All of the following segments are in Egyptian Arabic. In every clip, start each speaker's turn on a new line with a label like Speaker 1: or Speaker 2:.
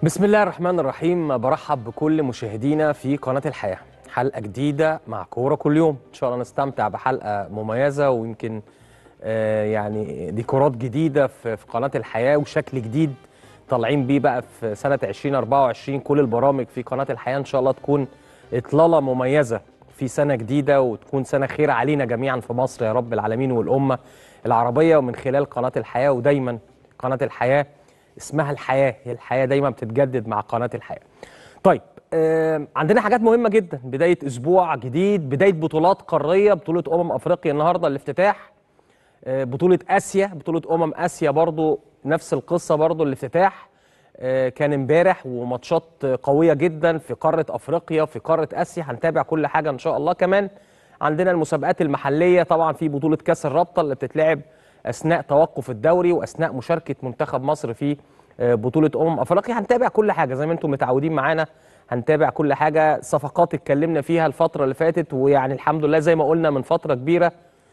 Speaker 1: بسم الله الرحمن الرحيم برحب بكل مشاهدينا في قناة الحياة حلقة جديدة مع كورة كل يوم إن شاء الله نستمتع بحلقة مميزة ويمكن آه يعني ديكورات جديدة في في قناة الحياة وشكل جديد طالعين بيه بقى في سنة 2024 كل البرامج في قناة الحياة إن شاء الله تكون إطلالة مميزة في سنة جديدة وتكون سنة خير علينا جميعا في مصر يا رب العالمين والأمة العربية ومن خلال قناة الحياة ودايما قناة الحياة اسمها الحياة هي الحياة دايما بتتجدد مع قناة الحياة طيب آه عندنا حاجات مهمة جدا بداية أسبوع جديد بداية بطولات قارية بطولة أمم أفريقيا النهاردة الافتتاح آه بطولة آسيا بطولة أمم آسيا برضو نفس القصة برضو الافتتاح آه كان امبارح وماتشات قوية جدا في قارة أفريقيا في قارة آسيا هنتابع كل حاجة إن شاء الله كمان عندنا المسابقات المحلية طبعا في بطولة كأس الرابطة اللي بتتلعب اثناء توقف الدوري واثناء مشاركه منتخب مصر في بطوله امم افريقيا هنتابع كل حاجه زي ما انتم متعودين معانا هنتابع كل حاجه صفقات اتكلمنا فيها الفتره اللي فاتت ويعني الحمد لله زي ما قلنا من فتره كبيره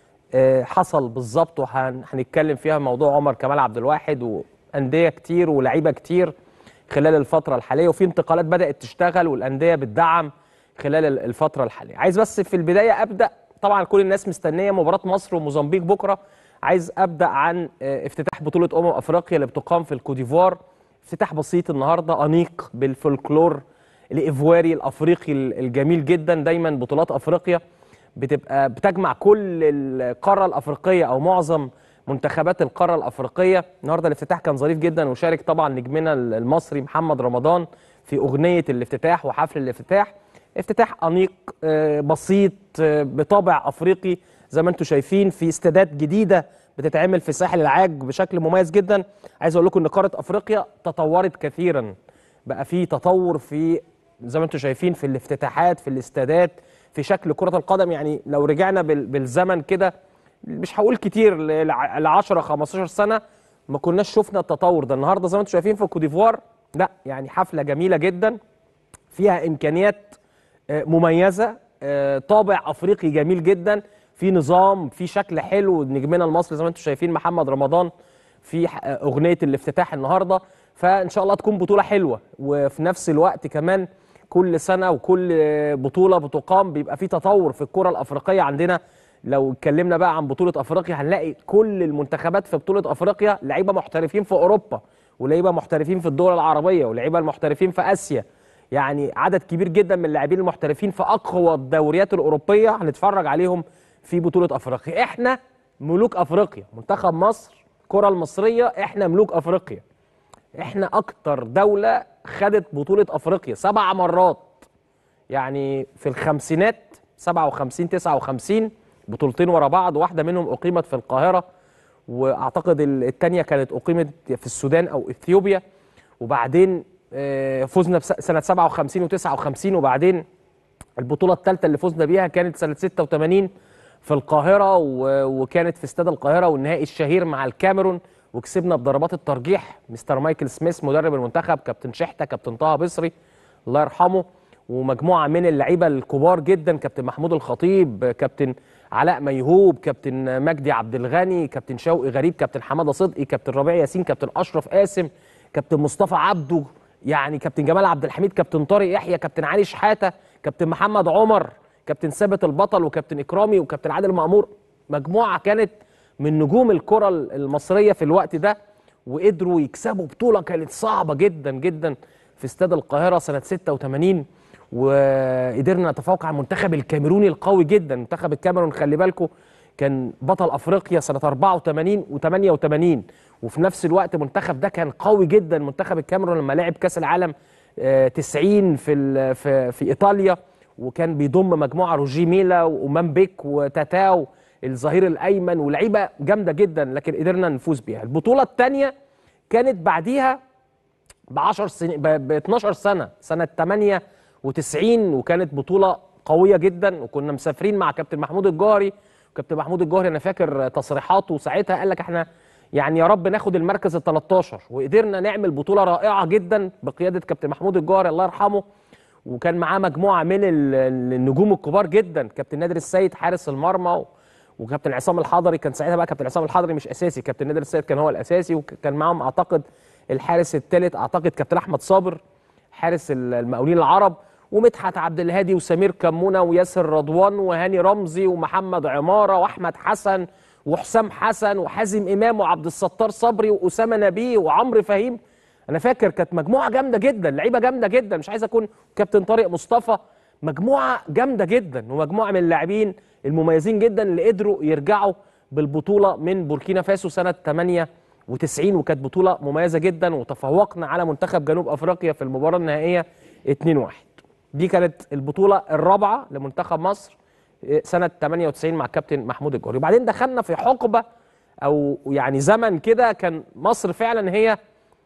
Speaker 1: حصل بالظبط وهنتكلم فيها موضوع عمر كمال عبد الواحد وانديه كتير ولاعيبه كتير خلال الفتره الحاليه وفي انتقالات بدات تشتغل والانديه بتدعم خلال الفتره الحاليه عايز بس في البدايه ابدا طبعا كل الناس مستنيه مباراه مصر وموزمبيق بكره عايز ابدا عن افتتاح بطوله امم افريقيا اللي بتقام في الكوديفوار افتتاح بسيط النهارده انيق بالفولكلور الايفواري الافريقي الجميل جدا دايما بطولات افريقيا بتبقى بتجمع كل القاره الافريقيه او معظم منتخبات القاره الافريقيه النهارده الافتتاح كان ظريف جدا وشارك طبعا نجمنا المصري محمد رمضان في اغنيه الافتتاح وحفل الافتتاح افتتاح انيق بسيط بطابع افريقي زي ما انتم شايفين في استادات جديده بتتعمل في ساحل العاج بشكل مميز جدا عايز اقول لكم ان قاره افريقيا تطورت كثيرا بقى في تطور في زي ما انتم شايفين في الافتتاحات في الاستادات في شكل كره القدم يعني لو رجعنا بالزمن كده مش هقول كتير ل 10 15 سنه ما كناش شفنا التطور ده النهارده زي ما انتم شايفين في الكوديفوار لا يعني حفله جميله جدا فيها امكانيات مميزه طابع افريقي جميل جدا في نظام في شكل حلو نجمنا المصري زي ما انتم شايفين محمد رمضان في اغنيه الافتتاح النهارده فان شاء الله تكون بطوله حلوه وفي نفس الوقت كمان كل سنه وكل بطوله بتقام بيبقى في تطور في الكره الافريقيه عندنا لو اتكلمنا بقى عن بطوله افريقيا هنلاقي كل المنتخبات في بطوله افريقيا لعيبه محترفين في اوروبا ولعيبه محترفين في الدول العربيه ولعيبه المحترفين في اسيا يعني عدد كبير جدا من اللاعبين المحترفين في اقوى الدوريات الاوروبيه هنتفرج عليهم في بطولة أفريقيا إحنا ملوك أفريقيا منتخب مصر الكرة المصرية إحنا ملوك أفريقيا إحنا أكتر دولة خدت بطولة أفريقيا سبع مرات يعني في الخمسينات 57 59 بطولتين ورا بعض واحدة منهم أقيمت في القاهرة وأعتقد الثانية كانت أقيمت في السودان أو إثيوبيا وبعدين فزنا سنة 57 و59 وبعدين البطولة الثالثة اللي فزنا بيها كانت سنة 86 في القاهرة وكانت في استاد القاهرة والنهائي الشهير مع الكاميرون وكسبنا بضربات الترجيح مستر مايكل سميث مدرب المنتخب كابتن شحتة كابتن طه بصري الله يرحمه ومجموعة من اللعيبة الكبار جدا كابتن محمود الخطيب كابتن علاء ميهوب كابتن مجدي عبد الغني كابتن شوقي غريب كابتن حماده صدقي كابتن ربيع ياسين كابتن اشرف قاسم كابتن مصطفى عبده يعني كابتن جمال عبد الحميد كابتن طارق يحيى كابتن علي شحاته كابتن محمد عمر كابتن ثابت البطل وكابتن اكرامي وكابتن عادل مامور مجموعه كانت من نجوم الكره المصريه في الوقت ده وقدروا يكسبوا بطوله كانت صعبه جدا جدا في استاد القاهره سنه 86 وقدرنا نتفوق على المنتخب الكاميروني القوي جدا منتخب الكاميرون خلي بالكم كان بطل افريقيا سنه 84 و88 وفي نفس الوقت المنتخب ده كان قوي جدا منتخب الكاميرون لما لعب كاس العالم 90 في في في ايطاليا وكان بيضم مجموعه روجي ميلا ومان بيك وتاتاو الظهير الايمن ولعيبه جامده جدا لكن قدرنا نفوز بيها البطوله الثانيه كانت بعديها ب 10 سنين ب 12 سنه سنه 98 وكانت بطوله قويه جدا وكنا مسافرين مع كابتن محمود الجوهري كابتن محمود الجوهري انا فاكر تصريحاته ساعتها قال لك احنا يعني يا رب ناخد المركز ال 13 وقدرنا نعمل بطوله رائعه جدا بقياده كابتن محمود الجوهري الله يرحمه وكان معاه مجموعه من النجوم الكبار جدا كابتن نادر السيد حارس المرمى وكابتن عصام الحضري كان ساعتها بقى كابتن عصام الحضري مش اساسي كابتن نادر السيد كان هو الاساسي وكان معاهم اعتقد الحارس الثالث اعتقد كابتن احمد صابر حارس المقاولين العرب ومدحت عبد الهادي وسمير كمونه وياسر رضوان وهاني رمزي ومحمد عماره واحمد حسن وحسام حسن وحازم امام وعبد الستار صبري واسامه نبيه وعمرو فهيم انا فاكر كانت مجموعه جامده جدا لعيبه جامده جدا مش عايز اكون كابتن طارق مصطفى مجموعه جامده جدا ومجموعه من اللاعبين المميزين جدا اللي قدروا يرجعوا بالبطوله من بوركينا فاسو سنه 98 وكانت بطوله مميزه جدا وتفوقنا على منتخب جنوب افريقيا في المباراه النهائيه 2-1 دي كانت البطوله الرابعه لمنتخب مصر سنه 98 مع الكابتن محمود الجوهري وبعدين دخلنا في حقبه او يعني زمن كده كان مصر فعلا هي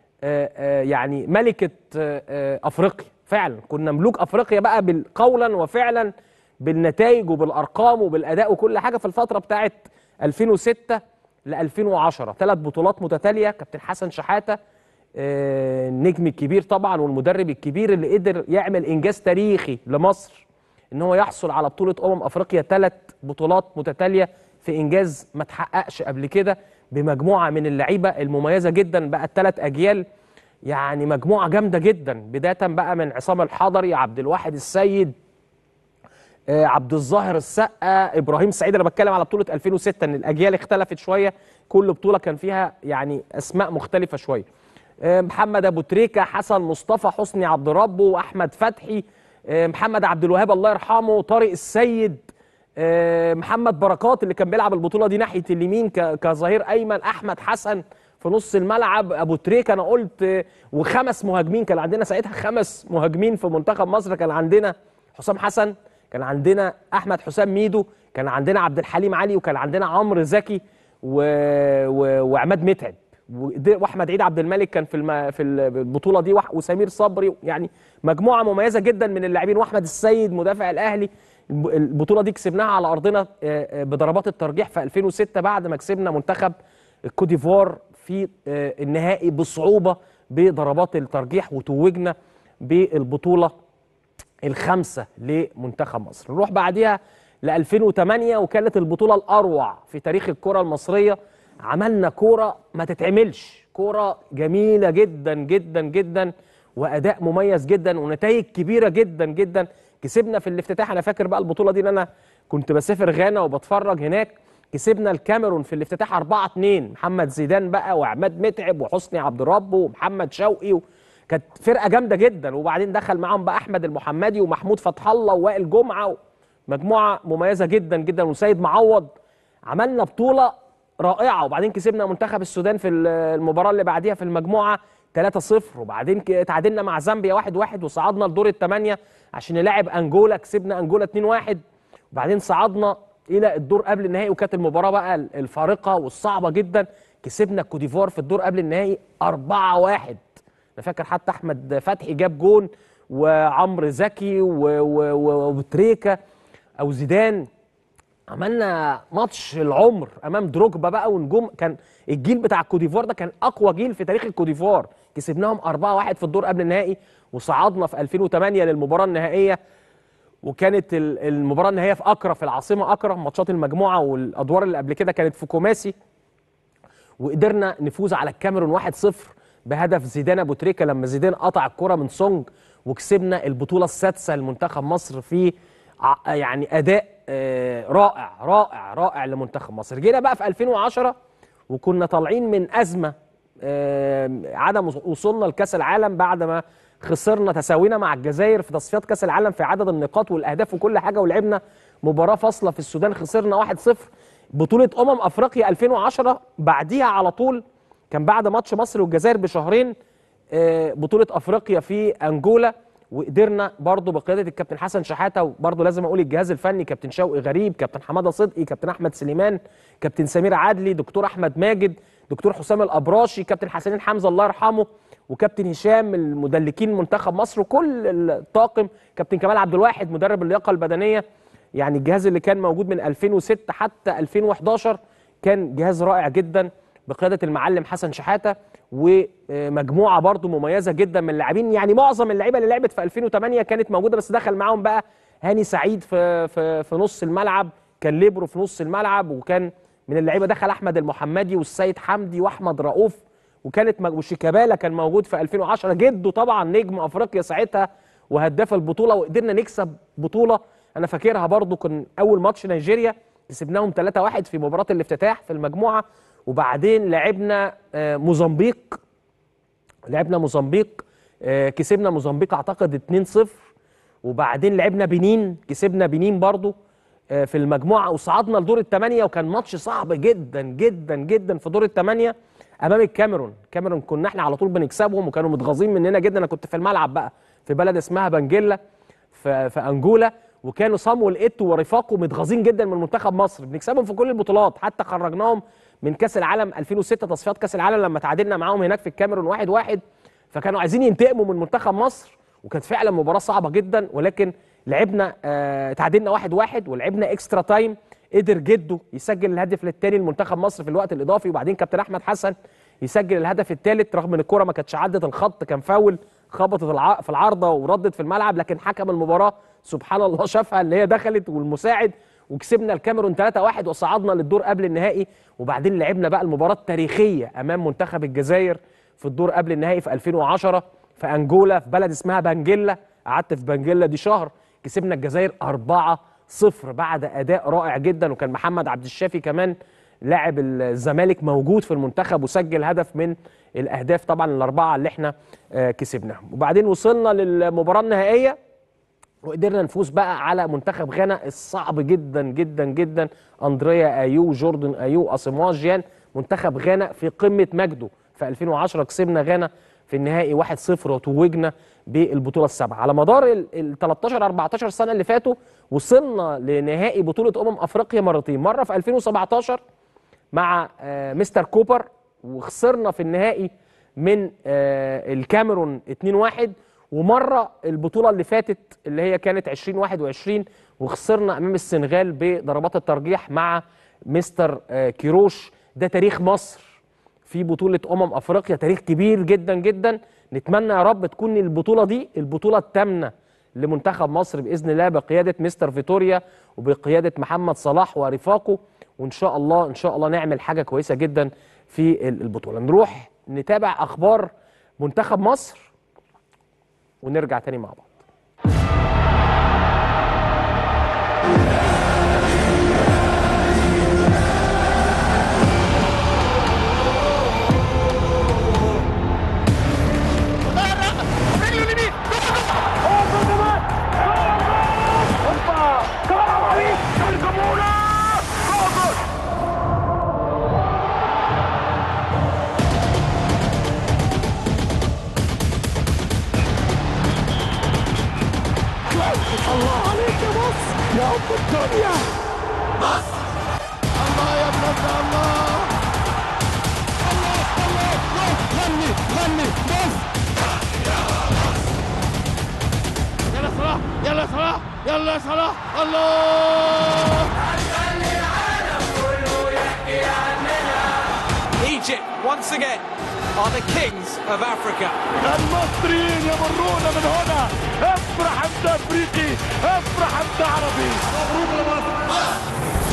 Speaker 1: يعني ملكه افريقيا فعلا كنا ملوك افريقيا بقى قولا وفعلا بالنتائج وبالارقام وبالاداء وكل حاجه في الفتره بتاعت 2006 ل 2010 ثلاث بطولات متتاليه كابتن حسن شحاته النجم الكبير طبعا والمدرب الكبير اللي قدر يعمل انجاز تاريخي لمصر ان هو يحصل على بطوله امم افريقيا ثلاث بطولات متتاليه في انجاز ما تحققش قبل كده بمجموعه من اللعيبه المميزه جدا بقى الثلاث اجيال يعني مجموعه جامده جدا بدايه بقى من عصام الحضري عبد الواحد السيد آه عبد الظاهر السقا ابراهيم سعيد انا بتكلم على بطوله 2006 ان الاجيال اختلفت شويه كل بطوله كان فيها يعني اسماء مختلفه شويه آه محمد ابو تريكه حسن مصطفى حسني عبد ربه احمد فتحي آه محمد عبد الوهاب الله يرحمه طارق السيد محمد بركات اللي كان بيلعب البطوله دي ناحيه اليمين كظهير ايمن احمد حسن في نص الملعب ابو تريكه انا قلت وخمس مهاجمين كان عندنا ساعتها خمس مهاجمين في منتخب مصر كان عندنا حسام حسن كان عندنا احمد حسام ميدو كان عندنا عبد الحليم علي وكان عندنا عمرو زكي و... و... وعماد متعب واحمد عيد عبد الملك كان في الم... في البطوله دي وسمير صبري يعني مجموعه مميزه جدا من اللاعبين واحمد السيد مدافع الاهلي البطوله دي كسبناها على ارضنا بضربات الترجيح في 2006 بعد ما كسبنا منتخب الكوت ديفوار في النهائي بصعوبه بضربات الترجيح وتوجنا بالبطوله الخامسه لمنتخب مصر نروح بعديها ل 2008 وكانت البطوله الاروع في تاريخ الكره المصريه عملنا كوره ما تتعملش كوره جميله جدا جدا جدا واداء مميز جدا ونتائج كبيره جدا جدا كسبنا في الافتتاح انا فاكر بقى البطوله دي ان انا كنت بسافر غانا وبتفرج هناك كسبنا الكاميرون في الافتتاح 4 2 محمد زيدان بقى وعماد متعب وحسني عبد الرب ومحمد شوقي و... كانت فرقه جامده جدا وبعدين دخل معاهم بقى احمد المحمدي ومحمود فتح الله ووائل جمعه مجموعه مميزه جدا جدا وسيد معوض عملنا بطوله رائعه وبعدين كسبنا منتخب السودان في المباراه اللي بعديها في المجموعه 3-0 وبعدين تعادلنا مع زامبيا 1-1 وصعدنا لدور الثمانيه عشان نلاعب انجولا كسبنا انجولا 2-1 وبعدين صعدنا الى الدور قبل النهائي وكانت المباراه بقى الفارقه والصعبه جدا كسبنا الكوديفوار في الدور قبل النهائي 4-1 انا فاكر حتى احمد فتحي جاب جون وعمرو زكي وتريكا او زيدان عملنا ماتش العمر امام دروجبا بقى ونجوم كان الجيل بتاع الكوديفوار ده كان اقوى جيل في تاريخ الكوديفوار كسبناهم 4-1 في الدور قبل النهائي وصعدنا في 2008 للمباراه النهائيه وكانت المباراه النهائيه في اكرا في العاصمه اكرا ماتشات المجموعه والادوار اللي قبل كده كانت في كوماسي وقدرنا نفوز على الكاميرون 1-0 بهدف زيدان ابو تريكه لما زيدان قطع الكره من سونج وكسبنا البطوله السادسه لمنتخب مصر في يعني اداء رائع رائع رائع لمنتخب مصر جينا بقى في 2010 وكنا طالعين من ازمه عدم وصولنا لكاس العالم بعد ما خسرنا تساوينا مع الجزائر في تصفيات كاس العالم في عدد النقاط والاهداف وكل حاجه ولعبنا مباراه فاصله في السودان خسرنا 1-0 بطوله امم افريقيا 2010 بعديها على طول كان بعد ماتش مصر والجزائر بشهرين بطوله افريقيا في انجولا وقدرنا برضه بقياده الكابتن حسن شحاته وبرضه لازم اقول الجهاز الفني كابتن شوقي غريب كابتن حماده صدقي كابتن احمد سليمان كابتن سمير عدلي دكتور احمد ماجد دكتور حسام الابراشي كابتن حسنين حمزه الله يرحمه وكابتن هشام المدلكين منتخب مصر وكل الطاقم كابتن كمال عبد الواحد مدرب اللياقه البدنيه يعني الجهاز اللي كان موجود من 2006 حتى 2011 كان جهاز رائع جدا بقياده المعلم حسن شحاته ومجموعه برضو مميزه جدا من اللاعبين يعني معظم اللعيبه اللي لعبت في 2008 كانت موجوده بس دخل معاهم بقى هاني سعيد في في في نص الملعب كان ليبرو في نص الملعب وكان من اللعيبه دخل احمد المحمدي والسيد حمدي واحمد رؤوف وكانت مج- وشيكابالا كان موجود في 2010 جده طبعا نجم افريقيا ساعتها وهداف البطوله وقدرنا نكسب بطوله انا فاكرها برضو كان اول ماتش نيجيريا كسبناهم 3-1 في مباراه الافتتاح في المجموعه وبعدين لعبنا آه، موزمبيق لعبنا موزمبيق آه، كسبنا موزمبيق اعتقد 2-0 وبعدين لعبنا بنين كسبنا بنين برضو آه، في المجموعه وصعدنا لدور الثمانيه وكان ماتش صعب جدا جدا جدا في دور الثمانيه امام الكاميرون الكاميرون كنا احنا على طول بنكسبهم وكانوا متغاظين مننا جدا انا كنت في الملعب بقى في بلد اسمها بنجيلا في, في انجولا وكانوا صامويل ايتو ورفاقه متغاظين جدا من منتخب مصر بنكسبهم في كل البطولات حتى خرجناهم من كاس العالم 2006 تصفيات كاس العالم لما تعادلنا معاهم هناك في الكاميرون واحد واحد فكانوا عايزين ينتقموا من منتخب مصر وكانت فعلا مباراه صعبه جدا ولكن لعبنا آه تعادلنا واحد واحد ولعبنا اكسترا تايم قدر جده يسجل الهدف للتاني لمنتخب مصر في الوقت الاضافي وبعدين كابتن احمد حسن يسجل الهدف الثالث رغم ان الكره ما كانتش عدت الخط كان فاول خبطت الع- في العارضه وردت في الملعب لكن حكم المباراه سبحان الله شافها اللي هي دخلت والمساعد وكسبنا الكاميرون 3-1 وصعدنا للدور قبل النهائي وبعدين لعبنا بقى المباراه التاريخيه امام منتخب الجزائر في الدور قبل النهائي في 2010 في انجولا في بلد اسمها بنجيلا قعدت في بنجيلا دي شهر كسبنا الجزائر 4-0 بعد اداء رائع جدا وكان محمد عبد الشافي كمان لاعب الزمالك موجود في المنتخب وسجل هدف من الاهداف طبعا الاربعه اللي احنا آه، كسبناهم وبعدين وصلنا للمباراه النهائيه وقدرنا نفوز بقى على منتخب غانا الصعب جدا جدا جدا اندريا ايو جوردن ايو اسيموا جيان منتخب غانا في قمه مجده في 2010 كسبنا غانا في النهائي 1-0 وتوجنا بالبطوله السابعه على مدار ال ال 13 14 سنه اللي فاتوا وصلنا لنهائي بطوله امم افريقيا مرتين مره في 2017 مع آه، مستر كوبر وخسرنا في النهائي من آه، الكاميرون 2-1 ومره البطوله اللي فاتت اللي هي كانت 2021 وخسرنا امام السنغال بضربات الترجيح مع مستر آه، كيروش ده تاريخ مصر في بطولة أمم أفريقيا تاريخ كبير جدا جدا نتمنى يا رب تكون البطولة دي البطولة الثامنة لمنتخب مصر بإذن الله بقيادة مستر فيتوريا وبقيادة محمد صلاح ورفاقه وإن شاء الله إن شاء الله نعمل حاجة كويسة جدا في ال- البطولة نروح نتابع أخبار منتخب مصر ونرجع تاني مع بعض
Speaker 2: رجله اليمين هو جول كمان هوبا كمان عليه الجمهورة جول جول الله عليك يا مصر يا ام الدنيا مصر الله يا ابن الله الله الله غني غني مصر يلا صلاح يلا صلاح يلا صلاح الله
Speaker 3: Egypt, once again, are the kings of Africa.
Speaker 2: المصريين يمرون من هنا افرح انت افريقي افرح انت عربي مبروك لمصر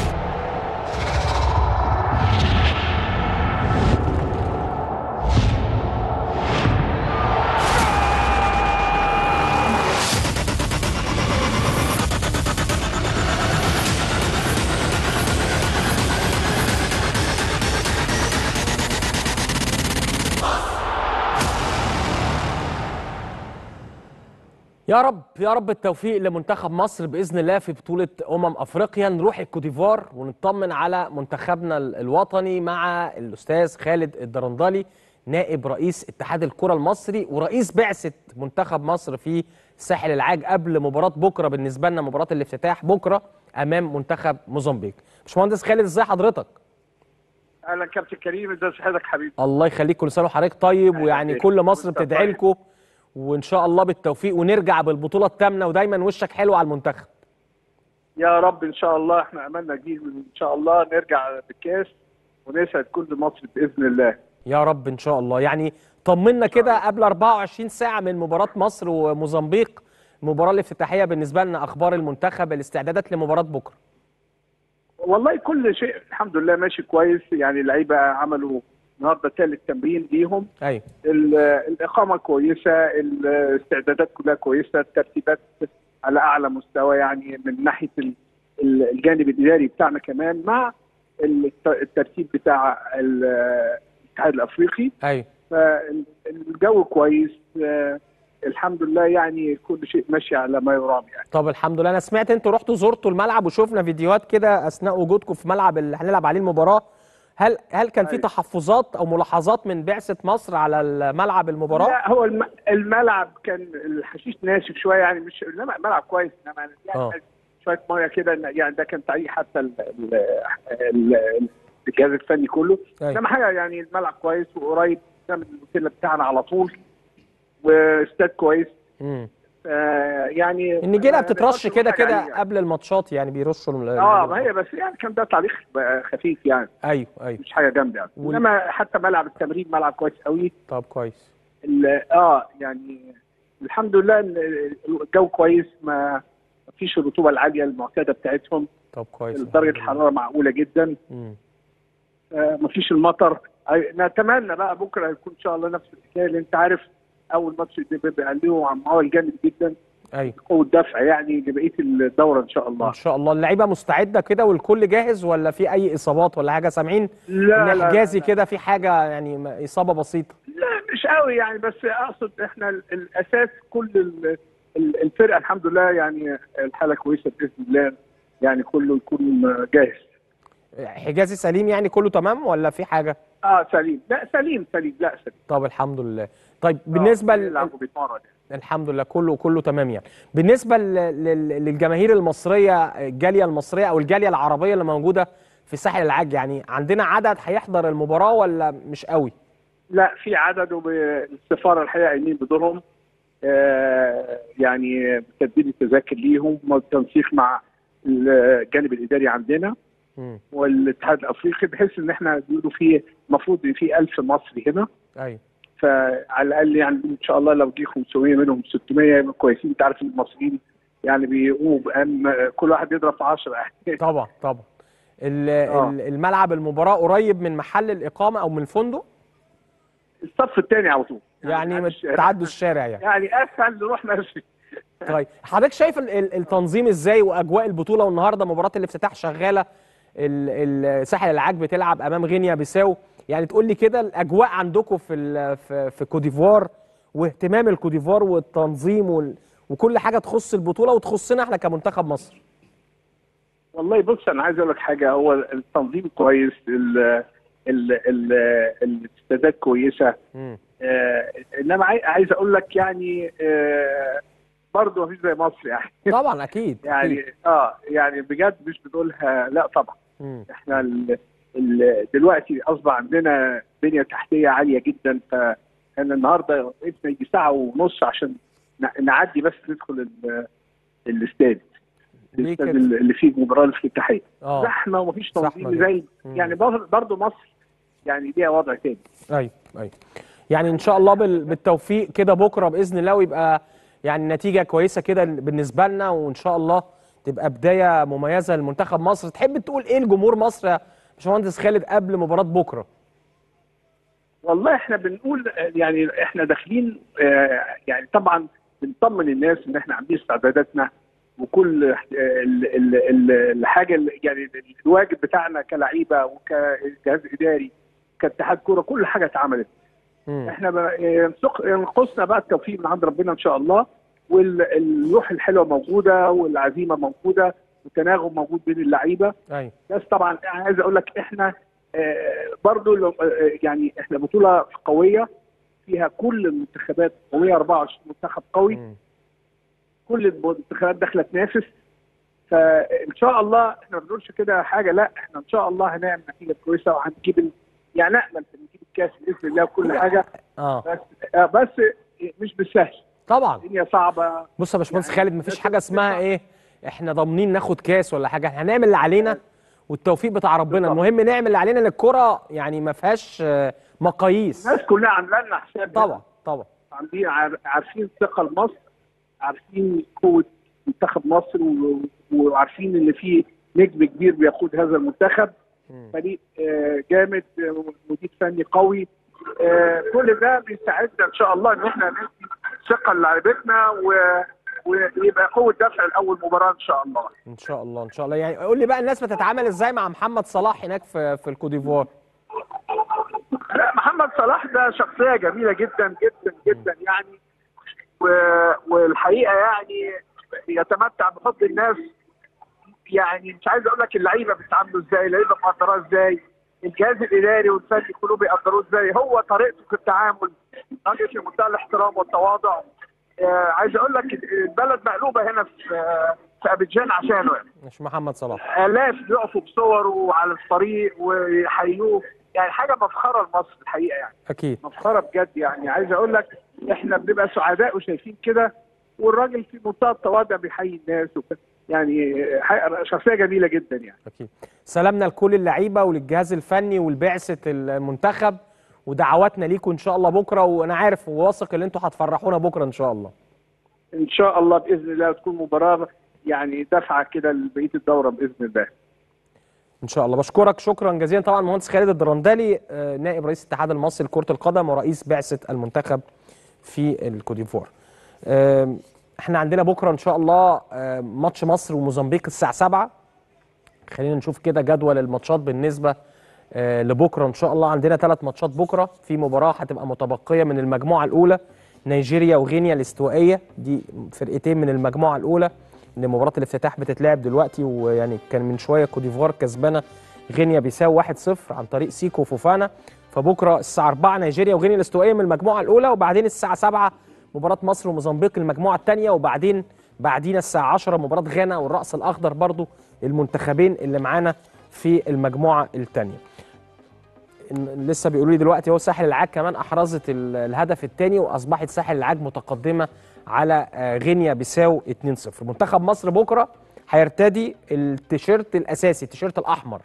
Speaker 1: يا رب يا رب التوفيق لمنتخب مصر باذن الله في بطوله امم افريقيا نروح الكوديفوار ونطمن على منتخبنا ال- الوطني مع الاستاذ خالد الدرندلي نائب رئيس اتحاد الكره المصري ورئيس بعثه منتخب مصر في ساحل العاج قبل مباراه بكره بالنسبه لنا مباراه الافتتاح بكره امام منتخب موزمبيق باشمهندس خالد ازاي حضرتك
Speaker 4: اهلا كابتن كريم ازي صحتك حبيبي
Speaker 1: الله يخليك كل سنه وحضرتك طيب
Speaker 4: أهلا
Speaker 1: ويعني
Speaker 4: بيك.
Speaker 1: كل مصر
Speaker 4: وأنت
Speaker 1: بتدعي
Speaker 4: طيب.
Speaker 1: لكم وان شاء الله بالتوفيق ونرجع بالبطوله الثامنه ودايما وشك حلو على المنتخب
Speaker 4: يا رب ان شاء الله احنا املنا جيل ان شاء الله نرجع بالكاس ونسعد كل مصر باذن الله
Speaker 1: يا رب ان شاء الله يعني طمنا كده قبل 24 ساعه من مباراه مصر وموزمبيق المباراه الافتتاحيه بالنسبه لنا اخبار المنتخب الاستعدادات لمباراه بكره
Speaker 4: والله كل شيء الحمد لله ماشي كويس يعني اللعيبه عملوا النهارده ثالث تمرين ليهم
Speaker 1: ايوه
Speaker 4: ال- الاقامه كويسه الاستعدادات كلها كويسه الترتيبات على اعلى مستوى يعني من ناحيه ال- ال- الجانب الاداري بتاعنا كمان مع الت- الترتيب بتاع ال- الاتحاد الافريقي
Speaker 1: ايوه
Speaker 4: فالجو كويس آه، الحمد لله يعني كل شيء ماشي على ما يرام يعني
Speaker 1: طب الحمد لله انا سمعت انتوا رحتوا زرتوا الملعب وشفنا فيديوهات كده اثناء وجودكم في ملعب اللي هنلعب عليه المباراه هل هل كان في
Speaker 4: أيوة.
Speaker 1: تحفظات او ملاحظات من بعثه مصر على الملعب المباراه
Speaker 4: لا هو الم- الملعب كان الحشيش ناشف شويه يعني مش انما الملعب كويس انما
Speaker 1: آه.
Speaker 4: يعني شويه ميه كده يعني ده كان تعليق حتى ال- ال- ال- الجهاز الفني كله
Speaker 1: أيوة.
Speaker 4: انما حاجه يعني الملعب كويس وقريب من الاوتيل بتاعنا على طول واستاد كويس
Speaker 1: امم
Speaker 4: آه يعني
Speaker 1: النجيله
Speaker 4: آه،
Speaker 1: بتترش
Speaker 4: نقدر
Speaker 1: كده
Speaker 4: نقول حاجة
Speaker 1: كده
Speaker 4: عليه يعني.
Speaker 1: قبل الماتشات يعني بيرشوا ال-
Speaker 4: اه
Speaker 1: ال-
Speaker 4: ما هي بس يعني كان ده تعليق خفيف يعني
Speaker 1: ايوه ايوه
Speaker 4: مش حاجه جامده يعني
Speaker 1: وال-
Speaker 4: انما حتى ملعب التمرين ملعب كويس قوي
Speaker 1: طب كويس
Speaker 4: ال- اه يعني الحمد لله ان الجو كويس ما فيش الرطوبه العاليه المعتاده بتاعتهم
Speaker 1: طب كويس
Speaker 4: درجه الحراره معقوله جدا
Speaker 1: امم
Speaker 4: آه ما فيش المطر آه، نتمنى بقى بكره يكون ان شاء الله نفس الحكايه اللي انت عارف اول ماتش ده بيبقى له معول جامد جدا
Speaker 1: ايوه
Speaker 4: قوه دفع يعني لبقيه الدوره ان شاء الله
Speaker 1: ان شاء الله اللعيبه مستعده كده والكل جاهز ولا في اي اصابات ولا حاجه سامعين
Speaker 4: لا
Speaker 1: ان
Speaker 4: لا,
Speaker 1: حجازي
Speaker 4: لا,
Speaker 1: كده في حاجه يعني م- اصابه بسيطه
Speaker 4: لا مش قوي يعني بس اقصد احنا ال- الاساس كل ال- ال- الفرقه الحمد لله يعني الحاله كويسه باذن الله يعني كله يكون جاهز
Speaker 1: حجازي سليم يعني كله تمام ولا في حاجه
Speaker 4: اه سليم لا سليم سليم لا سليم
Speaker 1: طب الحمد لله طيب بالنسبه
Speaker 4: آه
Speaker 1: ل...
Speaker 4: بيلعب وبيتمرن يعني.
Speaker 1: الحمد لله كله كله تمام يعني بالنسبه ل... لل... للجماهير المصريه الجاليه المصريه او الجاليه العربيه اللي موجوده في ساحل العاج يعني عندنا عدد هيحضر المباراه ولا مش قوي
Speaker 4: لا في عدد والسفاره الحقيقه قايمين بدورهم آه يعني تدبير التذاكر ليهم والتنسيق مع الجانب الاداري عندنا
Speaker 1: امم
Speaker 4: والاتحاد الافريقي بحيث ان احنا بيقولوا في المفروض في 1000 مصري هنا
Speaker 1: ايوه
Speaker 4: فعلى الاقل يعني ان شاء الله لو جه 500 منهم 600 يبقوا كويسين انت عارف المصريين يعني بيقوموا بأن كل واحد يضرب في 10 يعني
Speaker 1: طبعا طبعا ال...
Speaker 4: آه.
Speaker 1: ال- الملعب المباراه قريب من محل الاقامه او من الفندق
Speaker 4: الصف الثاني على طول
Speaker 1: يعني
Speaker 4: مش-
Speaker 1: تعدوا الشارع يعني
Speaker 4: يعني اسهل نروح نمشي
Speaker 1: طيب حضرتك شايف ال- ال- التنظيم ازاي واجواء البطوله والنهارده مباراه الافتتاح شغاله ال- ال- ساحل العاج بتلعب امام غينيا بيساو يعني تقول لي كده الاجواء عندكم في ال- في في كوديفوار واهتمام الكوديفوار والتنظيم وال- وكل حاجه تخص البطوله وتخصنا احنا كمنتخب مصر
Speaker 4: والله بص انا عايز اقول لك حاجه هو التنظيم كويس ال ال ال الاستادات كويسه
Speaker 1: مم.
Speaker 4: آه انما عاي- عايز اقول لك يعني آه برضه مفيش زي مصر يعني
Speaker 1: طبعا اكيد
Speaker 4: يعني
Speaker 1: أكيد.
Speaker 4: اه يعني بجد مش بنقولها لا طبعا
Speaker 1: مم.
Speaker 4: احنا ال ال دلوقتي اصبح عندنا بنيه تحتيه عاليه جدا فاحنا النهارده وقفنا يجي ساعه ونص عشان ن- نعدي بس ندخل ال- الاستاد
Speaker 1: ليه
Speaker 4: الاستاد
Speaker 1: كده؟
Speaker 4: اللي فيه المباراه الافتتاحيه
Speaker 1: اه
Speaker 4: زحمه ومفيش
Speaker 1: زحمة
Speaker 4: تنظيم
Speaker 1: جدا.
Speaker 4: زي
Speaker 1: مم.
Speaker 4: يعني برضه مصر يعني ليها وضع تاني
Speaker 1: ايوه ايوه يعني ان شاء الله بال- بالتوفيق كده بكره باذن الله ويبقى يعني نتيجه كويسه كده بالنسبه لنا وان شاء الله تبقى بدايه مميزه لمنتخب مصر تحب تقول ايه لجمهور مصر يا باشمهندس خالد قبل مباراه بكره
Speaker 4: والله احنا بنقول آه، يعني احنا داخلين آه، يعني طبعا بنطمن الناس ان احنا عاملين استعداداتنا وكل آه، ال- ال- ال- الحاجه اللي- يعني الواجب بتاعنا كلعيبه وكجهاز اداري كاتحاد كوره كل حاجه اتعملت
Speaker 1: مم.
Speaker 4: احنا بقى- ينسق- ينقصنا بقى التوفيق من عند ربنا ان شاء الله والروح الحلوه موجوده والعزيمه موجوده والتناغم موجود بين اللعيبه
Speaker 1: ايوه
Speaker 4: بس طبعا أنا عايز اقول لك احنا آه، برضو لو- آه، يعني احنا بطوله قويه فيها كل المنتخبات قويه 24 منتخب قوي
Speaker 1: مم.
Speaker 4: كل المنتخبات داخله تنافس فان شاء الله احنا ما بنقولش كده حاجه لا احنا ان شاء الله هنعمل نتيجه كويسه وهنجيب ال- يعني نامل في نجيب الكاس باذن الله وكل حاجه
Speaker 1: اه
Speaker 4: بس آه، بس مش بالسهل
Speaker 1: طبعا
Speaker 4: الدنيا صعبه
Speaker 1: بص يا باشمهندس
Speaker 4: يعني
Speaker 1: خالد مفيش
Speaker 4: الناس
Speaker 1: حاجه اسمها
Speaker 4: بتطلع.
Speaker 1: ايه احنا ضامنين ناخد كاس ولا حاجه احنا هنعمل اللي علينا والتوفيق بتاع ربنا
Speaker 4: بالظبط.
Speaker 1: المهم نعمل اللي علينا للكره يعني ما فيهاش آه، مقاييس
Speaker 4: الناس كلها عامله لنا حساب
Speaker 1: طبعا طبعا
Speaker 4: عاملين عار- عارفين ثقه لمصر عارفين قوه منتخب مصر و- وعارفين ان في نجم كبير بيقود هذا المنتخب فريق آه، جامد آه، مدير فني قوي آه، كل ده بيساعدنا ان شاء الله ان احنا ندي ثقه للاعيبتنا و- ويبقى قوه دفع الاول مباراه ان شاء الله
Speaker 1: ان شاء الله ان شاء الله يعني قول لي بقى الناس بتتعامل ازاي مع محمد صلاح هناك في في الكوديفوار
Speaker 4: لا محمد صلاح ده شخصيه جميله جدا جدا جدا يعني و- والحقيقه يعني يتمتع بحب الناس يعني مش عايز اقول لك اللعيبه بيتعاملوا ازاي اللعيبه مقدراه ازاي الجهاز الاداري والفني كله بيقدروه ازاي هو طريقته في التعامل راجل في منتهى الاحترام والتواضع آه عايز اقول لك البلد مقلوبه هنا في آه، في ابيجان عشانه يعني
Speaker 1: مش محمد صلاح
Speaker 4: الاف بيقفوا بصوره على الطريق ويحيوه يعني حاجه مفخره لمصر الحقيقه يعني
Speaker 1: اكيد
Speaker 4: مسخره بجد يعني عايز اقول لك احنا بنبقى سعداء وشايفين كده والراجل في منتهى التواضع بيحيي الناس وكده يعني حقيقة شخصيه جميله جدا يعني
Speaker 1: اكيد سلامنا لكل اللعيبه وللجهاز الفني والبعثه المنتخب ودعواتنا ليكم ان شاء الله بكره وانا عارف وواثق ان انتوا هتفرحونا بكره ان شاء الله
Speaker 4: ان شاء الله باذن الله تكون مباراه يعني دفعه كده لبقيه الدوره باذن الله
Speaker 1: ان شاء الله بشكرك شكرا جزيلا طبعا المهندس خالد الدرندلي آه، نائب رئيس الاتحاد المصري لكره القدم ورئيس بعثه المنتخب في الكوديفوار آم، احنا عندنا بكره ان شاء الله آه، ماتش مصر وموزمبيق الساعه 7 خلينا نشوف كده جدول الماتشات بالنسبه آه، لبكره ان شاء الله عندنا ثلاث ماتشات بكره في مباراه هتبقى متبقيه من المجموعه الاولى نيجيريا وغينيا الاستوائيه دي فرقتين من المجموعه الاولى ان مباراه الافتتاح بتتلعب دلوقتي ويعني كان من شويه كوديفوار كسبانه غينيا بيساو 1-0 عن طريق سيكو وفوفانا فبكره الساعه 4 نيجيريا وغينيا الاستوائيه من المجموعه الاولى وبعدين الساعه 7 مباراه مصر وموزمبيق المجموعه الثانيه وبعدين بعدين الساعه 10 مباراه غانا والراس الاخضر برضو المنتخبين اللي معانا في المجموعه الثانيه إن- لسه بيقولوا لي دلوقتي هو ساحل العاج كمان احرزت ال- الهدف الثاني واصبحت ساحل العاج متقدمه على آه، غينيا بيساو 2-0 منتخب مصر بكره هيرتدي التيشيرت الاساسي التيشيرت الاحمر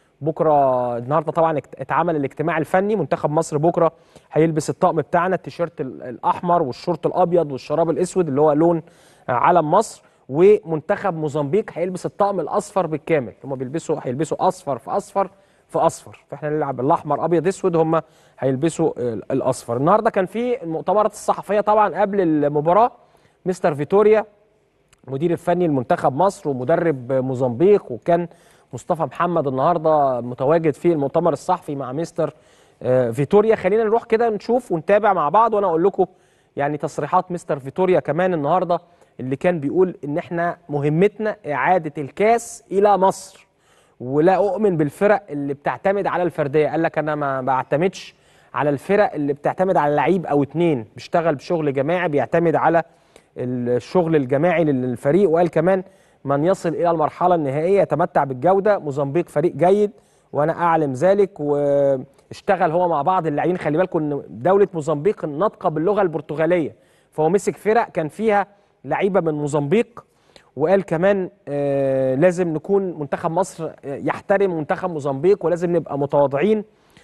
Speaker 1: بكره النهارده طبعا اكت- اتعمل الاجتماع الفني منتخب مصر بكره هيلبس الطقم بتاعنا التيشيرت ال- الاحمر والشورت الابيض والشراب الاسود اللي هو لون آه، علم مصر ومنتخب موزمبيق هيلبس الطقم الاصفر بالكامل هم بيلبسوا هيلبسوا اصفر في اصفر في اصفر فاحنا نلعب الاحمر ابيض اسود هم هيلبسوا ال- الاصفر النهارده كان في المؤتمرات الصحفيه طبعا قبل المباراه مستر فيتوريا مدير الفني لمنتخب مصر ومدرب موزمبيق وكان مصطفى محمد النهارده متواجد في المؤتمر الصحفي مع مستر آه، فيتوريا خلينا نروح كده نشوف ونتابع مع بعض وانا اقول لكم يعني تصريحات مستر فيتوريا كمان النهارده اللي كان بيقول ان احنا مهمتنا اعاده الكاس الى مصر ولا اؤمن بالفرق اللي بتعتمد على الفرديه قال لك انا ما بعتمدش على الفرق اللي بتعتمد على لعيب او اتنين بيشتغل بشغل جماعي بيعتمد على الشغل الجماعي للفريق وقال كمان من يصل الى المرحله النهائيه يتمتع بالجوده موزمبيق فريق جيد وانا اعلم ذلك واشتغل هو مع بعض اللاعبين خلي بالكم ان دوله موزمبيق ناطقه باللغه البرتغاليه فهو مسك فرق كان فيها لعيبه من موزمبيق وقال كمان آه لازم نكون منتخب مصر آه، يحترم منتخب موزمبيق ولازم نبقى متواضعين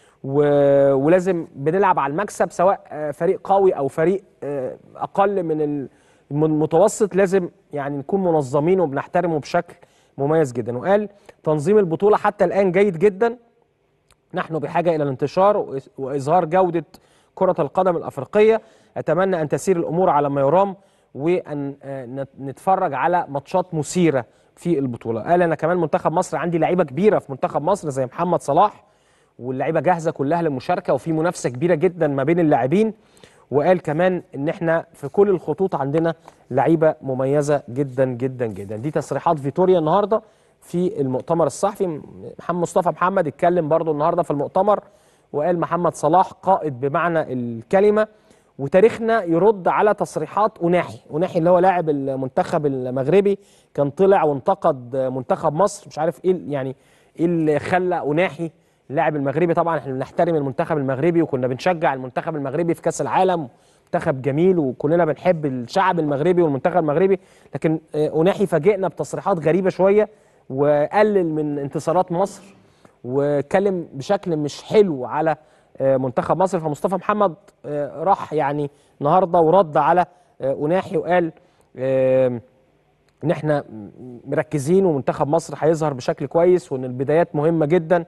Speaker 1: و- ولازم بنلعب على المكسب سواء آه، فريق قوي او فريق آه، اقل من ال- من المتوسط لازم يعني نكون منظمين وبنحترمه بشكل مميز جدا وقال تنظيم البطوله حتى الان جيد جدا نحن بحاجه الى الانتشار وإس- واظهار جوده كره القدم الافريقيه اتمنى ان تسير الامور على ما يرام وان آه، نت- نتفرج على ماتشات مثيره في البطوله قال انا كمان منتخب مصر عندي لعيبه كبيره في منتخب مصر زي محمد صلاح واللعيبه جاهزه كلها للمشاركه وفي منافسه كبيره جدا ما بين اللاعبين وقال كمان ان احنا في كل الخطوط عندنا لعيبه مميزه جدا جدا جدا دي تصريحات فيتوريا النهارده في المؤتمر الصحفي محمد مصطفى محمد اتكلم برضو النهارده في المؤتمر وقال محمد صلاح قائد بمعنى الكلمه وتاريخنا يرد على تصريحات أناحي أناحي اللي هو لاعب المنتخب المغربي كان طلع وانتقد منتخب مصر مش عارف ايه يعني ايه اللي خلى أناحي اللاعب المغربي طبعا احنا بنحترم المنتخب المغربي وكنا بنشجع المنتخب المغربي في كاس العالم منتخب جميل وكلنا بنحب الشعب المغربي والمنتخب المغربي لكن آه، أناحي فاجئنا بتصريحات غريبة شوية وقلل من انتصارات مصر واتكلم بشكل مش حلو على آه، منتخب مصر فمصطفى محمد آه، راح يعني النهارده ورد على آه، أناحي وقال آه، ان احنا مركزين ومنتخب مصر هيظهر بشكل كويس وان البدايات مهمه جدا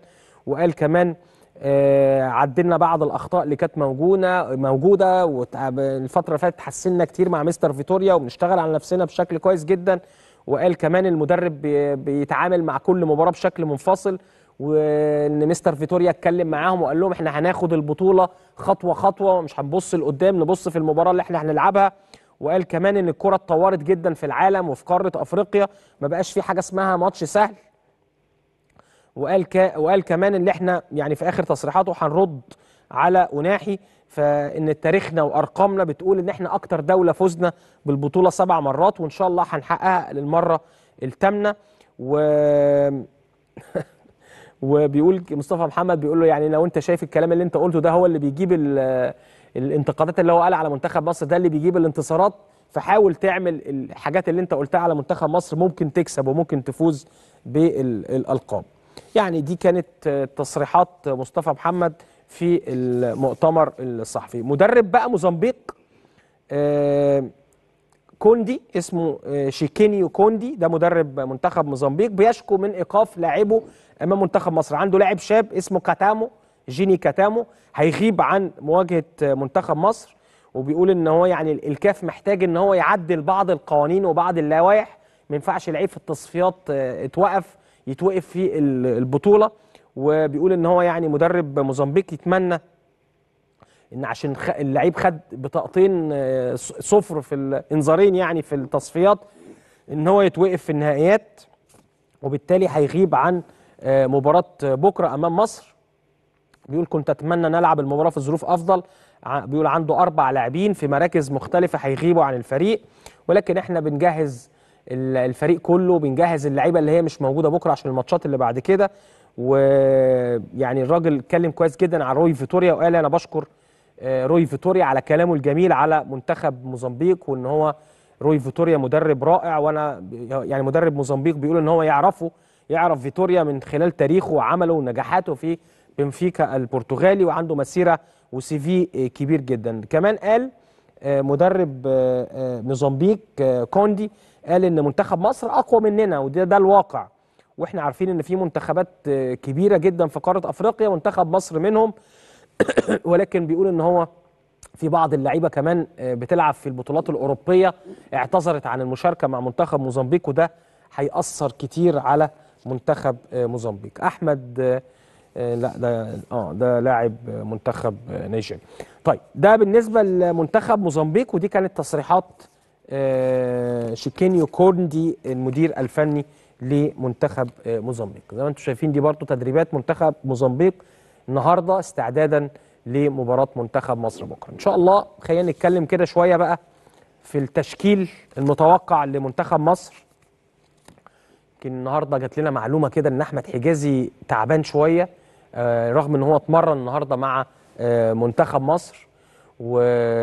Speaker 1: وقال كمان آه، عدلنا بعض الاخطاء اللي كانت موجوده موجوده والفتره اللي فاتت حسنا كتير مع مستر فيتوريا وبنشتغل على نفسنا بشكل كويس جدا وقال كمان المدرب بي- بيتعامل مع كل مباراه بشكل منفصل وان مستر فيتوريا اتكلم معاهم وقال لهم احنا هناخد البطوله خطوه خطوه مش هنبص لقدام نبص في المباراه اللي احنا هنلعبها وقال كمان ان الكره اتطورت جدا في العالم وفي قاره افريقيا ما بقاش في حاجه اسمها ماتش سهل وقال ك... وقال كمان ان احنا يعني في اخر تصريحاته هنرد على اناحي فان تاريخنا وارقامنا بتقول ان احنا اكتر دوله فزنا بالبطوله سبع مرات وان شاء الله هنحققها للمره الثامنه و وبيقول مصطفى محمد بيقول له يعني لو انت شايف الكلام اللي انت قلته ده هو اللي بيجيب ال- الانتقادات اللي هو قال على منتخب مصر ده اللي بيجيب الانتصارات فحاول تعمل الحاجات اللي انت قلتها على منتخب مصر ممكن تكسب وممكن تفوز بالالقاب يعني دي كانت آه، تصريحات مصطفى محمد في المؤتمر الصحفي مدرب بقى موزمبيق آه، كوندي اسمه آه، شيكينيو كوندي ده مدرب منتخب موزمبيق بيشكو من ايقاف لاعبه امام منتخب مصر عنده لاعب شاب اسمه كاتامو جيني كاتامو هيغيب عن مواجهه آه، منتخب مصر وبيقول ان هو يعني الكاف محتاج ان هو يعدل بعض القوانين وبعض اللوائح ما ينفعش لعيب في التصفيات آه، اتوقف يتوقف في ال- البطوله وبيقول ان هو يعني مدرب موزمبيق يتمنى ان عشان خ- اللعيب خد بطاقتين آه، ص- صفر في الانذارين يعني في التصفيات ان هو يتوقف في النهائيات وبالتالي هيغيب عن آه، مباراه بكره امام مصر بيقول كنت اتمنى نلعب المباراه في ظروف افضل ع- بيقول عنده اربع لاعبين في مراكز مختلفه هيغيبوا عن الفريق ولكن احنا بنجهز ال- الفريق كله بنجهز اللعيبه اللي هي مش موجوده بكره عشان الماتشات اللي بعد كده ويعني الراجل اتكلم كويس جدا عن روي فيتوريا وقال انا بشكر آه، روي فيتوريا على كلامه الجميل على منتخب موزمبيق وان هو روي فيتوريا مدرب رائع وانا ب- يعني مدرب موزمبيق بيقول ان هو يعرفه يعرف فيتوريا من خلال تاريخه وعمله ونجاحاته في بنفيكا البرتغالي وعنده مسيره وسي في آه، كبير جدا كمان قال آه، مدرب آه، آه، موزمبيق آه، كوندي قال ان منتخب مصر اقوى مننا وده ده الواقع واحنا عارفين ان في منتخبات آه، كبيره جدا في قاره افريقيا منتخب مصر منهم ولكن بيقول ان هو في بعض اللعيبه كمان آه، بتلعب في البطولات الاوروبيه اعتذرت عن المشاركه مع منتخب موزمبيق وده هيأثر كتير على منتخب آه، موزمبيق احمد آه، آه، لا ده اه ده لاعب آه، منتخب آه، نيجيريا طيب ده بالنسبه لمنتخب موزمبيق ودي كانت تصريحات آه، شيكينيو كوندي المدير الفني لمنتخب آه، موزمبيق زي ما انتم شايفين دي برضو تدريبات منتخب موزمبيق النهارده استعدادا لمباراه منتخب مصر بكره ان شاء الله خلينا نتكلم كده شويه بقى في التشكيل المتوقع لمنتخب مصر يمكن النهارده جات لنا معلومه كده ان احمد حجازي تعبان شويه آه، رغم ان هو اتمرن النهارده مع آه، منتخب مصر و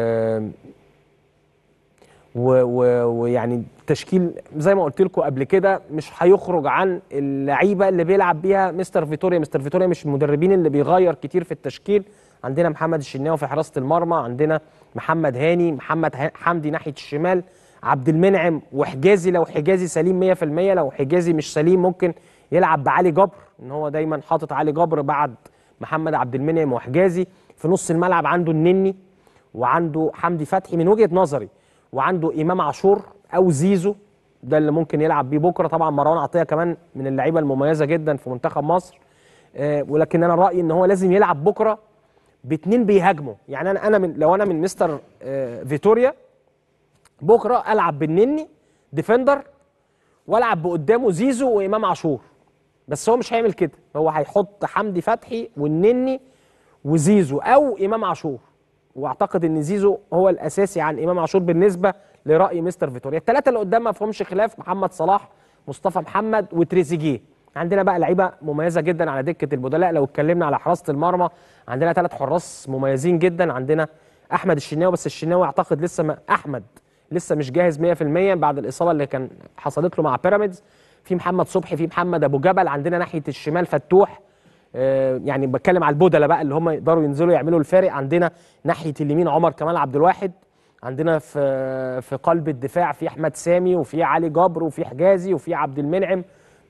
Speaker 1: و- و- ويعني تشكيل زي ما قلت لكم قبل كده مش هيخرج عن اللعيبه اللي بيلعب بيها مستر فيتوريا مستر فيتوريا مش من المدربين اللي بيغير كتير في التشكيل عندنا محمد الشناوي في حراسه المرمى عندنا محمد هاني محمد ه- حمدي ناحيه الشمال عبد المنعم وحجازي لو حجازي سليم 100% لو حجازي مش سليم ممكن يلعب بعلي جبر ان هو دايما حاطط علي جبر بعد محمد عبد المنعم وحجازي في نص الملعب عنده النني وعنده حمدي فتحي من وجهه نظري وعنده امام عاشور او زيزو ده اللي ممكن يلعب بيه بكره طبعا مروان عطيه كمان من اللعيبه المميزه جدا في منتخب مصر آه ولكن انا رايي ان هو لازم يلعب بكره باتنين بيهاجموا يعني انا انا من لو انا من مستر آه فيتوريا بكره العب بالنني ديفندر والعب بقدامه زيزو وامام عاشور بس هو مش هيعمل كده هو هيحط حمدي فتحي والنني وزيزو او امام عاشور واعتقد ان زيزو هو الاساسي عن امام عاشور بالنسبه لراي مستر فيتوريا الثلاثه اللي قدام ما فيهمش خلاف محمد صلاح مصطفى محمد وتريزيجيه عندنا بقى لعيبه مميزه جدا على دكه البدلاء لو اتكلمنا على حراسه المرمى عندنا ثلاث حراس مميزين جدا عندنا احمد الشناوي بس الشناوي اعتقد لسه ما احمد لسه مش جاهز 100% بعد الاصابه اللي كان حصلت له مع بيراميدز في محمد صبحي في محمد ابو جبل عندنا ناحيه الشمال فتوح آه، يعني بتكلم على البودلة بقى اللي هم يقدروا ينزلوا يعملوا الفارق عندنا ناحيه اليمين عمر كمال عبد الواحد عندنا في في قلب الدفاع في احمد سامي وفي علي جبر وفي حجازي وفي عبد المنعم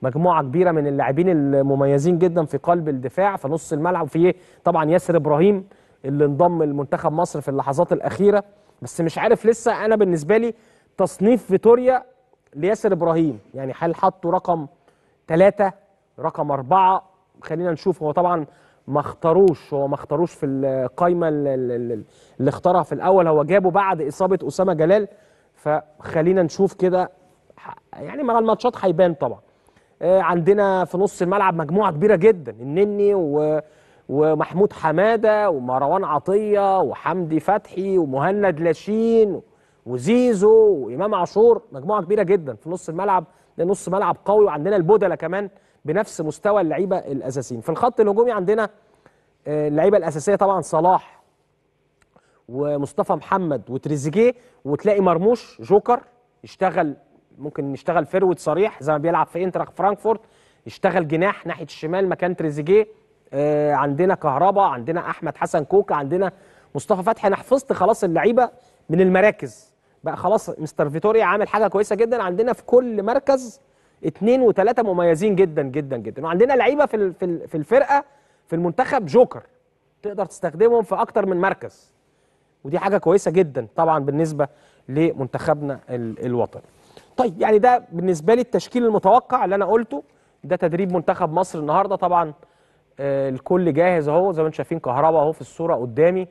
Speaker 1: مجموعه كبيره من اللاعبين المميزين جدا في قلب الدفاع في نص الملعب في طبعا ياسر ابراهيم اللي انضم لمنتخب مصر في اللحظات الاخيره بس مش عارف لسه انا بالنسبه لي تصنيف فيتوريا لياسر ابراهيم يعني هل حطوا رقم ثلاثة رقم أربعة خلينا نشوف هو طبعا ما اختاروش هو ما اختاروش في القايمة ال- ال- ال- اللي اختارها في الأول هو جابه بعد إصابة أسامة جلال فخلينا نشوف كده ح- يعني مع الماتشات هيبان طبعا آه، عندنا في نص الملعب مجموعة كبيرة جدا النني و ومحمود حمادة ومروان عطية وحمدي فتحي ومهند لاشين وزيزو وإمام عاشور مجموعة كبيرة جدا في نص الملعب ده نص ملعب قوي وعندنا البودلة كمان بنفس مستوى اللعيبة الأساسيين في الخط الهجومي عندنا آه، اللعيبة الأساسية طبعا صلاح ومصطفى محمد وتريزيجيه وتلاقي مرموش جوكر يشتغل ممكن يشتغل فيرود صريح زي ما بيلعب في انتراخ فرانكفورت يشتغل جناح ناحيه الشمال مكان تريزيجيه آه عندنا كهربا عندنا احمد حسن كوكا عندنا مصطفى فتحي انا حفظت خلاص اللعيبه من المراكز بقى خلاص مستر فيتوريا عامل حاجه كويسه جدا عندنا في كل مركز اثنين وثلاثه مميزين جدا جدا جدا وعندنا لعيبه في ال- في ال- في الفرقه في المنتخب جوكر تقدر تستخدمهم في اكتر من مركز ودي حاجه كويسه جدا طبعا بالنسبه لمنتخبنا ال- الوطني طيب يعني ده بالنسبه لي التشكيل المتوقع اللي انا قلته ده تدريب منتخب مصر النهارده طبعا آه، الكل جاهز اهو زي ما انتم شايفين كهربا اهو في الصوره قدامي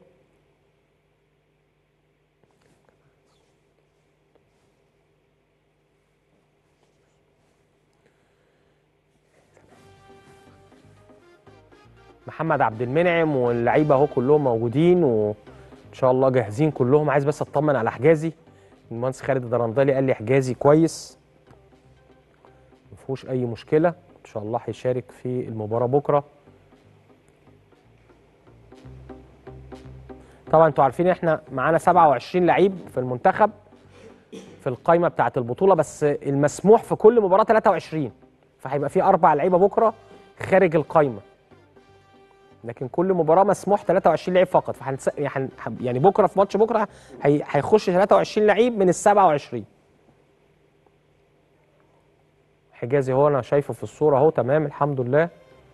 Speaker 1: محمد عبد المنعم واللعيبه اهو كلهم موجودين وان شاء الله جاهزين كلهم عايز بس اطمن على حجازي المهندس خالد الدرندلي قال لي حجازي كويس ما فيهوش اي مشكله ان شاء الله هيشارك في المباراه بكره طبعا انتوا عارفين احنا معانا 27 لعيب في المنتخب في القائمه بتاعه البطوله بس المسموح في كل مباراه 23 فهيبقى في اربع لعيبه بكره خارج القائمه لكن كل مباراه مسموح 23 لعيب فقط فهنس... يعني يعني بكره في ماتش بكره هي... هيخش 23 لعيب من ال 27 حجازي هو انا شايفه في الصوره اهو تمام الحمد لله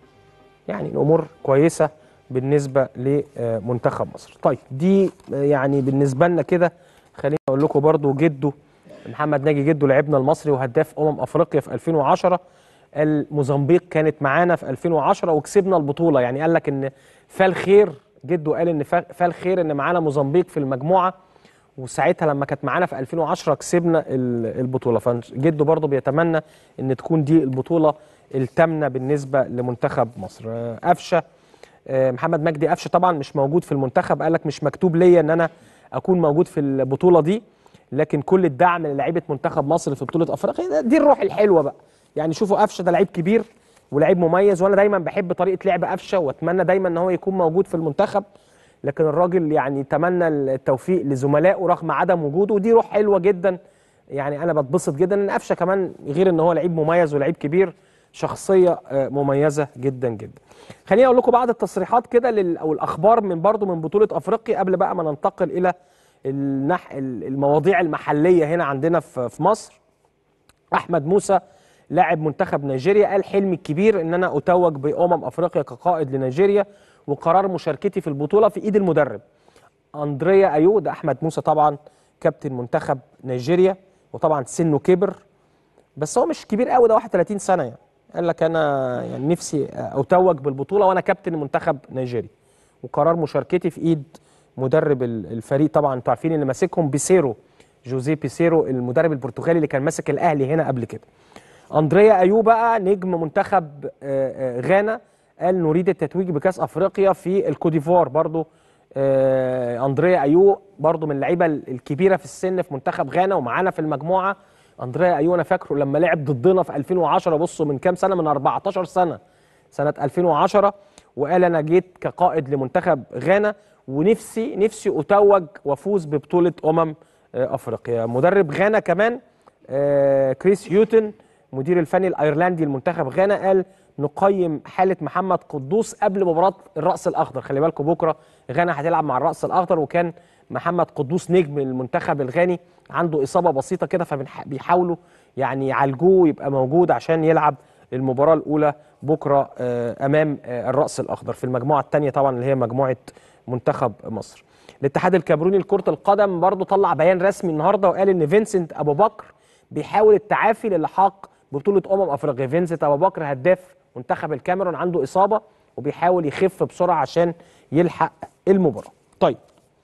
Speaker 1: يعني الامور كويسه بالنسبه لمنتخب مصر طيب دي يعني بالنسبه لنا كده خليني اقول لكم برضو جده محمد ناجي جده لاعبنا المصري وهداف امم افريقيا في 2010 الموزمبيق كانت معانا في 2010 وكسبنا البطوله يعني قال لك ان فال خير جده قال ان فال فال خير ان معانا موزمبيق في المجموعه وساعتها لما كانت معانا في 2010 كسبنا ال- البطوله فجده برضه بيتمنى ان تكون دي البطوله الثامنه بالنسبه لمنتخب مصر آه، قفشه آه، محمد مجدي قفشه طبعا مش موجود في المنتخب قال لك مش مكتوب ليا ان انا اكون موجود في البطوله دي لكن كل الدعم للاعيبه منتخب مصر في بطوله افريقيا ده- دي الروح الحلوه بقى يعني شوفوا قفشه ده لعيب كبير ولعيب مميز وانا دايما بحب طريقه لعب قفشه واتمنى دايما ان هو يكون موجود في المنتخب لكن الراجل يعني تمنى التوفيق لزملائه رغم عدم وجوده ودي روح حلوه جدا يعني انا بتبسط جدا ان قفشه كمان غير ان هو لعيب مميز ولعيب كبير شخصيه آه، مميزه جدا جدا خليني اقول لكم بعض التصريحات كده لل- او الاخبار من برضو من بطوله افريقيا قبل بقى ما ننتقل الى النح المواضيع المحليه هنا عندنا في في مصر احمد موسى لاعب منتخب نيجيريا قال حلمي الكبير ان انا اتوج بامم افريقيا كقائد لنيجيريا وقرار مشاركتي في البطوله في ايد المدرب اندريا ايو ده احمد موسى طبعا كابتن منتخب نيجيريا وطبعا سنه كبر بس هو مش كبير قوي ده 31 سنه يعني قال لك انا يعني نفسي اتوج بالبطوله وانا كابتن منتخب نيجيريا وقرار مشاركتي في ايد مدرب ال- الفريق طبعا انتوا عارفين اللي ماسكهم بيسيرو جوزيه بيسيرو المدرب البرتغالي اللي كان ماسك الاهلي هنا قبل كده اندريا ايو بقى نجم منتخب آه، آه، غانا قال نريد التتويج بكاس افريقيا في الكوديفوار برضو آه، اندريا ايو برضو من اللعيبه الكبيره في السن في منتخب غانا ومعانا في المجموعه اندريا ايو انا فاكره لما لعب ضدنا في 2010 بصوا من كام سنه من 14 سنه سنه 2010 وقال انا جيت كقائد لمنتخب غانا ونفسي نفسي اتوج وافوز ببطوله امم آه، افريقيا مدرب غانا كمان آه، كريس هيوتن مدير الفني الايرلندي لمنتخب غانا قال نقيم حاله محمد قدوس قبل مباراه الراس الاخضر خلي بالكم بكره غانا هتلعب مع الراس الاخضر وكان محمد قدوس نجم المنتخب الغاني عنده اصابه بسيطه كده فبيحاولوا يعني يعالجوه ويبقى موجود عشان يلعب المباراه الاولى بكره آه، امام آه، الراس الاخضر في المجموعه الثانيه طبعا اللي هي مجموعه منتخب مصر الاتحاد الكاميروني لكره القدم برضو طلع بيان رسمي النهارده وقال ان فينسنت ابو بكر بيحاول التعافي للحاق ببطوله امم افريقيا فينسنت ابو بكر هداف منتخب الكاميرون عنده اصابه وبيحاول يخف بسرعه عشان يلحق المباراه طيب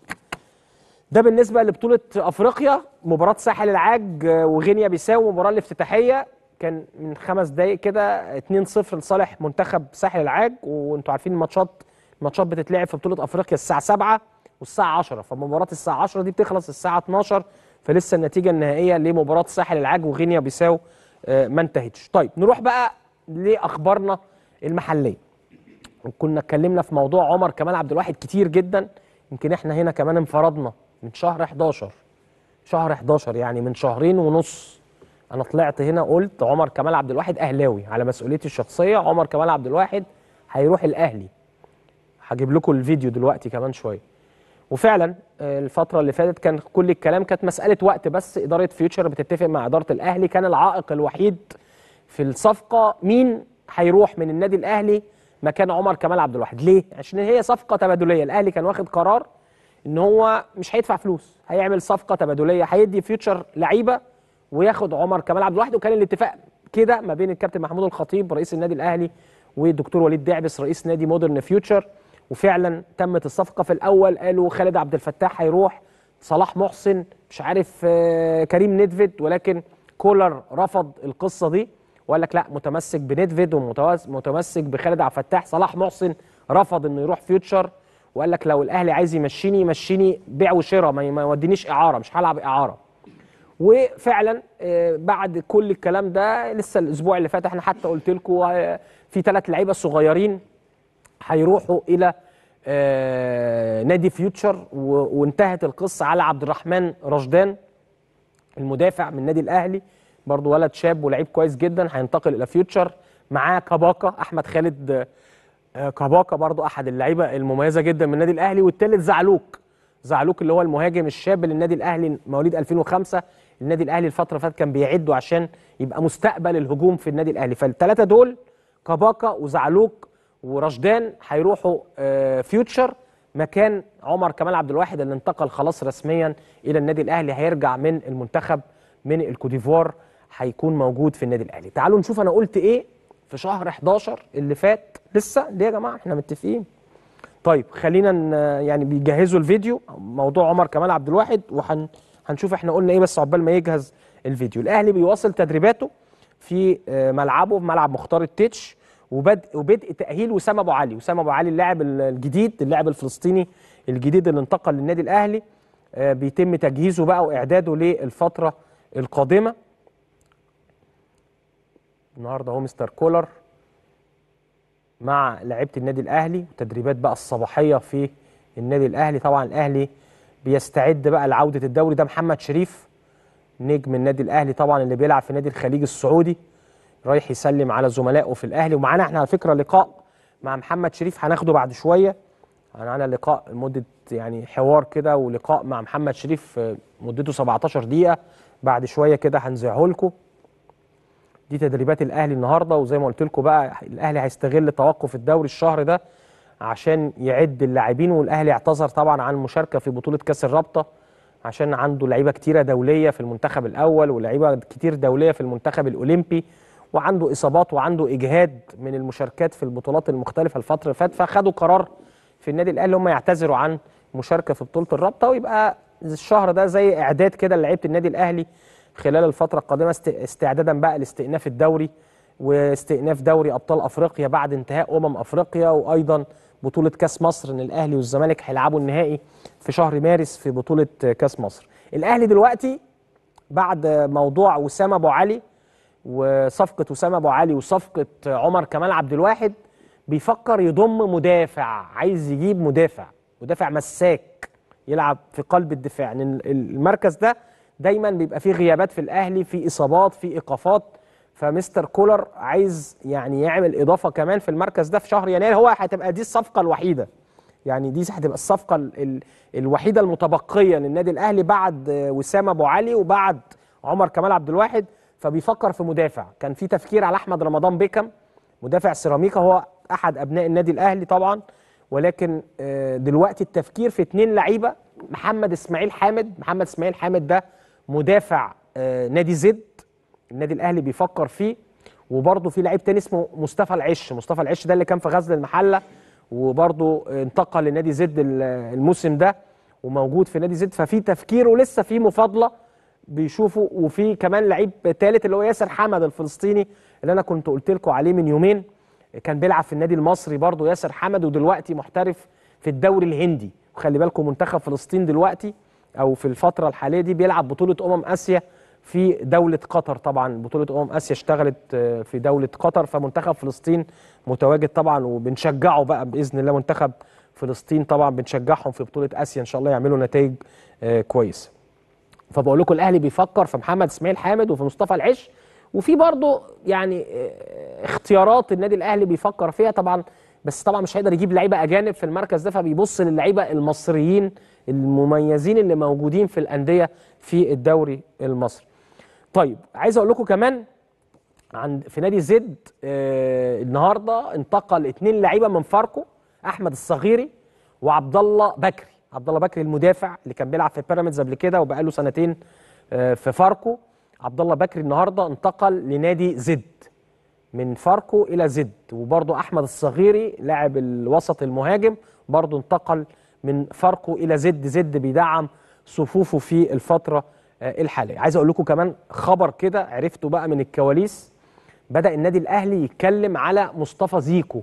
Speaker 1: ده بالنسبه لبطوله افريقيا مباراه ساحل العاج آه، وغينيا بيساو المباراه الافتتاحيه كان من خمس دقائق كده 2-0 لصالح منتخب ساحل العاج وانتوا عارفين الماتشات الماتشات بتتلعب في بطوله افريقيا الساعه 7 والساعه 10 فمباراه الساعه 10 دي بتخلص الساعه 12 فلسه النتيجه النهائيه لمباراه ساحل العاج وغينيا بيساو آه، ما انتهتش طيب نروح بقى لاخبارنا المحليه كنا اتكلمنا في موضوع عمر كمال عبد الواحد كتير جدا يمكن احنا هنا كمان انفردنا من شهر 11 شهر 11 يعني من شهرين ونص انا طلعت هنا قلت عمر كمال عبد الواحد اهلاوي على مسؤوليتي الشخصيه عمر كمال عبد الواحد هيروح الاهلي هجيب لكم الفيديو دلوقتي كمان شويه وفعلا آه، الفتره اللي فاتت كان كل الكلام كانت مساله وقت بس اداره فيوتشر بتتفق مع اداره الاهلي كان العائق الوحيد في الصفقه مين هيروح من النادي الاهلي مكان عمر كمال عبد الواحد ليه عشان هي صفقه تبادليه الاهلي كان واخد قرار ان هو مش هيدفع فلوس هيعمل صفقه تبادليه هيدي فيوتشر لعيبه وياخد عمر كمال عبد الواحد وكان الاتفاق كده ما بين الكابتن محمود الخطيب رئيس النادي الاهلي والدكتور وليد دعبس رئيس نادي مودرن فيوتشر وفعلا تمت الصفقه في الاول قالوا خالد عبد الفتاح هيروح صلاح محسن مش عارف آه، كريم ندفد ولكن كولر رفض القصه دي وقال لك لا متمسك بندفد ومتمسك بخالد عبد الفتاح صلاح محسن رفض انه يروح فيوتشر وقال لك لو الاهلي عايز يمشيني يمشيني بيع وشراء ما ما يودينيش اعاره مش هلعب اعاره وفعلا آه، بعد كل الكلام ده لسه الاسبوع اللي فات احنا حتى قلت لكم آه، في ثلاث لعيبه صغيرين هيروحوا الى آه، نادي فيوتشر و- وانتهت القصه على عبد الرحمن رشدان المدافع من النادي الاهلي برضو ولد شاب ولعيب كويس جدا هينتقل الى فيوتشر معاه كاباكا احمد خالد آه، آه، كاباكا برضو احد اللعيبه المميزه جدا من النادي الاهلي والثالث زعلوك زعلوك اللي هو المهاجم الشاب للنادي الاهلي مواليد 2005 النادي الاهلي الفتره اللي فاتت كان بيعده عشان يبقى مستقبل الهجوم في النادي الاهلي فالثلاثه دول كاباكا وزعلوك ورشدان هيروحوا آه، فيوتشر مكان عمر كمال عبد الواحد اللي انتقل خلاص رسميا الى النادي الاهلي هيرجع من المنتخب من الكوديفوار هيكون موجود في النادي الاهلي تعالوا نشوف انا قلت ايه في شهر 11 اللي فات لسه ليه يا جماعه احنا متفقين طيب خلينا ن- يعني بيجهزوا الفيديو موضوع عمر كمال عبد الواحد وهن هنشوف احنا قلنا ايه بس عقبال ما يجهز الفيديو الاهلي بيواصل تدريباته في آه، ملعبه في ملعب مختار التتش وبدء وبدء تاهيل وسام ابو علي وسام ابو علي اللاعب ال- الجديد اللاعب الفلسطيني الجديد اللي انتقل للنادي الاهلي آه، بيتم تجهيزه بقى واعداده للفتره القادمه النهارده هو مستر كولر مع لعيبه النادي الاهلي وتدريبات بقى الصباحيه في النادي الاهلي طبعا الاهلي بيستعد بقى لعوده الدوري ده محمد شريف نجم النادي الاهلي طبعا اللي بيلعب في نادي الخليج السعودي رايح يسلم على زملائه في الاهلي ومعانا احنا على فكره لقاء مع محمد شريف هناخده بعد شويه معانا لقاء لمده يعني حوار كده ولقاء مع محمد شريف آه، مدته 17 دقيقه بعد شويه كده هنذيعه لكم دي تدريبات الاهلي النهارده وزي ما قلت لكم بقى الاهلي هيستغل توقف الدوري الشهر ده عشان يعد اللاعبين والاهلي اعتذر طبعا عن المشاركه في بطوله كاس الرابطه عشان عنده لعيبه كتيره دوليه في المنتخب الاول ولعيبه كتير دوليه في المنتخب الاولمبي وعنده اصابات وعنده اجهاد من المشاركات في البطولات المختلفه الفتره اللي فاتت فخدوا قرار في النادي الاهلي هم يعتذروا عن المشاركه في بطوله الرابطه ويبقى الشهر ده زي اعداد كده لعيبه النادي الاهلي خلال الفتره القادمه است- استعدادا بقى لاستئناف الدوري واستئناف دوري ابطال افريقيا بعد انتهاء امم افريقيا وايضا بطوله كاس مصر ان الاهلي والزمالك هيلعبوا النهائي في شهر مارس في بطوله كاس مصر الاهلي دلوقتي بعد موضوع وسام ابو علي وصفقه وسام ابو علي وصفقه عمر كمال عبد الواحد بيفكر يضم مدافع عايز يجيب مدافع مدافع مساك يلعب في قلب الدفاع لان يعني المركز ده دايما بيبقى فيه غيابات في الاهلي في اصابات في ايقافات فمستر كولر عايز يعني يعمل اضافه كمان في المركز ده في شهر يناير هو هتبقى دي الصفقه الوحيده يعني دي هتبقى الصفقه ال ال الوحيده المتبقيه للنادي الاهلي بعد آه، وسام ابو علي وبعد عمر كمال عبد الواحد فبيفكر في مدافع كان في تفكير على احمد رمضان بيكم مدافع سيراميكا هو احد ابناء النادي الاهلي طبعا ولكن آه، دلوقتي التفكير في اتنين لعيبه محمد اسماعيل حامد محمد اسماعيل حامد ده مدافع آه، نادي زد النادي الاهلي بيفكر فيه وبرضه في لعيب تاني اسمه مصطفى العش مصطفى العش ده اللي كان في غزل المحله وبرضه انتقل لنادي زد ال- الموسم ده وموجود في نادي زد ففي تفكير ولسه في مفاضله بيشوفوا وفي كمان لعيب ثالث اللي هو ياسر حمد الفلسطيني اللي انا كنت قلت لكم عليه من يومين كان بيلعب في النادي المصري برضه ياسر حمد ودلوقتي محترف في الدوري الهندي وخلي بالكم منتخب فلسطين دلوقتي او في الفتره الحاليه دي بيلعب بطوله امم اسيا في دوله قطر طبعا بطوله امم اسيا اشتغلت آه، في دوله قطر فمنتخب فلسطين متواجد طبعا وبنشجعه بقى باذن الله منتخب فلسطين طبعا بنشجعهم في بطوله اسيا ان شاء الله يعملوا نتائج آه، كويسه فبقول لكم الاهلي بيفكر في محمد اسماعيل حامد وفي مصطفى العش وفي برضه يعني آه، اختيارات النادي الاهلي بيفكر فيها طبعا بس طبعا مش هيقدر يجيب لعيبه اجانب في المركز ده فبيبص للعيبه المصريين المميزين اللي موجودين في الانديه في الدوري المصري. طيب عايز اقول لكم كمان عند في نادي زد آه النهارده انتقل اثنين لعيبه من فاركو احمد الصغيري وعبد الله بكري عبد الله بكري المدافع اللي كان بيلعب في بيراميدز قبل كده وبقاله سنتين آه في فاركو عبد الله بكري النهارده انتقل لنادي زد من فاركو الى زد وبرضه احمد الصغيري لاعب الوسط المهاجم برضه انتقل من فاركو الى زد زد بيدعم صفوفه في الفتره آه، الحاليه عايز اقول لكم كمان خبر كده عرفته بقى من الكواليس بدا النادي الاهلي يتكلم على مصطفى زيكو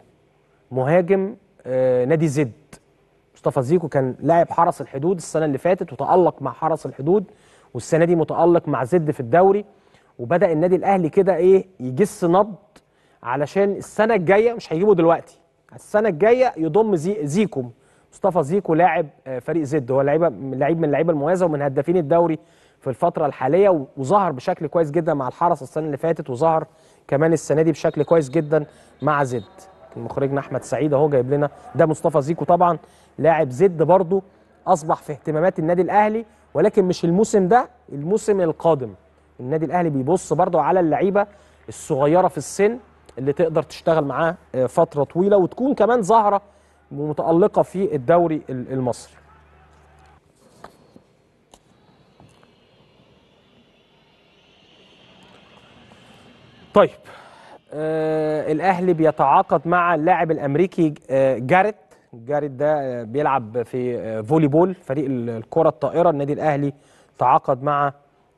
Speaker 1: مهاجم آه، نادي زد مصطفى زيكو كان لاعب حرس الحدود السنه اللي فاتت وتالق مع حرس الحدود والسنه دي متالق مع زد في الدوري وبدا النادي الاهلي كده ايه يجس نبض علشان السنه الجايه مش هيجيبه دلوقتي السنه الجايه يضم زي زيكو مصطفى زيكو لاعب آه، فريق زد هو لعيبه لعيب من اللعيبه المميزه ومن هدافين الدوري في الفتره الحاليه و- وظهر بشكل كويس جدا مع الحرس السنه اللي فاتت وظهر كمان السنه دي بشكل كويس جدا مع زد مخرجنا احمد سعيد اهو جايب لنا ده مصطفى زيكو طبعا لاعب زد برضه اصبح في اهتمامات النادي الاهلي ولكن مش الموسم ده الموسم القادم النادي الاهلي بيبص برضه على اللعيبه الصغيره في السن اللي تقدر تشتغل معاه آه، فتره طويله وتكون كمان ظاهره ومتالقه في الدوري ال- المصري طيب آه الاهلي بيتعاقد مع اللاعب الامريكي آه جاريت جاريت ده آه بيلعب في آه فولي بول فريق ال- الكره الطائره النادي الاهلي تعاقد مع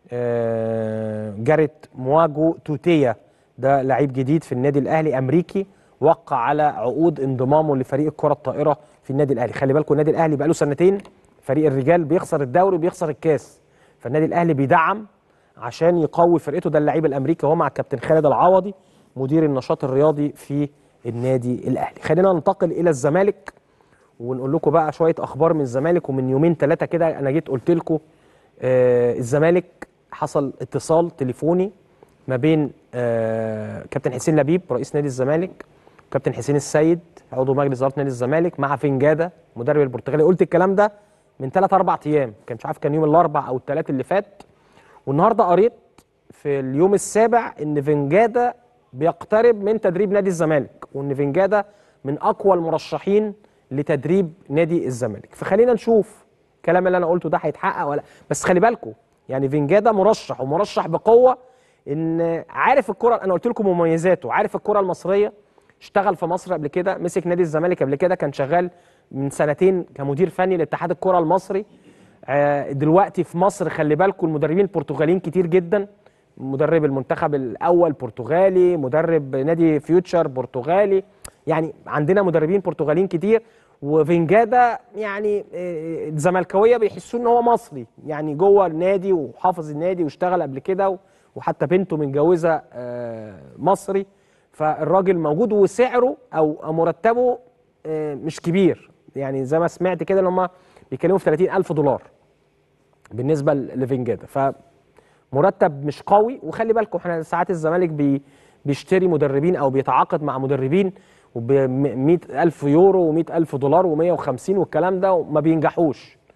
Speaker 1: آه جاريت مواجو توتيا ده لعيب جديد في النادي الاهلي امريكي وقع على عقود انضمامه لفريق الكره الطائره في النادي الاهلي خلي بالكم النادي الاهلي بقاله سنتين فريق الرجال بيخسر الدوري وبيخسر الكاس فالنادي الاهلي بيدعم عشان يقوي فرقته ده اللعيب الامريكي هو مع الكابتن خالد العوضي مدير النشاط الرياضي في النادي الاهلي خلينا ننتقل الى الزمالك ونقول لكم بقى شويه اخبار من الزمالك ومن يومين ثلاثه كده انا جيت قلت لكم آه الزمالك حصل اتصال تليفوني ما بين آه كابتن حسين لبيب رئيس نادي الزمالك كابتن حسين السيد عضو مجلس اداره نادي الزمالك مع فنجاده مدرب البرتغالي قلت الكلام ده من ثلاث اربع ايام كان مش عارف كان يوم الاربع او الثلاث اللي فات والنهارده قريت في اليوم السابع ان فنجاده بيقترب من تدريب نادي الزمالك وان فنجاده من اقوى المرشحين لتدريب نادي الزمالك فخلينا نشوف الكلام اللي انا قلته ده هيتحقق ولا بس خلي بالكم يعني فنجاده مرشح ومرشح بقوه ان عارف الكره انا قلت لكم مميزاته عارف الكره المصريه اشتغل في مصر قبل كده مسك نادي الزمالك قبل كده كان شغال من سنتين كمدير فني لاتحاد الكره المصري آه، دلوقتي في مصر خلي بالكم المدربين البرتغاليين كتير جدا مدرب المنتخب الاول برتغالي مدرب نادي فيوتشر برتغالي يعني عندنا مدربين برتغاليين كتير وفنجادا يعني آه، الزملكاويه بيحسوا ان هو مصري يعني جوه النادي وحافظ النادي واشتغل قبل كده و- وحتى بنته متجوزه آه، مصري فالراجل موجود وسعره او مرتبه آه، مش كبير يعني زي ما سمعت كده ان هم بيتكلموا في 30 الف دولار بالنسبه لفنجادا فمرتب مش قوي وخلي بالكم احنا ساعات الزمالك بي بيشتري مدربين او بيتعاقد مع مدربين وب 100 الف يورو و100 الف دولار و150 والكلام ده وما بينجحوش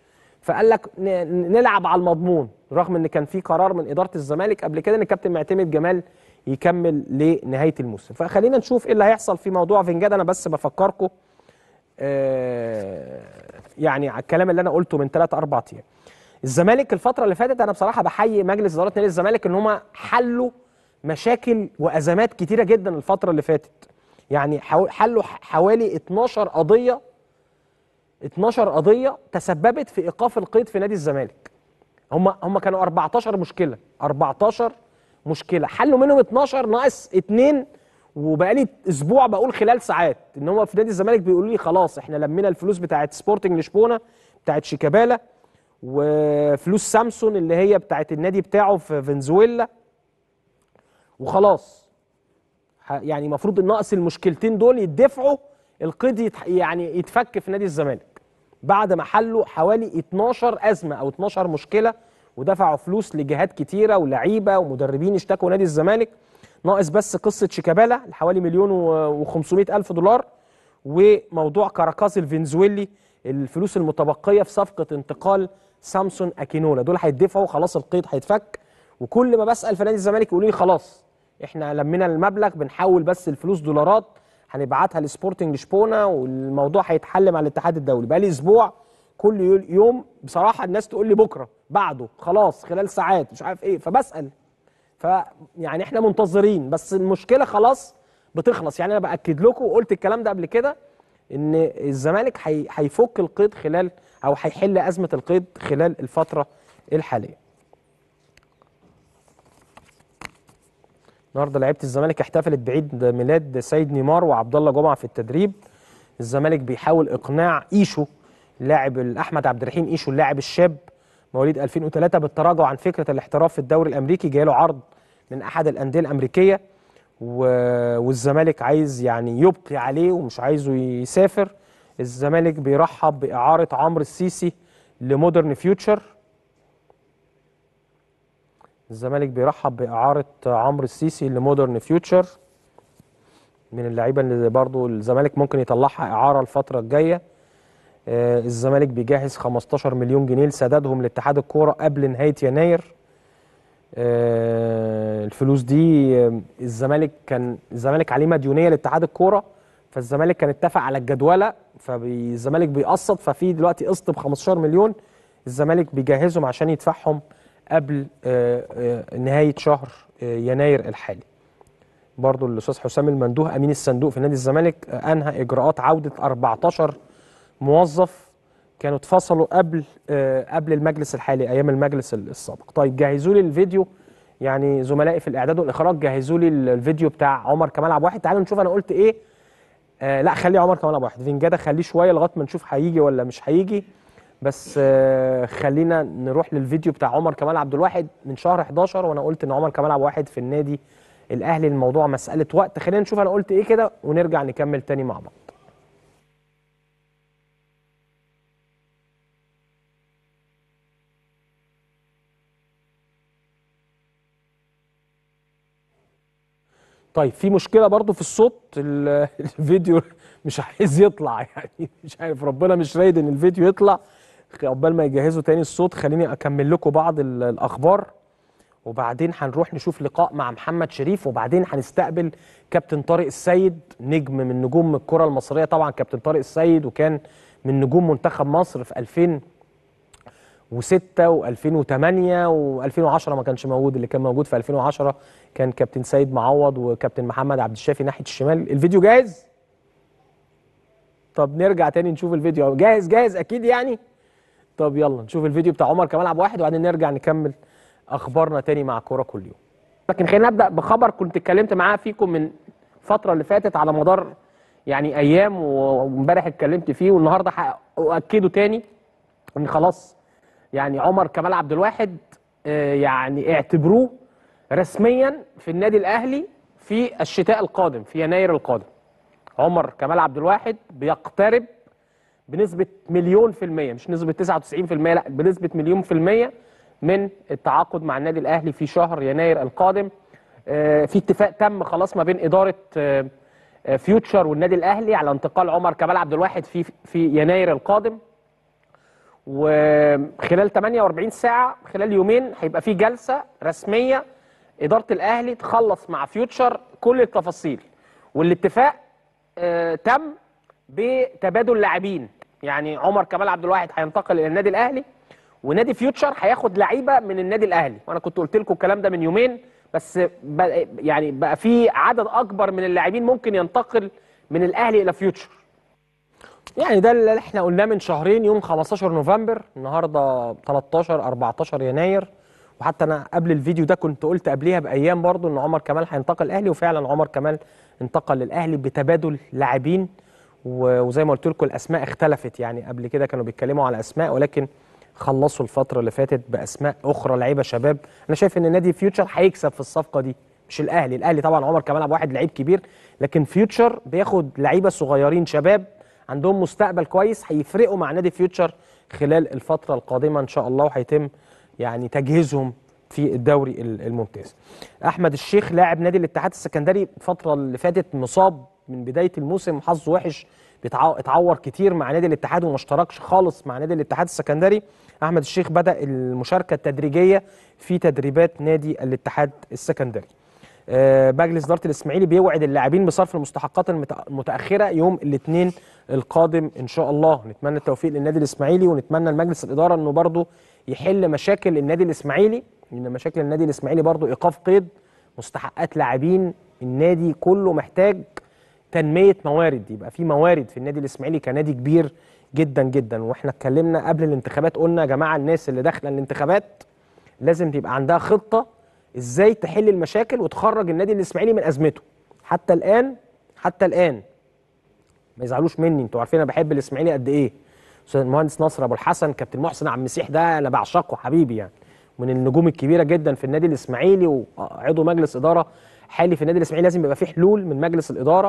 Speaker 1: فقال لك ن- نلعب على المضمون رغم ان كان في قرار من اداره الزمالك قبل كده ان الكابتن معتمد جمال يكمل لنهايه الموسم فخلينا نشوف ايه اللي هيحصل في موضوع فنجاد انا بس بفكركم آه، يعني على الكلام اللي انا قلته من 3 4 ايام الزمالك الفتره اللي فاتت انا بصراحه بحيي مجلس اداره نادي الزمالك ان هم حلوا مشاكل وازمات كتيره جدا الفتره اللي فاتت يعني حاو- حلوا ح- حوالي 12 قضيه 12 قضيه تسببت في ايقاف القيد في نادي الزمالك هم هم كانوا 14 مشكله 14 مشكله حلوا منهم 12 ناقص 2 وبقالي اسبوع بقول خلال ساعات ان هو في نادي الزمالك بيقولوا لي خلاص احنا لمينا الفلوس بتاعت سبورتنج لشبونه بتاعت شيكابالا وفلوس سامسون اللي هي بتاعت النادي بتاعه في فنزويلا وخلاص ح- يعني المفروض الناقص المشكلتين دول يدفعوا القيد يتح... يعني يتفك في نادي الزمالك بعد ما حلوا حوالي 12 ازمه او 12 مشكله ودفعوا فلوس لجهات كتيره ولعيبه ومدربين اشتكوا نادي الزمالك ناقص بس قصه شيكابالا حوالي مليون و500 الف دولار وموضوع كاراكاس الفنزويلي الفلوس المتبقيه في صفقه انتقال سامسون اكينولا دول هيدفعوا خلاص القيد هيتفك وكل ما بسال في نادي الزمالك يقولوا لي خلاص احنا لمينا المبلغ بنحول بس الفلوس دولارات هنبعتها لسبورتنج لشبونه والموضوع هيتحل مع الاتحاد الدولي بقى لي اسبوع كل يو- يوم بصراحه الناس تقول لي بكره بعده خلاص خلال ساعات مش عارف ايه فبسال ف يعني احنا منتظرين بس المشكله خلاص بتخلص يعني انا باكد لكم وقلت الكلام ده قبل كده ان الزمالك هي- هيفك القيد خلال او هيحل ازمه القيد خلال الفتره الحاليه النهارده لعيبه الزمالك احتفلت بعيد ميلاد سيد نيمار وعبد الله جمعه في التدريب الزمالك بيحاول اقناع ايشو اللاعب احمد عبد الرحيم ايشو اللاعب الشاب مواليد 2003 بالتراجع عن فكره الاحتراف في الدوري الامريكي جاي له عرض من احد الانديه الامريكيه و... والزمالك عايز يعني يبقي عليه ومش عايزه يسافر الزمالك بيرحب باعاره عمرو السيسي لمودرن فيوتشر الزمالك بيرحب باعاره عمرو السيسي لمودرن فيوتشر من اللعيبه اللي برضو الزمالك ممكن يطلعها اعاره الفتره الجايه آه، الزمالك بيجهز 15 مليون جنيه لسدادهم لاتحاد الكوره قبل نهايه يناير آه، الفلوس دي آه، الزمالك كان الزمالك عليه مديونيه لاتحاد الكوره فالزمالك كان اتفق على الجدوله فالزمالك بيقسط ففي دلوقتي قسط ب 15 مليون الزمالك بيجهزهم عشان يدفعهم قبل آه، آه، نهايه شهر آه، يناير الحالي برضو الاستاذ حسام المندوه امين الصندوق في نادي الزمالك آه، انهى اجراءات عوده 14 موظف كانوا اتفصلوا قبل آه، قبل المجلس الحالي ايام المجلس السابق طيب جهزوا لي الفيديو يعني زملائي في الاعداد والاخراج جهزوا لي الفيديو بتاع عمر كمال عبد الواحد تعالوا نشوف انا قلت ايه آه لا خلي عمر كمال عبد الواحد فينجادا خليه شويه لغايه ما نشوف هيجي ولا مش هيجي بس آه خلينا نروح للفيديو بتاع عمر كمال عبد الواحد من شهر 11 وانا قلت ان عمر كمال عبد الواحد في النادي الاهلي الموضوع مساله وقت خلينا نشوف انا قلت ايه كده ونرجع نكمل تاني مع بعض طيب في مشكله برضو في الصوت ال- الفيديو مش عايز يطلع يعني مش عارف ربنا مش رايد ان الفيديو يطلع عقبال ما يجهزوا تاني الصوت خليني اكمل لكم بعض ال- الاخبار وبعدين هنروح نشوف لقاء مع محمد شريف وبعدين هنستقبل كابتن طارق السيد نجم من نجوم الكره المصريه طبعا كابتن طارق السيد وكان من نجوم منتخب مصر في 2006 و2008 و2010 ما كانش موجود اللي كان موجود في 2010 كان كابتن سيد معوض وكابتن محمد عبد الشافي ناحيه الشمال الفيديو جاهز طب نرجع تاني نشوف الفيديو جاهز جاهز اكيد يعني طب يلا نشوف الفيديو بتاع عمر كمال عبد الواحد وبعدين نرجع نكمل اخبارنا تاني مع كوره كل يوم لكن خلينا نبدا بخبر كنت اتكلمت معاه فيكم من الفتره اللي فاتت على مدار يعني ايام وامبارح اتكلمت فيه والنهارده هاكده تاني ان خلاص يعني عمر كمال عبد الواحد آه، يعني اعتبروه رسميا في النادي الاهلي في الشتاء القادم في يناير القادم عمر كمال عبد الواحد بيقترب بنسبة مليون في المية مش نسبة 99 في المية لا بنسبة مليون في المية من التعاقد مع النادي الأهلي في شهر يناير القادم آه، في اتفاق تم خلاص ما بين إدارة آه، آه، فيوتشر والنادي الأهلي على انتقال عمر كمال عبد الواحد في في يناير القادم وخلال 48 ساعه خلال يومين هيبقى في جلسه رسميه اداره الاهلي تخلص مع فيوتشر كل التفاصيل والاتفاق آه تم بتبادل لاعبين يعني عمر كمال عبد الواحد هينتقل الى النادي الاهلي ونادي فيوتشر هياخد لعيبه من النادي الاهلي وانا كنت قلت لكم الكلام ده من يومين بس بقى يعني بقى في عدد اكبر من اللاعبين ممكن ينتقل من الاهلي الى فيوتشر يعني ده اللي احنا قلناه من شهرين يوم 15 نوفمبر النهارده 13 14 يناير وحتى انا قبل الفيديو ده كنت قلت قبليها بايام برضو ان عمر كمال هينتقل الاهلي وفعلا عمر كمال انتقل للاهلي بتبادل لاعبين و- وزي ما قلت لكم الاسماء اختلفت يعني قبل كده كانوا بيتكلموا على اسماء ولكن خلصوا الفتره اللي فاتت باسماء اخرى لعيبه شباب انا شايف ان نادي فيوتشر هيكسب في الصفقه دي مش الاهلي الاهلي طبعا عمر كمال عبد واحد لعيب كبير لكن فيوتشر بياخد لعيبه صغيرين شباب عندهم مستقبل كويس هيفرقوا مع نادي فيوتشر خلال الفتره القادمه ان شاء الله وهيتم يعني تجهيزهم في الدوري ال- الممتاز احمد الشيخ لاعب نادي الاتحاد السكندري الفتره اللي فاتت مصاب من بدايه الموسم حظه وحش بيتعو- اتعور كتير مع نادي الاتحاد وما اشتركش خالص مع نادي الاتحاد السكندري احمد الشيخ بدا المشاركه التدريجيه في تدريبات نادي الاتحاد السكندري آه، مجلس اداره الاسماعيلي بيوعد اللاعبين بصرف المستحقات المت- المتاخره يوم الاثنين القادم ان شاء الله نتمنى التوفيق للنادي الاسماعيلي ونتمنى لمجلس الاداره انه برضه يحل مشاكل النادي الاسماعيلي لان مشاكل النادي الاسماعيلي برضه ايقاف قيد مستحقات لاعبين النادي كله محتاج تنميه موارد يبقى في موارد في النادي الاسماعيلي كنادي كبير جدا جدا واحنا اتكلمنا قبل الانتخابات قلنا يا جماعه الناس اللي داخله الانتخابات لازم تبقى عندها خطه ازاي تحل المشاكل وتخرج النادي الاسماعيلي من ازمته حتى الان حتى الان ما يزعلوش مني انتوا عارفين انا بحب الاسماعيلي قد ايه استاذ المهندس نصر ابو الحسن كابتن محسن عم مسيح ده انا بعشقه حبيبي يعني من النجوم الكبيره جدا في النادي الاسماعيلي وعضو مجلس اداره حالي في النادي الاسماعيلي لازم يبقى في حلول من مجلس الاداره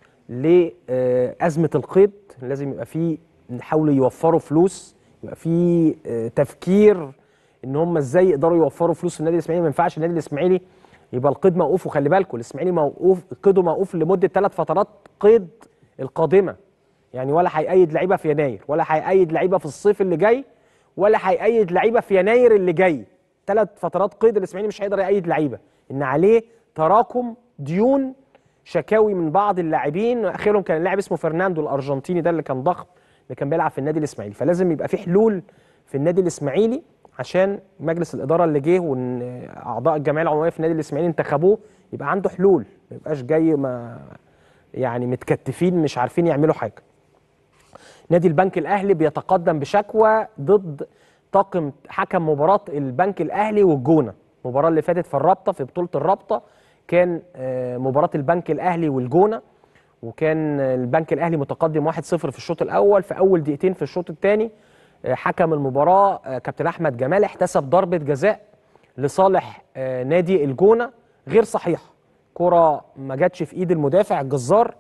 Speaker 1: لازمه القيد لازم يبقى في نحاولوا يوفروا فلوس يبقى في آه، تفكير ان هم ازاي يقدروا يوفروا فلوس في النادي الاسماعيلي ما ينفعش النادي الاسماعيلي يبقى القيد موقوف وخلي بالكم الاسماعيلي موقوف قيده موقوف لمده ثلاث فترات قيد القادمه يعني ولا هيأيد لعيبه في يناير ولا هيأيد لعيبه في الصيف اللي جاي ولا هيأيد لعيبه في يناير اللي جاي ثلاث فترات قيد الاسماعيلي مش هيقدر يأيد لعيبه ان عليه تراكم ديون شكاوي من بعض اللاعبين واخرهم كان لاعب اسمه فرناندو الارجنتيني ده اللي كان ضخم اللي كان بيلعب في النادي الاسماعيلي فلازم يبقى في حلول في النادي الاسماعيلي عشان مجلس الاداره اللي جه وان اعضاء الجمعيه العموميه في النادي الاسماعيلي انتخبوه يبقى عنده حلول ما يبقاش جاي ما يعني متكتفين مش عارفين يعملوا حاجه نادي البنك الاهلي بيتقدم بشكوى ضد طاقم حكم مباراه البنك الاهلي والجونه المباراه اللي فاتت في الرابطه في بطوله الرابطه كان آه، مباراه البنك الاهلي والجونه وكان البنك الاهلي متقدم 1-0 في الشوط الاول في اول دقيقتين في الشوط الثاني حكم المباراه آه، كابتن احمد جمال احتسب ضربه جزاء لصالح آه، نادي الجونه غير صحيحه كره ما جاتش في ايد المدافع الجزار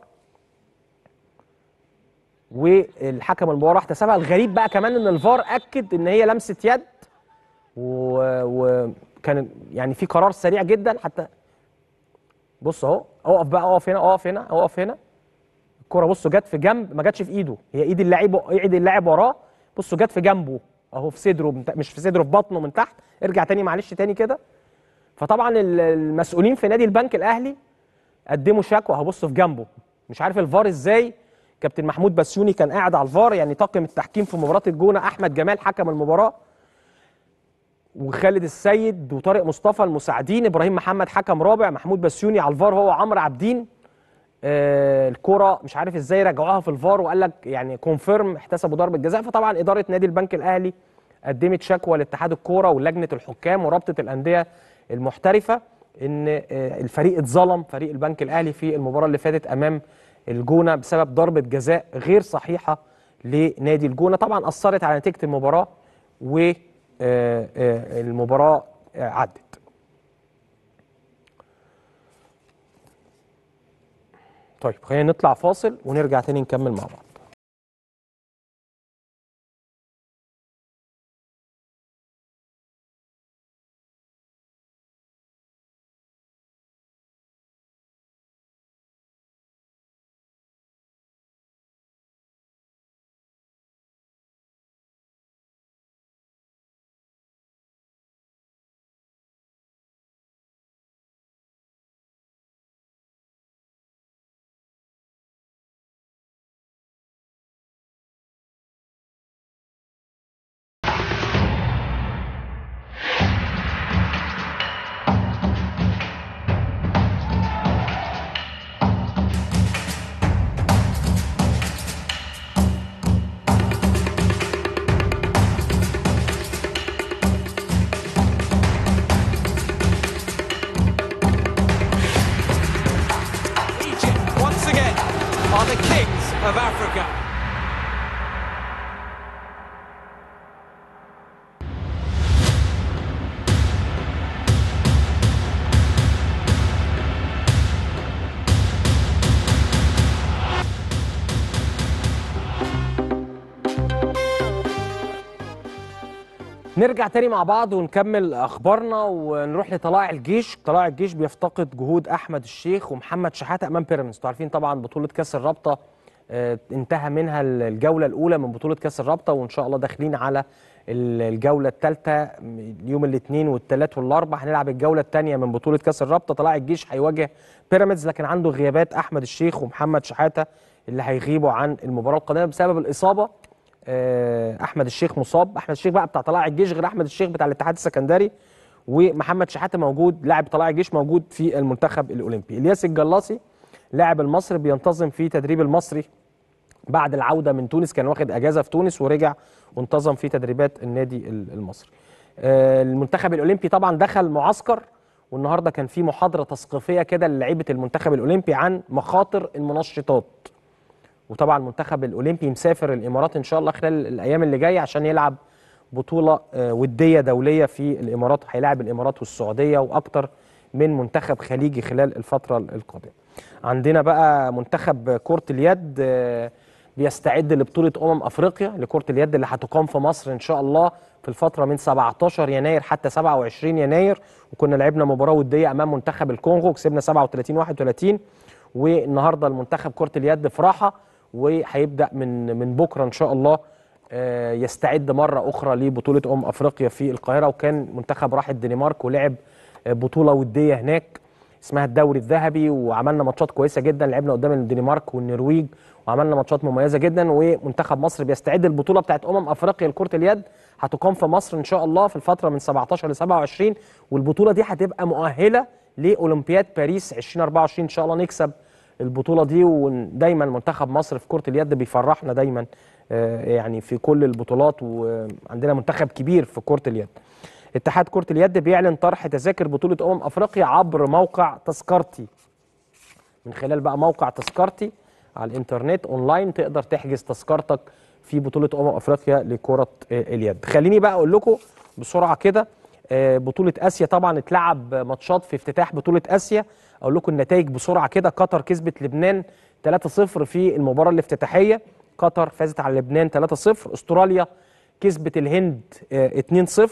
Speaker 1: والحكم المباراه احتسبها الغريب بقى كمان ان الفار اكد ان هي لمسه يد و- وكان يعني في قرار سريع جدا حتى بص اهو اقف بقى اقف هنا اقف هنا اقف هنا الكره بصوا جت في جنب ما جاتش في ايده هي ايد اللاعب ايد اللاعب وراه بصوا جت في جنبه اهو في صدره من ت- مش في صدره في بطنه من تحت ارجع تاني معلش تاني كده فطبعا ال- المسؤولين في نادي البنك الاهلي قدموا شكوى اهو بصوا في جنبه مش عارف الفار ازاي كابتن محمود بسيوني كان قاعد على الفار يعني طاقم التحكيم في مباراه الجونه احمد جمال حكم المباراه وخالد السيد وطارق مصطفى المساعدين ابراهيم محمد حكم رابع محمود بسيوني على الفار هو عمرو عابدين آه الكرة مش عارف ازاي رجعوها في الفار وقال لك يعني كونفيرم احتسبوا ضربة جزاء فطبعا إدارة نادي البنك الأهلي قدمت شكوى لاتحاد الكورة ولجنة الحكام ورابطة الأندية المحترفة إن آه الفريق اتظلم فريق البنك الأهلي في المباراة اللي فاتت أمام الجونة بسبب ضربة جزاء غير صحيحة لنادي الجونة طبعا أثرت على نتيجة المباراة والمباراة عدت طيب خلينا نطلع فاصل ونرجع تاني نكمل مع بعض
Speaker 3: Africa.
Speaker 1: نرجع تاني مع بعض ونكمل اخبارنا ونروح لطلائع الجيش طلائع الجيش بيفتقد جهود احمد الشيخ ومحمد شحاته امام بيراميدز انتوا عارفين طبعا بطوله كاس الرابطه آه، انتهى منها الجوله الاولى من بطوله كاس الرابطه وان شاء الله داخلين على ال- الجوله الثالثه يوم الاثنين والثلاث والاربع هنلعب الجوله الثانيه من بطوله كاس الرابطه طلائع الجيش هيواجه بيراميدز لكن عنده غيابات احمد الشيخ ومحمد شحاته اللي هيغيبوا عن المباراه القادمه بسبب الاصابه آه، احمد الشيخ مصاب احمد الشيخ بقى بتاع طلائع الجيش غير احمد الشيخ بتاع الاتحاد السكندري ومحمد شحاته موجود لاعب طلائع الجيش موجود في المنتخب الاولمبي الياس الجلاصي لاعب المصري بينتظم في تدريب المصري بعد العوده من تونس كان واخد اجازه في تونس ورجع وانتظم في تدريبات النادي ال- المصري آه، المنتخب الاولمبي طبعا دخل معسكر والنهارده كان في محاضره تثقيفيه كده للاعيبه المنتخب الاولمبي عن مخاطر المنشطات وطبعا المنتخب الاولمبي مسافر الامارات ان شاء الله خلال الايام اللي جايه عشان يلعب بطوله آه، وديه دوليه في الامارات هيلاعب الامارات والسعوديه واكتر من منتخب خليجي خلال الفتره القادمه عندنا بقى منتخب كره اليد آه، بيستعد لبطوله امم افريقيا لكره اليد اللي هتقام في مصر ان شاء الله في الفتره من 17 يناير حتى 27 يناير وكنا لعبنا مباراه وديه امام منتخب الكونغو كسبنا 37 31 والنهارده المنتخب كره اليد في راحه وهيبدا من من بكره ان شاء الله آه، يستعد مره اخرى لبطوله امم افريقيا في القاهره وكان منتخب راح الدنمارك ولعب آه، بطوله وديه هناك اسمها الدوري الذهبي وعملنا ماتشات كويسه جدا لعبنا قدام الدنمارك والنرويج وعملنا ماتشات مميزه جدا ومنتخب مصر بيستعد البطوله بتاعت امم افريقيا لكره اليد هتقام في مصر ان شاء الله في الفتره من 17 ل 27 والبطوله دي هتبقى مؤهله لاولمبياد باريس 2024 ان شاء الله نكسب البطوله دي ودايما منتخب مصر في كره اليد بيفرحنا دايما آه، يعني في كل البطولات وعندنا منتخب كبير في كره اليد اتحاد كره اليد بيعلن طرح تذاكر بطوله امم افريقيا عبر موقع تذكرتي من خلال بقى موقع تذكرتي على الانترنت اونلاين تقدر تحجز تذكرتك في بطوله امم افريقيا لكره آه، اليد خليني بقى اقول لكم بسرعه كده آه، بطوله اسيا طبعا اتلعب ماتشات في افتتاح بطوله اسيا اقول لكم النتائج بسرعه كده قطر كسبت لبنان 3-0 في المباراه الافتتاحيه قطر فازت على لبنان 3-0 استراليا كسبت الهند آه، 2-0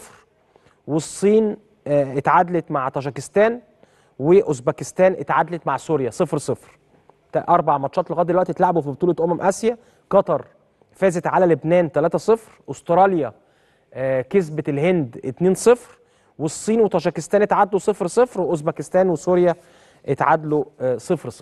Speaker 1: والصين آه، اتعادلت مع طاجكستان واوزبكستان اتعادلت مع سوريا 0-0 تا- اربع ماتشات لغايه دلوقتي اتلعبوا في بطوله امم اسيا قطر فازت على لبنان 3-0 استراليا آه، كسبت الهند 2-0 والصين وطاجكستان اتعادلوا 0-0 واوزبكستان وسوريا اتعادلوا آه، 0-0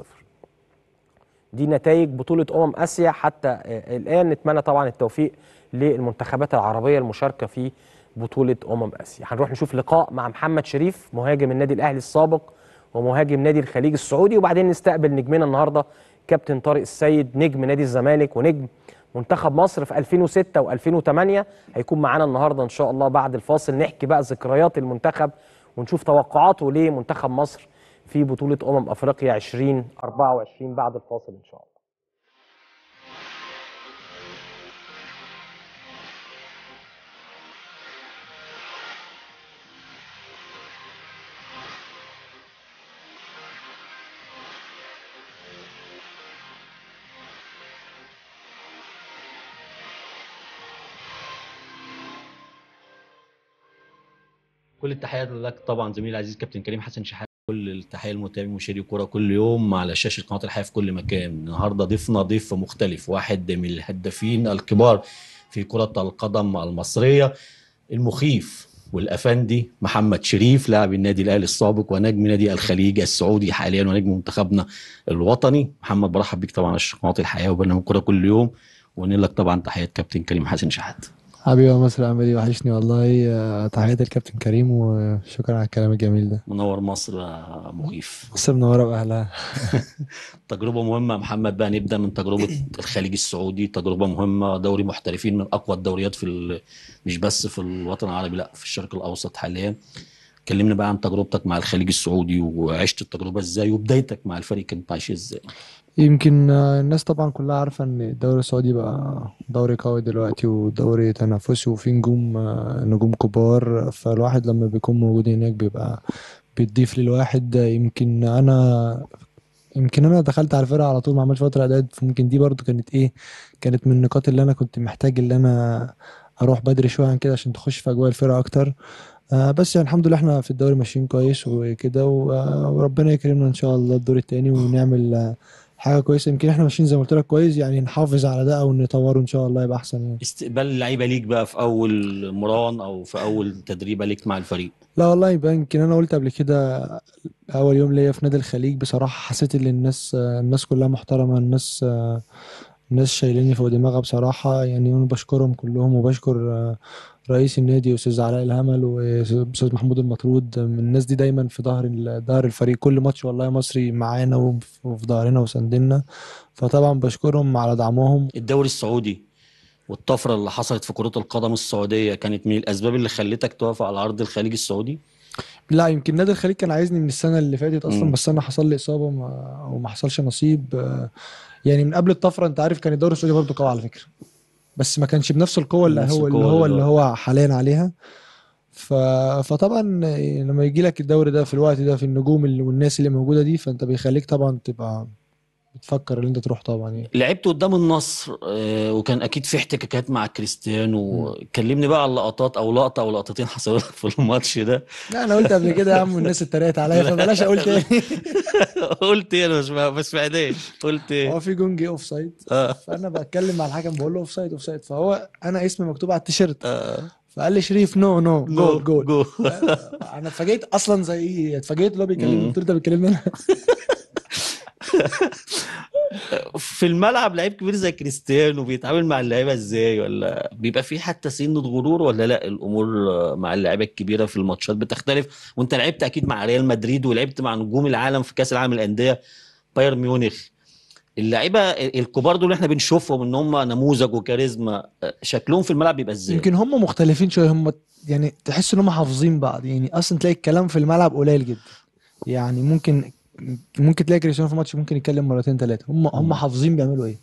Speaker 1: دي نتائج بطولة أمم آسيا حتى آه، الآن نتمنى طبعا التوفيق للمنتخبات العربية المشاركة في بطولة أمم آسيا هنروح نشوف لقاء مع محمد شريف مهاجم النادي الأهلي السابق ومهاجم نادي الخليج السعودي وبعدين نستقبل نجمنا النهاردة كابتن طارق السيد نجم نادي الزمالك ونجم منتخب مصر في 2006 و2008 هيكون معانا النهارده ان شاء الله بعد الفاصل نحكي بقى ذكريات المنتخب ونشوف توقعاته لمنتخب مصر في بطولة أمم أفريقيا 2024 بعد الفاصل إن شاء الله
Speaker 5: كل التحيات لك طبعا زميلي العزيز كابتن كريم حسن شحات كل التحيه للمتابعين ومشاهدي الكوره كل يوم على شاشه قناه الحياه في كل مكان النهارده ضيفنا ضيف مختلف واحد من الهدافين الكبار في كره القدم المصريه المخيف والافندي محمد شريف لاعب النادي الاهلي السابق ونجم نادي الخليج السعودي حاليا ونجم منتخبنا الوطني محمد برحب بيك طبعا على قناه الحياه وبرنامج كوره كل يوم ونقول لك طبعا تحيات كابتن كريم حسن شحات
Speaker 6: حبيبي يا مصر عامل ايه وحشني والله آه، تحياتي للكابتن كريم وشكرا على الكلام الجميل ده
Speaker 5: منور مصر يا مخيف
Speaker 6: مصر منورة بأهلها
Speaker 5: تجربة مهمة يا محمد بقى نبدأ من تجربة الخليج السعودي تجربة مهمة دوري محترفين من أقوى الدوريات في ال... مش بس في الوطن العربي لا في الشرق الأوسط حاليا كلمنا بقى عن تجربتك مع الخليج السعودي وعشت التجربه ازاي وبدايتك مع الفريق كانت ماشيه ازاي
Speaker 6: يمكن آه، الناس طبعا كلها عارفة ان الدوري السعودي بقى دوري قوي دلوقتي ودوري تنافسي وفيه نجوم آه، نجوم كبار فالواحد لما بيكون موجود هناك بيبقى بيضيف للواحد يمكن انا يمكن انا دخلت على الفرقة على طول ما عملتش فترة اعداد فممكن دي برضو كانت ايه كانت من النقاط اللي انا كنت محتاج اللي انا اروح بدري شوية عن كده عشان تخش في اجواء الفرقة اكتر آه بس يعني الحمد لله احنا في الدوري ماشيين كويس وكده و- آه، وربنا يكرمنا ان شاء الله الدور التاني ونعمل آه، حاجة كويسة يمكن احنا ماشيين زي ما قلت لك كويس يعني نحافظ على ده او نطوره ان شاء الله يبقى احسن يعني
Speaker 5: استقبال اللعيبه ليك بقى في اول مران او في اول تدريبه ليك مع الفريق
Speaker 6: لا والله يبقى يمكن انا قلت قبل كده اول يوم ليا في نادي الخليج بصراحة حسيت ان الناس الناس كلها محترمة الناس الناس شايليني فوق دماغها بصراحة يعني انا بشكرهم كلهم وبشكر رئيس النادي استاذ علاء الهمل واستاذ محمود المطرود من الناس دي دايما في ظهر ال- ظهر الفريق كل ماتش والله مصري معانا وف- وفي ظهرنا وساندنا فطبعا بشكرهم على دعمهم
Speaker 5: الدوري السعودي والطفره اللي حصلت في كره القدم السعوديه كانت من الاسباب اللي خلتك تقف على ارض الخليج السعودي
Speaker 6: لا يمكن نادي الخليج كان عايزني من السنة اللي فاتت أصلا
Speaker 5: مم.
Speaker 6: بس أنا حصل لي إصابة وما, وما حصلش نصيب آه، يعني من قبل الطفرة أنت عارف كان الدوري السعودي برضه قوي على فكرة بس ما كانش بنفس القوة اللي
Speaker 5: بنفس
Speaker 6: هو اللي
Speaker 5: القوة
Speaker 6: هو
Speaker 5: اللي
Speaker 6: اللي
Speaker 5: هو-
Speaker 6: هو حاليا عليها ف... فطبعا آه، لما يجي لك الدوري ده في الوقت ده في النجوم اللي والناس اللي موجودة دي فأنت بيخليك طبعا تبقى بتفكر ان انت تروح طبعا يعني
Speaker 5: لعبت قدام النصر آه، وكان اكيد في احتكاكات مع كريستيانو كلمني بقى عن لقطات او لقطه او لقطتين حصلوا لك في الماتش ده
Speaker 6: لا انا قلت قبل كده يا عم والناس اتريقت عليا فبلاش اقول تاني
Speaker 5: قلت ايه انا مش ما سمعتش قلت
Speaker 6: هو
Speaker 5: ايه
Speaker 6: في جون جه اوف سايد
Speaker 5: اه
Speaker 6: فانا بتكلم مع الحكم بقول له اوف سايد اوف سايد فهو انا اسمي مكتوب على التيشيرت
Speaker 5: اه
Speaker 6: فقال لي شريف نو نو جول جول
Speaker 5: جول
Speaker 6: انا اتفاجئت اصلا زي ايه اتفاجئت اللي هو بيكلمني
Speaker 5: مم.
Speaker 6: قلت له انت بتكلمني انا
Speaker 5: في الملعب لعيب كبير زي كريستيانو بيتعامل مع اللعيبه ازاي ولا بيبقى في حتى سنة غرور ولا لا الامور مع اللعيبه الكبيره في الماتشات بتختلف وانت لعبت اكيد مع ريال مدريد ولعبت مع نجوم العالم في كاس العالم للانديه بايرن ميونخ اللعيبه الكبار دول اللي احنا بنشوفهم ان هم نموذج وكاريزما شكلهم في الملعب بيبقى ازاي
Speaker 6: يمكن هم مختلفين شويه هم يعني تحس ان هم حافظين بعض يعني اصلا تلاقي الكلام في الملعب قليل جدا يعني ممكن ممكن تلاقي كريستيانو في ماتش ممكن يتكلم مرتين ثلاثه هم هم
Speaker 5: مم.
Speaker 6: حافظين بيعملوا ايه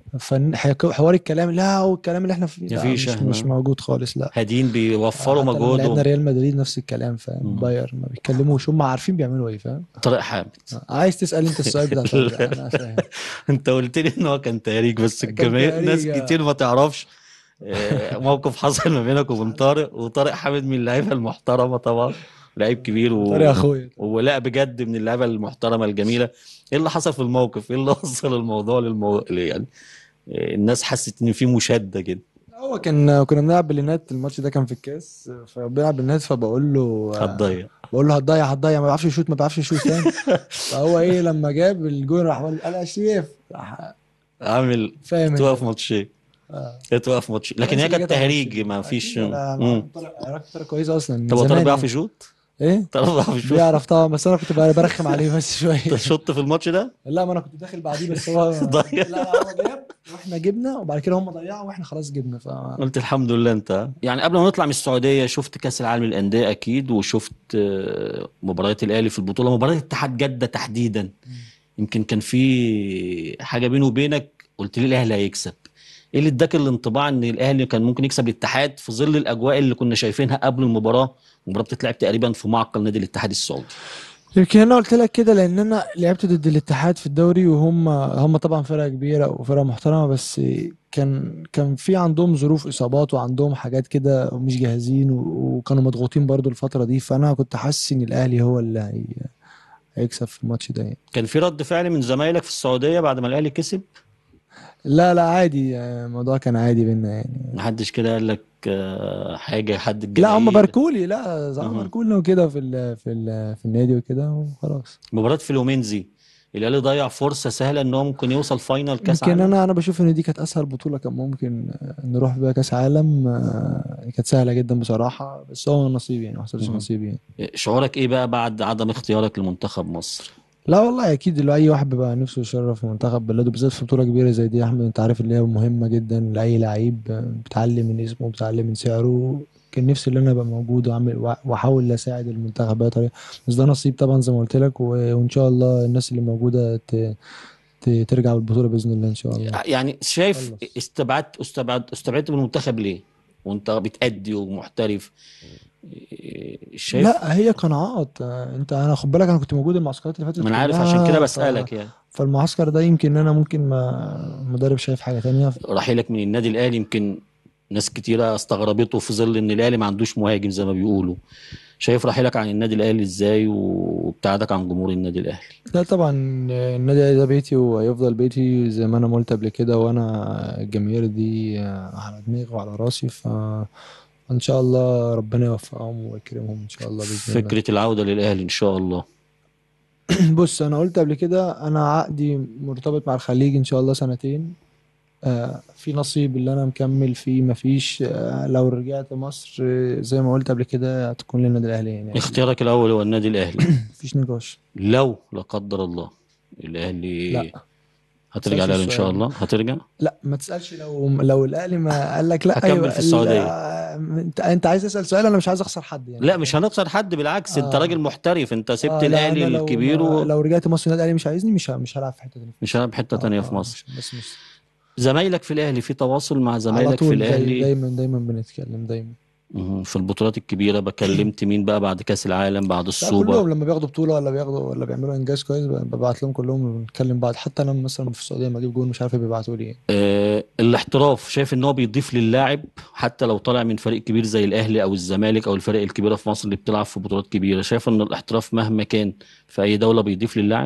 Speaker 6: فحوار الكلام لا والكلام اللي احنا فيه لا
Speaker 5: مفيش
Speaker 6: مش,
Speaker 5: احنا.
Speaker 6: مش موجود خالص لا
Speaker 5: هادين بيوفروا
Speaker 6: حتى لما لعبنا
Speaker 5: مجهودهم
Speaker 6: ريال مدريد نفس الكلام فاهم
Speaker 5: مم.
Speaker 6: باير ما بيتكلموش هم عارفين بيعملوا ايه فاهم
Speaker 5: طارق حامد
Speaker 6: عايز تسال انت السؤال بتاع طارق، انا فاهم
Speaker 5: انت قلت لي ان هو كان تهريج بس
Speaker 6: كان
Speaker 5: الجماهير ناس
Speaker 6: تهريج، آه.
Speaker 5: كتير ما تعرفش آه، موقف حصل ما بينك وبين طارق وطارق حامد من اللعيبه المحترمه طبعا لعيب كبير و...
Speaker 6: طارق اخويا
Speaker 5: ولا بجد من اللعيبه المحترمه الجميله ايه اللي حصل في الموقف ايه اللي وصل الموضوع للمو... يعني آه، الناس حست ان في مشاده كده
Speaker 6: هو كان كنا بنلعب بالينات الماتش ده كان في الكاس فبنلعب بالينات فبقول له
Speaker 5: هتضيع
Speaker 6: بقول له هتضيع هتضيع ما بيعرفش يشوط ما بيعرفش يشوط فاهم فهو ايه لما جاب الجون راح قال قال يا شريف راح
Speaker 5: عامل
Speaker 6: فاهم
Speaker 5: توقف ماتشين
Speaker 6: آه.
Speaker 5: توقف ماتشين لكن هي
Speaker 6: كويس اللي
Speaker 5: كانت
Speaker 6: جت على
Speaker 5: تهريج
Speaker 6: الماتش.
Speaker 5: ما فيش
Speaker 6: أكيد، لا،
Speaker 5: مم.
Speaker 6: طارق علاقته طارق كويسه اصلا من
Speaker 5: طب هو طارق
Speaker 6: زمان
Speaker 5: بيعرف
Speaker 6: يعني.
Speaker 5: يشوط؟
Speaker 6: ايه
Speaker 5: طارق بيعرف يشوط
Speaker 6: بيعرف طبعا بس انا كنت برخم عليه بس شويه
Speaker 5: انت شط في الماتش ده؟
Speaker 6: لا ما انا كنت داخل بعديه بس هو
Speaker 5: ضيع.
Speaker 6: لا لا هو جاب واحنا جبنا وبعد كده هم ضيعوا واحنا خلاص جبنا ف
Speaker 5: قلت الحمد لله انت يعني قبل ما نطلع من السعوديه شفت كاس العالم للانديه اكيد وشفت آه، مباريات الاهلي في البطوله مباراه اتحاد جده تحديدا يمكن كان في حاجه بينه وبينك قلت لي الاهلي هيكسب ايه اللي اداك الانطباع ان الاهلي كان ممكن يكسب الاتحاد في ظل الاجواء اللي كنا شايفينها قبل المباراه المباراه بتتلعب تقريبا في معقل نادي الاتحاد السعودي
Speaker 6: يمكن انا قلت لك كده لان انا لعبت ضد الاتحاد في الدوري وهم هم طبعا فرقه كبيره وفرقه محترمه بس كان كان في عندهم ظروف اصابات وعندهم حاجات كده ومش جاهزين و- وكانوا مضغوطين برضو الفتره دي فانا كنت حاسس ان الاهلي هو اللي هي هيكسب في الماتش ده يعني.
Speaker 5: كان في رد فعل من زمايلك في السعوديه بعد ما الاهلي كسب
Speaker 6: لا لا عادي يعني الموضوع كان عادي بينا يعني
Speaker 5: محدش كده قال لك آه، حاجه حد
Speaker 6: لا
Speaker 5: الجماهير
Speaker 6: هم باركولي لا زعما
Speaker 5: أها.
Speaker 6: باركولنا وكده في ال في ال في النادي وكده وخلاص
Speaker 5: مباراة فلومينزي الاهلي ضيع فرصة سهلة ان هو ممكن يوصل فاينل كاس
Speaker 6: يمكن
Speaker 5: عالم
Speaker 6: انا انا بشوف ان دي كانت اسهل بطوله كان ممكن آه، نروح بيها كاس عالم آه، كانت سهله جدا بصراحه بس هو نصيب يعني ما حصلش
Speaker 5: مهم.
Speaker 6: نصيب يعني
Speaker 5: شعورك ايه بقى بعد عدم اختيارك لمنتخب مصر
Speaker 6: لا والله اكيد اللي اي واحد بيبقى نفسه يشرف منتخب بلاده بالذات في بطوله كبيره زي دي يا احمد انت عارف اللي هي مهمه جدا لاي لعيب آه، بتعلي من اسمه وبتعلي من سعره كان نفسي ان انا ابقى موجود واعمل وأ- واحاول اساعد المنتخب بأي طريقه بس ده نصيب طبعا زي ما قلت لك و- وان شاء الله الناس اللي موجوده ت... ت... ترجع بالبطوله باذن الله ان شاء الله
Speaker 5: يعني شايف
Speaker 6: خلص.
Speaker 5: استبعدت استبعد استبعدت من المنتخب ليه؟ وانت بتأدي ومحترف إيه، شايف
Speaker 6: لا هي قناعات آه، انت انا خد بالك انا كنت موجود المعسكرات اللي فاتت
Speaker 5: ما انا عارف
Speaker 6: كلها،
Speaker 5: عشان كده
Speaker 6: ف-
Speaker 5: بسألك يعني
Speaker 6: فالمعسكر ده يمكن انا ممكن ما مدرب شايف حاجه تانية
Speaker 5: رحيلك من النادي الاهلي يمكن ناس كتيره استغربته في ظل ان الاهلي ما عندوش مهاجم زي ما بيقولوا شايف رحيلك عن النادي الاهلي ازاي وابتعادك عن جمهور النادي الاهلي
Speaker 6: لا طبعا النادي الأهلي ده بيتي وهيفضل بيتي زي ما انا ما قلت قبل كده وانا الجماهير دي على دماغي وعلى راسي ف ان شاء الله ربنا يوفقهم ويكرمهم ان شاء الله باذن الله
Speaker 5: فكره العوده للاهلي ان شاء الله
Speaker 6: بص انا قلت قبل كده انا عقدي مرتبط مع الخليج ان شاء الله سنتين آه، في نصيب اللي انا مكمل فيه مفيش آه، لو رجعت مصر آه، زي ما قلت قبل كده هتكون للنادي الاهلي يعني
Speaker 5: اختيارك الاول هو النادي الاهلي
Speaker 6: مفيش نقاش
Speaker 5: لو لا قدر الله الاهلي
Speaker 6: لا
Speaker 5: هترجع
Speaker 6: تسألش
Speaker 5: الاهلي ان شاء
Speaker 6: السؤال.
Speaker 5: الله هترجع
Speaker 6: لا ما تسالش لو لو الاهلي ما قال لك لا
Speaker 5: هكمل
Speaker 6: ايوه
Speaker 5: في السعودية.
Speaker 6: لا، انت انت عايز تسال سؤال انا مش عايز اخسر حد يعني
Speaker 5: لا مش هنخسر حد بالعكس انت
Speaker 6: آه.
Speaker 5: راجل محترف انت سبت
Speaker 6: آه، لا،
Speaker 5: الاهلي
Speaker 6: أنا لو
Speaker 5: الكبير
Speaker 6: ما-
Speaker 5: و...
Speaker 6: لو رجعت مصر النادي الاهلي مش عايزني مش ه- مش هلعب في حته تانيه
Speaker 5: مش هلعب حته تانية في
Speaker 6: آه،
Speaker 5: مصر
Speaker 6: مش- بس مش
Speaker 5: زمايلك في الاهلي في تواصل مع
Speaker 6: على
Speaker 5: زمايلك في
Speaker 6: طول داي-
Speaker 5: الاهلي
Speaker 6: دايما دايما بنتكلم دايما
Speaker 5: مهم. في البطولات الكبيره بكلمت مين بقى بعد كاس العالم بعد
Speaker 6: لا
Speaker 5: السوبر
Speaker 6: كلهم لما بياخدوا بطوله ولا بياخدوا ولا بيعملوا انجاز كويس ب- ببعت لهم كلهم ونتكلم بعض حتى انا مثلا في السعوديه لما اجيب جول مش عارف إيه بيبعتوا لي ايه
Speaker 5: آه الاحتراف شايف ان هو بيضيف للاعب حتى لو طالع من فريق كبير زي الاهلي او الزمالك او الفرق الكبيره في مصر اللي بتلعب في بطولات كبيره شايف ان الاحتراف مهما كان في اي دوله بيضيف للاعب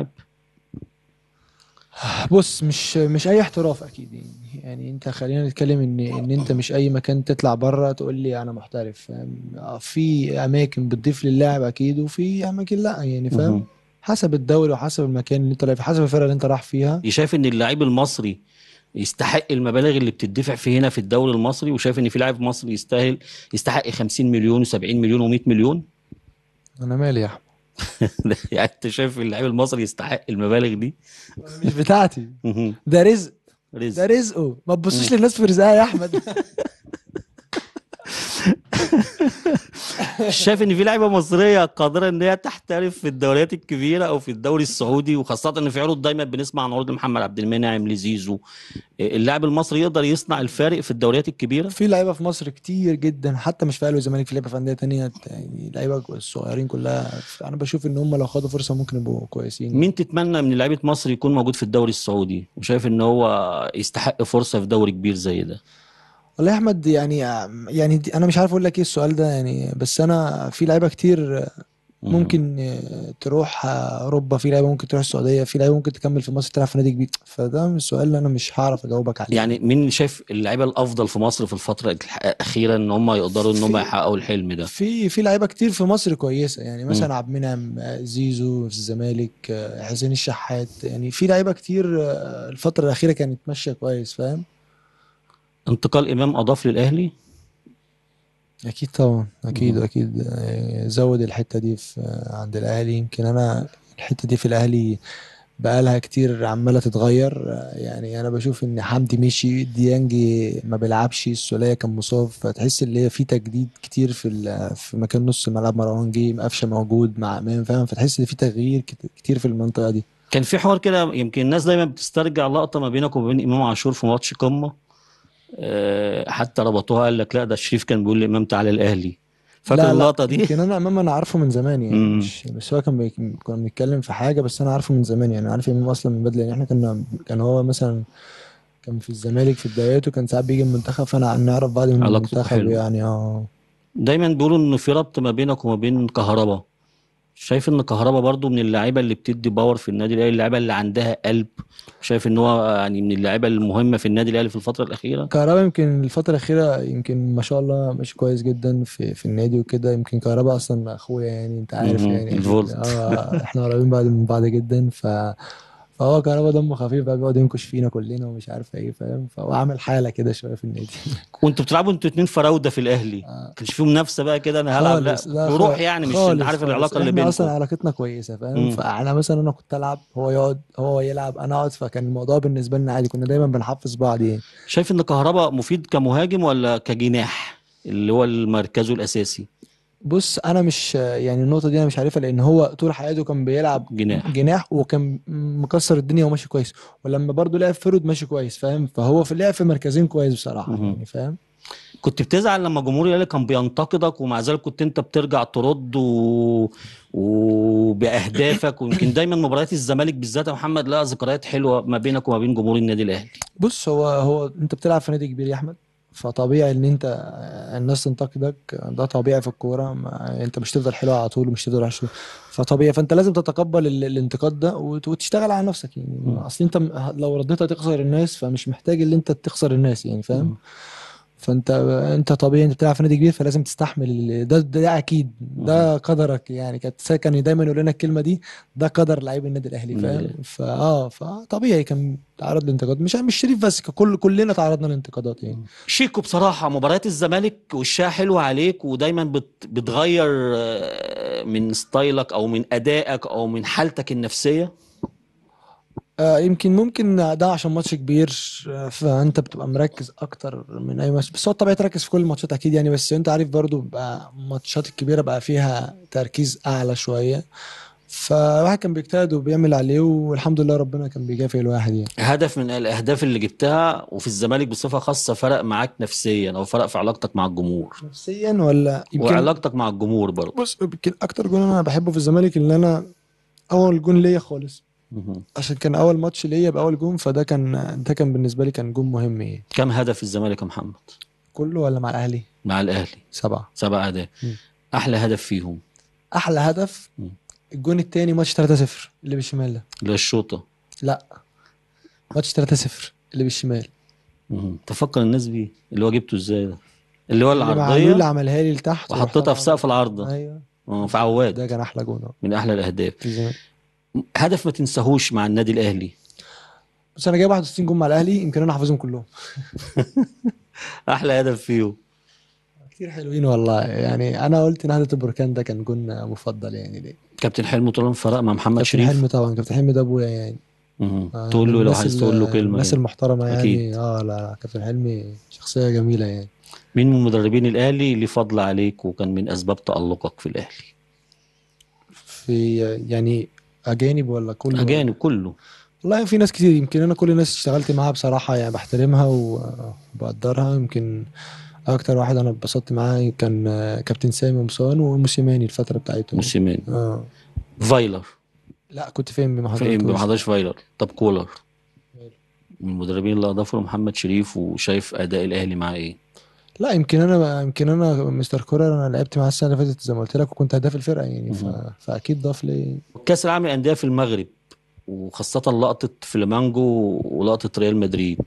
Speaker 6: بص مش مش اي احتراف اكيد يعني يعني انت خلينا نتكلم ان ان انت مش اي مكان تطلع بره تقول لي انا محترف فاهم آه، في اماكن بتضيف للاعب اكيد وفي اماكن لا يعني
Speaker 5: مهم.
Speaker 6: فاهم حسب الدوري وحسب المكان اللي انت رايح فيه، حسب الفرقه اللي انت رايح فيها
Speaker 5: شايف ان اللاعب المصري يستحق المبالغ اللي بتدفع في هنا في الدوري المصري وشايف ان في لاعب مصري يستاهل يستحق 50 مليون و70 مليون و100 مليون
Speaker 6: انا مالي يا احمد
Speaker 5: يعني انت شايف اللاعب المصري يستحق المبالغ دي
Speaker 6: مش بتاعتي
Speaker 5: مهم.
Speaker 6: ده رزق
Speaker 5: رزق
Speaker 6: ده رزقه ما تبصوش للناس في رزقها يا احمد
Speaker 5: شايف ان في لعيبه مصريه قادره ان هي تحترف في الدوريات الكبيره او في الدوري السعودي وخاصه ان في عروض دايما بنسمع عن عروض محمد عبد المنعم لزيزو اللاعب المصري يقدر يصنع الفارق في الدوريات الكبيره
Speaker 6: في لعيبه في مصر كتير جدا حتى مش في اهلي والزمالك في لعيبه في انديه تانية يعني لعيبه الصغيرين كلها انا بشوف ان هم لو خدوا فرصه ممكن يبقوا كويسين
Speaker 5: مين تتمنى من لعيبه مصر يكون موجود في الدوري السعودي وشايف ان هو يستحق فرصه في دوري كبير زي ده
Speaker 6: والله يا احمد يعني يعني دي انا مش عارف اقول لك ايه السؤال ده يعني بس انا في لعيبه كتير ممكن تروح اوروبا في لعيبه ممكن تروح السعوديه في لعيبه ممكن تكمل في مصر تلعب في نادي كبير فده مش سؤال اللي انا مش هعرف اجاوبك عليه
Speaker 5: يعني مين اللي شايف اللعيبه الافضل في مصر في الفتره الح- الاخيره ان هم يقدروا ان هم
Speaker 6: في-
Speaker 5: يحققوا الحلم ده
Speaker 6: في في لعيبه كتير في مصر كويسه يعني
Speaker 5: مم.
Speaker 6: مثلا عبد المنعم آه، زيزو في الزمالك آه، حسين الشحات يعني في لعيبه كتير آه، الفتره الاخيره كانت ماشيه كويس فاهم
Speaker 5: انتقال امام اضاف للاهلي
Speaker 6: اكيد طبعا اكيد
Speaker 5: مم.
Speaker 6: اكيد آه، زود الحته دي في آه، عند الاهلي يمكن انا الحته دي في الاهلي بقالها كتير عماله تتغير آه، يعني انا بشوف ان حمدي مشي ديانجي ما بيلعبش السوليه كان مصاب فتحس ان هي في تجديد كتير في ال- في مكان نص الملعب مروان جه قفشه موجود مع امام فاهم فتحس ان في تغيير كت- كتير في المنطقه دي
Speaker 5: كان في حوار كده يمكن الناس دايما بتسترجع لقطه ما بينك وبين امام عاشور في ماتش قمه آه، حتى ربطوها قال لك لا ده الشريف كان بيقول لامام تعالى الاهلي فاكر
Speaker 6: لا لا
Speaker 5: اللقطه دي
Speaker 6: يمكن انا امام انا عارفه من زمان يعني
Speaker 5: مم.
Speaker 6: مش بس هو كان بي... كنا بنتكلم في حاجه بس انا عارفه من زمان يعني عارف امام اصلا من بدري يعني احنا كنا كان هو مثلا كان في الزمالك في بداياته كان ساعات بيجي المنتخب فانا نعرف بعض من
Speaker 5: علاقتكم
Speaker 6: المنتخب
Speaker 5: حلوة.
Speaker 6: يعني اه
Speaker 5: دايما بيقولوا ان في ربط ما بينك وما بين كهربا شايف ان كهربا برضو من اللعيبه اللي بتدي باور في النادي الاهلي اللعيبه اللي عندها قلب شايف ان هو يعني من اللعيبه المهمه في النادي الاهلي في الفتره الاخيره
Speaker 6: كهربا يمكن الفتره الاخيره يمكن ما شاء الله ماشي كويس جدا في في النادي وكده يمكن كهربا اصلا اخويا يعني انت عارف
Speaker 5: مهم.
Speaker 6: يعني
Speaker 5: الفولت.
Speaker 6: اه احنا قريبين بعض من بعض جدا ف فهو كهربا دمه خفيف بقى بيقعد ينكش فينا كلنا ومش عارف ايه فاهم فهو عامل حاله كده شويه في النادي
Speaker 5: وانتوا بتلعبوا انتوا اتنين فراوده في الاهلي
Speaker 6: آه.
Speaker 5: كانش في منافسه بقى كده انا هلعب لا
Speaker 6: خالص لا
Speaker 5: بروح
Speaker 6: خالص
Speaker 5: يعني مش
Speaker 6: خالص
Speaker 5: انت عارف
Speaker 6: خالص.
Speaker 5: العلاقه اللي
Speaker 6: احنا اصلا
Speaker 5: بينكم
Speaker 6: علاقتنا كويسه
Speaker 5: مم.
Speaker 6: فاهم فانا مثلا انا كنت العب هو يقعد هو يلعب انا اقعد فكان الموضوع بالنسبه لنا عادي كنا دايما بنحفز بعض يعني
Speaker 5: شايف ان كهربا مفيد كمهاجم ولا كجناح اللي هو مركزه الاساسي
Speaker 6: بص انا مش يعني النقطه دي انا مش عارفها لان هو طول حياته كان بيلعب
Speaker 5: جناح
Speaker 6: جناح وكان مكسر الدنيا وماشي كويس ولما برضه لعب فرود ماشي كويس فاهم فهو في لعب في مركزين كويس بصراحه
Speaker 5: مهم.
Speaker 6: يعني فاهم
Speaker 5: كنت بتزعل لما جمهور الاهلي كان بينتقدك ومع ذلك كنت انت بترجع ترد و... وباهدافك ويمكن دايما مباريات الزمالك بالذات يا محمد لها ذكريات حلوه ما بينك وما بين جمهور النادي الاهلي
Speaker 6: بص هو هو انت بتلعب في نادي كبير يا احمد فطبيعي ان انت الناس تنتقدك ده طبيعي في الكوره ما- انت مش تفضل حلو على طول ومش تفضل وحش فطبيعي فانت لازم تتقبل ال- الانتقاد ده وت- وتشتغل على نفسك يعني
Speaker 5: مم.
Speaker 6: اصل انت م- لو رديت هتخسر الناس فمش محتاج ان انت تخسر الناس يعني
Speaker 5: مم.
Speaker 6: فاهم فانت انت طبيعي انت بتلعب في نادي كبير فلازم تستحمل ال- ده ده, ده اكيد ده قدرك يعني كانت كان دايما يقول لنا الكلمه دي ده قدر لعيب النادي الاهلي فاهم
Speaker 5: النادي
Speaker 6: فاه فطبيعي كان تعرض لانتقاد مش مش شريف بس كل كلنا تعرضنا لانتقادات يعني
Speaker 5: شيكو بصراحة مباريات الزمالك وشها حلوة عليك ودايما بت بتغير آه، من ستايلك أو من أدائك أو من حالتك النفسية
Speaker 6: آه يمكن ممكن ده عشان ماتش كبير آه، فانت بتبقى مركز اكتر من اي ماتش بس هو طبيعي تركز في كل الماتشات اكيد يعني بس انت عارف برضو بقى الماتشات الكبيره بقى فيها تركيز اعلى شويه فالواحد كان بيجتهد وبيعمل عليه والحمد لله ربنا كان بيكافئ الواحد يعني
Speaker 5: هدف من الأهداف اللي جبتها وفي الزمالك بصفة خاصة فرق معاك نفسيا أو فرق في علاقتك مع الجمهور
Speaker 6: نفسيا ولا يمكن
Speaker 5: وعلاقتك مع الجمهور برضه
Speaker 6: بص يمكن اكتر جون انا بحبه في الزمالك ان انا اول جون ليا خالص
Speaker 5: مهم.
Speaker 6: عشان كان اول ماتش ليا باول جون فده كان ده كان بالنسبه لي كان جون مهم يعني
Speaker 5: كم هدف في الزمالك يا محمد
Speaker 6: كله ولا مع الاهلي
Speaker 5: مع الأهلي
Speaker 6: سبعه
Speaker 5: سبع أهداف
Speaker 6: مم.
Speaker 5: أحلى هدف فيهم
Speaker 6: احلى هدف
Speaker 5: مم.
Speaker 6: الجون التاني ماتش 3-0 اللي بالشمال ده
Speaker 5: اللي هي الشوطة
Speaker 6: لا ماتش 3-0 اللي بالشمال
Speaker 5: مهم. تفكر الناس بيه اللي هو جبته ازاي ده اللي هو
Speaker 6: اللي معلول
Speaker 5: العرضية
Speaker 6: عملها لي لتحت
Speaker 5: وحطيتها في سقف العارضة
Speaker 6: ايوه
Speaker 5: آه، في عواد
Speaker 6: ده كان احلى جون أهو
Speaker 5: من احلى الاهداف
Speaker 6: في الزمالك
Speaker 5: هدف ما تنساهوش مع النادي الاهلي
Speaker 6: بس انا جايب 61 جون مع الاهلي يمكن انا حافظهم كلهم
Speaker 5: احلى هدف فيه
Speaker 6: كتير حلوين والله يعني انا قلت نهضة البركان ده كان جون مفضل يعني ليه
Speaker 5: كابتن حلمي طول فرق مع محمد
Speaker 6: كابتن
Speaker 5: شريف
Speaker 6: حلمي طبعا كابتن حلمي ده ابويا يعني
Speaker 5: مهم.
Speaker 6: آه،
Speaker 5: تقول له لو
Speaker 6: الناس
Speaker 5: عايز
Speaker 6: ال-
Speaker 5: تقول له كلمه
Speaker 6: الناس
Speaker 5: يعني.
Speaker 6: المحترمه
Speaker 5: أكيد.
Speaker 6: يعني اه لا لا كابتن حلمي شخصيه جميله يعني
Speaker 5: مين من مدربين الاهلي اللي فضل عليك وكان من اسباب تالقك في الاهلي
Speaker 6: في يعني اجانب ولا كله
Speaker 5: اجانب كله
Speaker 6: والله في ناس كتير يمكن انا كل الناس اشتغلت معاها بصراحه يعني بحترمها وبقدرها يمكن اكتر واحد انا اتبسطت معاه كان آه، كابتن سامي قمصان وموسيماني الفتره بتاعته
Speaker 5: موسيماني
Speaker 6: اه
Speaker 5: فايلر
Speaker 6: لا كنت فين بما
Speaker 5: فين
Speaker 6: حضرتك
Speaker 5: ما حضرش فايلر طب كولر من المدربين اللي اضافوا له محمد شريف وشايف اداء الاهلي معاه ايه
Speaker 6: لا يمكن انا يمكن انا مستر كولر انا لعبت معاه السنه اللي فاتت زي ما قلت لك وكنت هداف الفرقه يعني ف...
Speaker 5: مهم.
Speaker 6: فاكيد ضاف لي
Speaker 5: كاس العالم للانديه في المغرب وخاصه لقطه فلامانجو ولقطه ريال مدريد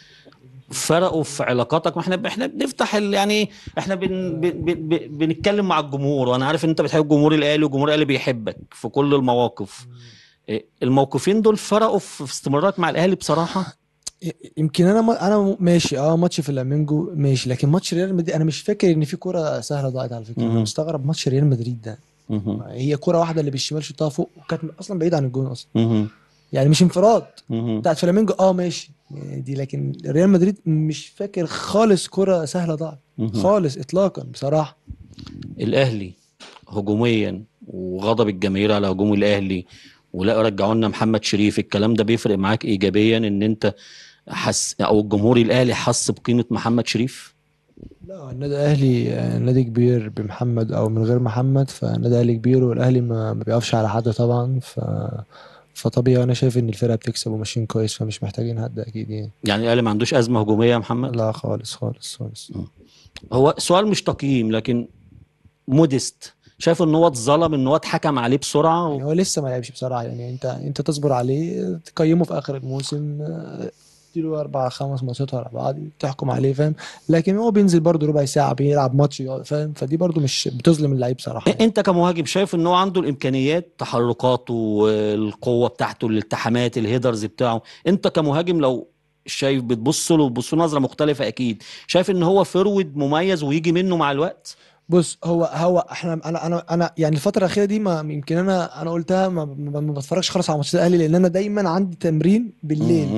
Speaker 5: فرقوا في علاقاتك ما احنا احنا بنفتح ال- يعني احنا بن بن بن بنتكلم مع الجمهور وانا عارف ان انت بتحب جمهور الاهلي وجمهور الاهلي بيحبك في كل المواقف إيه، الموقفين دول فرقوا في في استمرارك مع الاهلي بصراحه
Speaker 6: ي- يمكن انا ما... انا ماشي اه ماتش في الامينجو ماشي لكن ماتش ريال مدريد انا مش فاكر ان في كوره سهله ضاعت على فكره انا
Speaker 5: مهم.
Speaker 6: مستغرب ماتش ريال مدريد ده
Speaker 5: مهم.
Speaker 6: هي كوره واحده اللي بالشمال شوطها فوق وكانت اصلا بعيد عن الجون اصلا
Speaker 5: مهم.
Speaker 6: يعني مش انفراد
Speaker 5: مهم.
Speaker 6: بتاعت فلامينجو اه ماشي دي لكن ريال مدريد مش فاكر خالص كرة سهلة ضاعت
Speaker 5: مهم.
Speaker 6: خالص اطلاقا بصراحة
Speaker 5: الاهلي هجوميا وغضب الجماهير على هجوم الاهلي ولا رجعوا لنا محمد شريف الكلام ده بيفرق معاك ايجابيا ان انت حس او الجمهور الاهلي حس بقيمه محمد شريف
Speaker 6: لا النادي الاهلي آه، نادي كبير بمحمد او من غير محمد فالنادي الاهلي كبير والاهلي ما ما بيقفش على حد طبعا ف فطبيعي انا شايف ان الفرقه بتكسب وماشيين كويس فمش محتاجين حد اكيد يعني
Speaker 5: يعني الاهلي ما عندوش ازمه هجوميه يا محمد
Speaker 6: لا خالص خالص خالص
Speaker 5: هو سؤال مش تقييم لكن موديست شايف ان هو اتظلم ان هو اتحكم عليه بسرعه
Speaker 6: يعني
Speaker 5: و...
Speaker 6: هو لسه ما لعبش بصراحه يعني انت انت تصبر عليه تقيمه في اخر الموسم آه، تديله اربع خمس ماتشات ورا بعض تحكم عليه فاهم لكن هو بينزل برضه ربع ساعه بيلعب ماتش يقعد، فاهم فدي برضه مش بتظلم اللعيب صراحه يعني.
Speaker 5: انت كمهاجم شايف ان هو عنده الامكانيات تحركاته القوه بتاعته الالتحامات الهيدرز بتاعه انت كمهاجم لو شايف بتبص له بتبص له نظره مختلفه اكيد شايف ان هو فرود مميز ويجي منه مع الوقت
Speaker 6: بص هو هو احنا انا انا انا يعني الفتره الاخيره دي ما يمكن انا انا قلتها ما, ما, ما بتفرجش خالص على ماتشات الاهلي لان انا دايما عندي تمرين بالليل
Speaker 5: مم.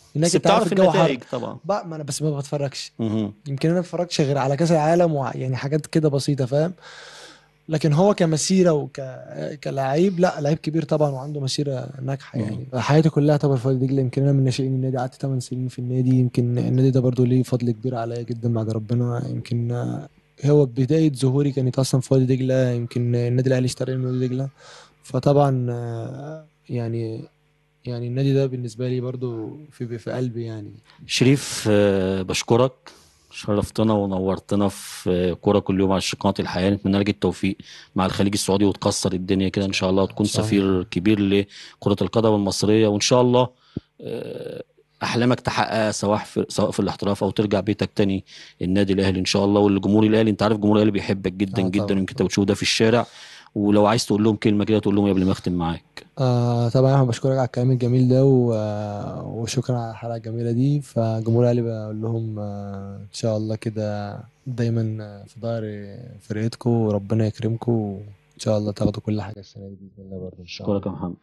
Speaker 6: هناك
Speaker 5: بس
Speaker 6: انت عارف
Speaker 5: بتعرف
Speaker 6: الجو حر
Speaker 5: النتائج طبعا
Speaker 6: بقى ما انا بس ما بتفرجش
Speaker 5: مهم.
Speaker 6: يمكن انا ما بتفرجش غير على كاس العالم وع- يعني حاجات كده بسيطه فاهم لكن هو كمسيره وك كلاعب لا لعيب كبير طبعا وعنده مسيره ناجحه يعني حياتي كلها طبعا في وادي دجله يمكن انا من ناشئين النادي قعدت 8 سنين في النادي يمكن النادي ده برضو ليه فضل كبير عليا جدا بعد ربنا يمكن آه، هو بدايه ظهوري كانت اصلا في وادي دجله يمكن النادي الاهلي اشتراني من وادي دجله فطبعا آه، يعني يعني النادي ده بالنسبه لي برضو في في قلبي يعني
Speaker 5: شريف آه، بشكرك شرفتنا ونورتنا في آه، كورة كل يوم على قناة الحياة نتمنى لك التوفيق مع الخليج السعودي وتكسر الدنيا كده ان شاء الله وتكون
Speaker 6: إن شاء الله.
Speaker 5: سفير كبير لكرة القدم المصرية وان شاء الله آه، احلامك تحققها سواء في سواء في الاحتراف او ترجع بيتك تاني النادي الاهلي ان شاء الله والجمهور الاهلي انت عارف جمهور الاهلي بيحبك جدا
Speaker 6: آه
Speaker 5: جدا
Speaker 6: طبعاً.
Speaker 5: يمكن انت بتشوف ده في الشارع ولو عايز تقول لهم كلمة كده تقول لهم إيه قبل ما اختم معاك
Speaker 6: آه طبعا انا بشكرك على الكلام الجميل ده و... آه، وشكرا على الحلقه الجميله دي فجمهور الاهلي بقول لهم آه ان شاء الله كده دايما آه، في ظهر فرقتكم وربنا يكرمكم وان شاء الله تاخدوا كل حاجه السنه دي باذن الله برضه ان شاء الله
Speaker 5: اشكرك يا محمد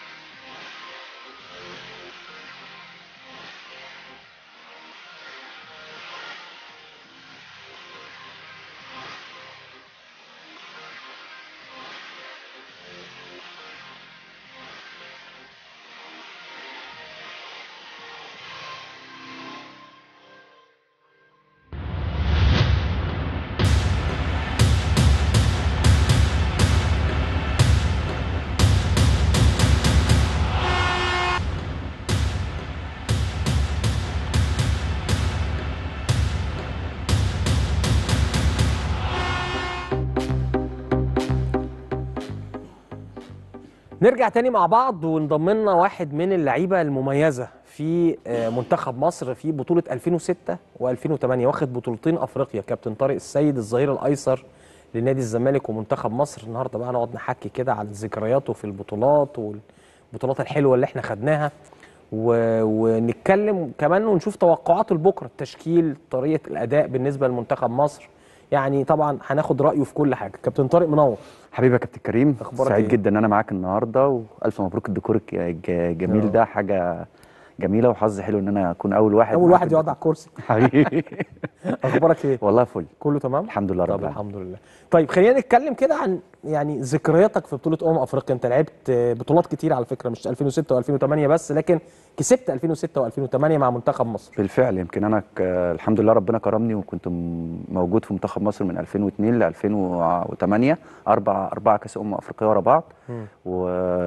Speaker 1: نرجع تاني مع بعض وانضم لنا واحد من اللعيبه المميزه في آه، منتخب مصر في بطوله 2006 و2008 واخد بطولتين افريقيا كابتن طارق السيد الظهير الايسر لنادي الزمالك ومنتخب مصر النهارده بقى نقعد نحكي كده عن ذكرياته في البطولات والبطولات الحلوه اللي احنا خدناها و... ونتكلم كمان ونشوف توقعاته لبكره التشكيل طريقه الاداء بالنسبه لمنتخب مصر يعني طبعا هناخد رايه في كل حاجه كابتن طارق منور
Speaker 7: حبيبي يا كابتن كريم
Speaker 1: أخبارك
Speaker 7: سعيد
Speaker 1: إيه؟
Speaker 7: جدا ان انا معاك النهارده والف مبروك الديكور الج- الج- جميل
Speaker 1: آه.
Speaker 7: ده حاجه جميله وحظ حلو ان انا اكون اول واحد
Speaker 1: اول
Speaker 7: معاك
Speaker 1: واحد
Speaker 7: في
Speaker 1: يقعد على الكرسي
Speaker 7: حبيبي
Speaker 1: اخبارك ايه
Speaker 7: والله فل
Speaker 1: كله تمام
Speaker 7: الحمد لله رب
Speaker 1: طب
Speaker 7: العالمين
Speaker 1: الحمد لله طيب خلينا نتكلم كده عن يعني ذكرياتك في بطوله امم افريقيا انت لعبت بطولات كتير على فكره مش 2006 و2008 بس لكن كسبت 2006 و2008 مع منتخب مصر
Speaker 7: بالفعل يمكن انا ك... الحمد لله ربنا كرمني وكنت م- موجود في منتخب مصر من 2002 ل 2008 اربع اربع كاس امم افريقيه ورا بعض و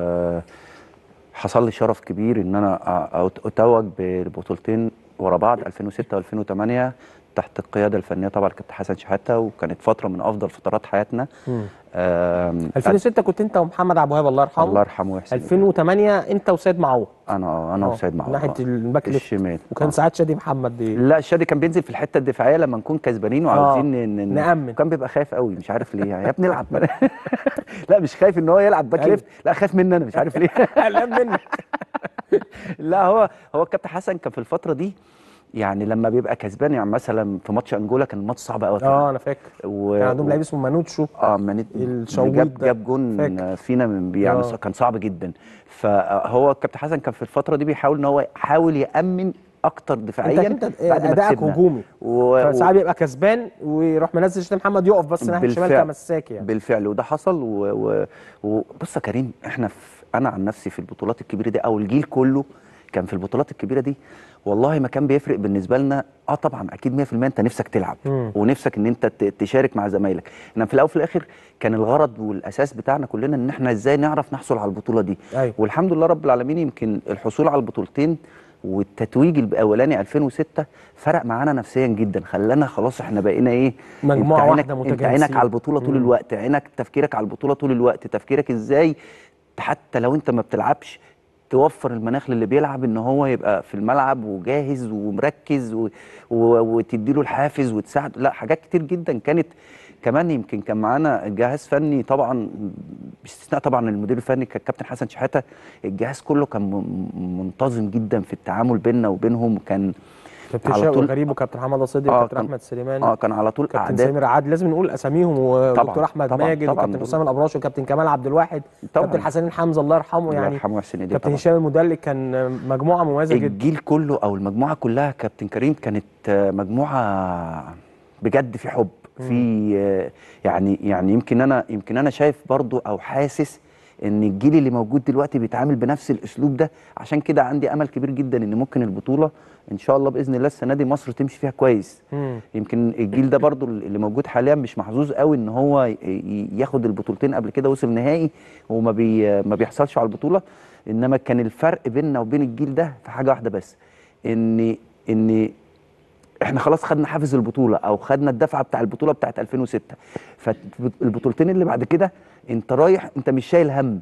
Speaker 7: حصل لي شرف كبير ان انا أ- أت- اتوج بالبطولتين ورا بعض 2006 و2008 تحت القياده الفنيه طبعا كابتن حسن شحاته وكانت فتره من افضل فترات حياتنا آم،
Speaker 1: 2006 كنت انت ومحمد عبد الوهاب الله يرحمه
Speaker 7: الله يرحمه ويحسن
Speaker 1: 2008 انت وسيد معوض
Speaker 7: انا انا
Speaker 1: آه،
Speaker 7: وسيد معوض
Speaker 1: ناحيه
Speaker 7: آه.
Speaker 1: الباك ليفت
Speaker 7: الشمال
Speaker 1: وكان
Speaker 7: آه.
Speaker 1: ساعات شادي محمد دي
Speaker 7: لا الشادي كان بينزل في الحته الدفاعيه لما نكون كسبانين وعاوزين ن- ن-
Speaker 1: نأمن.
Speaker 7: كان بيبقى خايف قوي مش عارف ليه يا ابني العب لا مش خايف ان هو يلعب باك
Speaker 1: أيوة.
Speaker 7: ليفت لا خايف مني انا مش عارف ليه
Speaker 1: قلقان منك
Speaker 7: لا هو هو الكابتن حسن كان في الفتره دي يعني لما بيبقى كسبان يعني مثلا في ماتش انجولا كان الماتش صعب قوي
Speaker 1: اه انا فاكر
Speaker 7: و...
Speaker 1: كان عندهم لعيب اسمه مانوتشو
Speaker 7: اه منيت
Speaker 1: الشويط
Speaker 7: جاب
Speaker 1: ده.
Speaker 7: جاب جون
Speaker 1: فاكر.
Speaker 7: فينا من بي- يعني
Speaker 1: آه.
Speaker 7: كان صعب جدا فهو الكابتن حسن كان في الفتره دي بيحاول ان هو يحاول يامن اكتر دفاعيا
Speaker 1: انت انت
Speaker 7: بعد ما
Speaker 1: ادائك
Speaker 7: كسبنا.
Speaker 1: هجومي
Speaker 7: و...
Speaker 1: فساعات بيبقى كسبان ويروح منزل شادي محمد يقف بس ناحيه الشمال
Speaker 7: بالفعل.
Speaker 1: كمساك يعني
Speaker 7: بالفعل وده حصل و... و... وبص يا كريم احنا في... انا عن نفسي في البطولات الكبيره دي او الجيل كله كان في البطولات الكبيره دي والله ما كان بيفرق بالنسبه لنا اه طبعا اكيد 100% انت نفسك تلعب
Speaker 1: مم.
Speaker 7: ونفسك ان انت ت- تشارك مع زمايلك انما في الاول وفي الاخر كان الغرض والاساس بتاعنا كلنا ان احنا ازاي نعرف نحصل على البطوله دي
Speaker 1: ايوه
Speaker 7: والحمد لله رب العالمين يمكن الحصول على البطولتين والتتويج الاولاني 2006 فرق معانا نفسيا جدا خلانا خلاص احنا بقينا ايه
Speaker 1: مجموعة
Speaker 7: انت عينك
Speaker 1: واحدة
Speaker 7: انت
Speaker 1: متجانسين.
Speaker 7: عينك على البطوله طول
Speaker 1: مم.
Speaker 7: الوقت عينك تفكيرك على البطوله طول الوقت تفكيرك ازاي حتى لو انت ما بتلعبش توفر المناخ للي بيلعب ان هو يبقى في الملعب وجاهز ومركز و... و... وتديله الحافز وتساعده لا حاجات كتير جدا كانت كمان يمكن كان معانا جهاز فني طبعا باستثناء طبعا المدير الفني كان الكابتن حسن شحاته الجهاز كله كان م- منتظم جدا في التعامل بيننا وبينهم كان
Speaker 1: كابتن
Speaker 7: على
Speaker 1: شوقي
Speaker 7: طول
Speaker 1: غريب وكابتن حمد صدقي
Speaker 7: آه،
Speaker 1: وكابتن
Speaker 7: كان-
Speaker 1: احمد سليمان
Speaker 7: اه كان على طول
Speaker 1: كابتن
Speaker 7: اعداء
Speaker 1: سمير عاد لازم نقول اساميهم ودكتور
Speaker 7: طبعاً،
Speaker 1: احمد
Speaker 7: طبعاً،
Speaker 1: ماجد
Speaker 7: طبعاً.
Speaker 1: وكابتن حسام الابراش وكابتن كمال عبد الواحد
Speaker 7: طبعاً.
Speaker 1: كابتن حسين حمزه الله يرحمه
Speaker 7: الله
Speaker 1: يعني
Speaker 7: يرحمه ويحسن اليه
Speaker 1: كابتن
Speaker 7: طبعا
Speaker 1: هشام المدلك كان مجموعه مميزه جدا
Speaker 7: الجيل كله او المجموعه كلها كابتن كريم كانت آه، مجموعه بجد في حب في آه، يعني يعني يمكن انا يمكن انا شايف برضو او حاسس ان الجيل اللي موجود دلوقتي بيتعامل بنفس الاسلوب ده عشان كده عندي امل كبير جدا ان ممكن البطوله ان شاء الله باذن الله السنه دي مصر تمشي فيها كويس
Speaker 1: مم.
Speaker 7: يمكن الجيل ده برضو اللي موجود حاليا مش محظوظ قوي ان هو ي- ي- ياخد البطولتين قبل كده وصل نهائي وما بي ما بيحصلش على البطوله انما كان الفرق بيننا وبين الجيل ده في حاجه واحده بس ان ان احنا خلاص خدنا حافز البطوله او خدنا الدفعه بتاع البطوله بتاعت 2006 فالبطولتين اللي بعد كده انت رايح انت مش شايل هم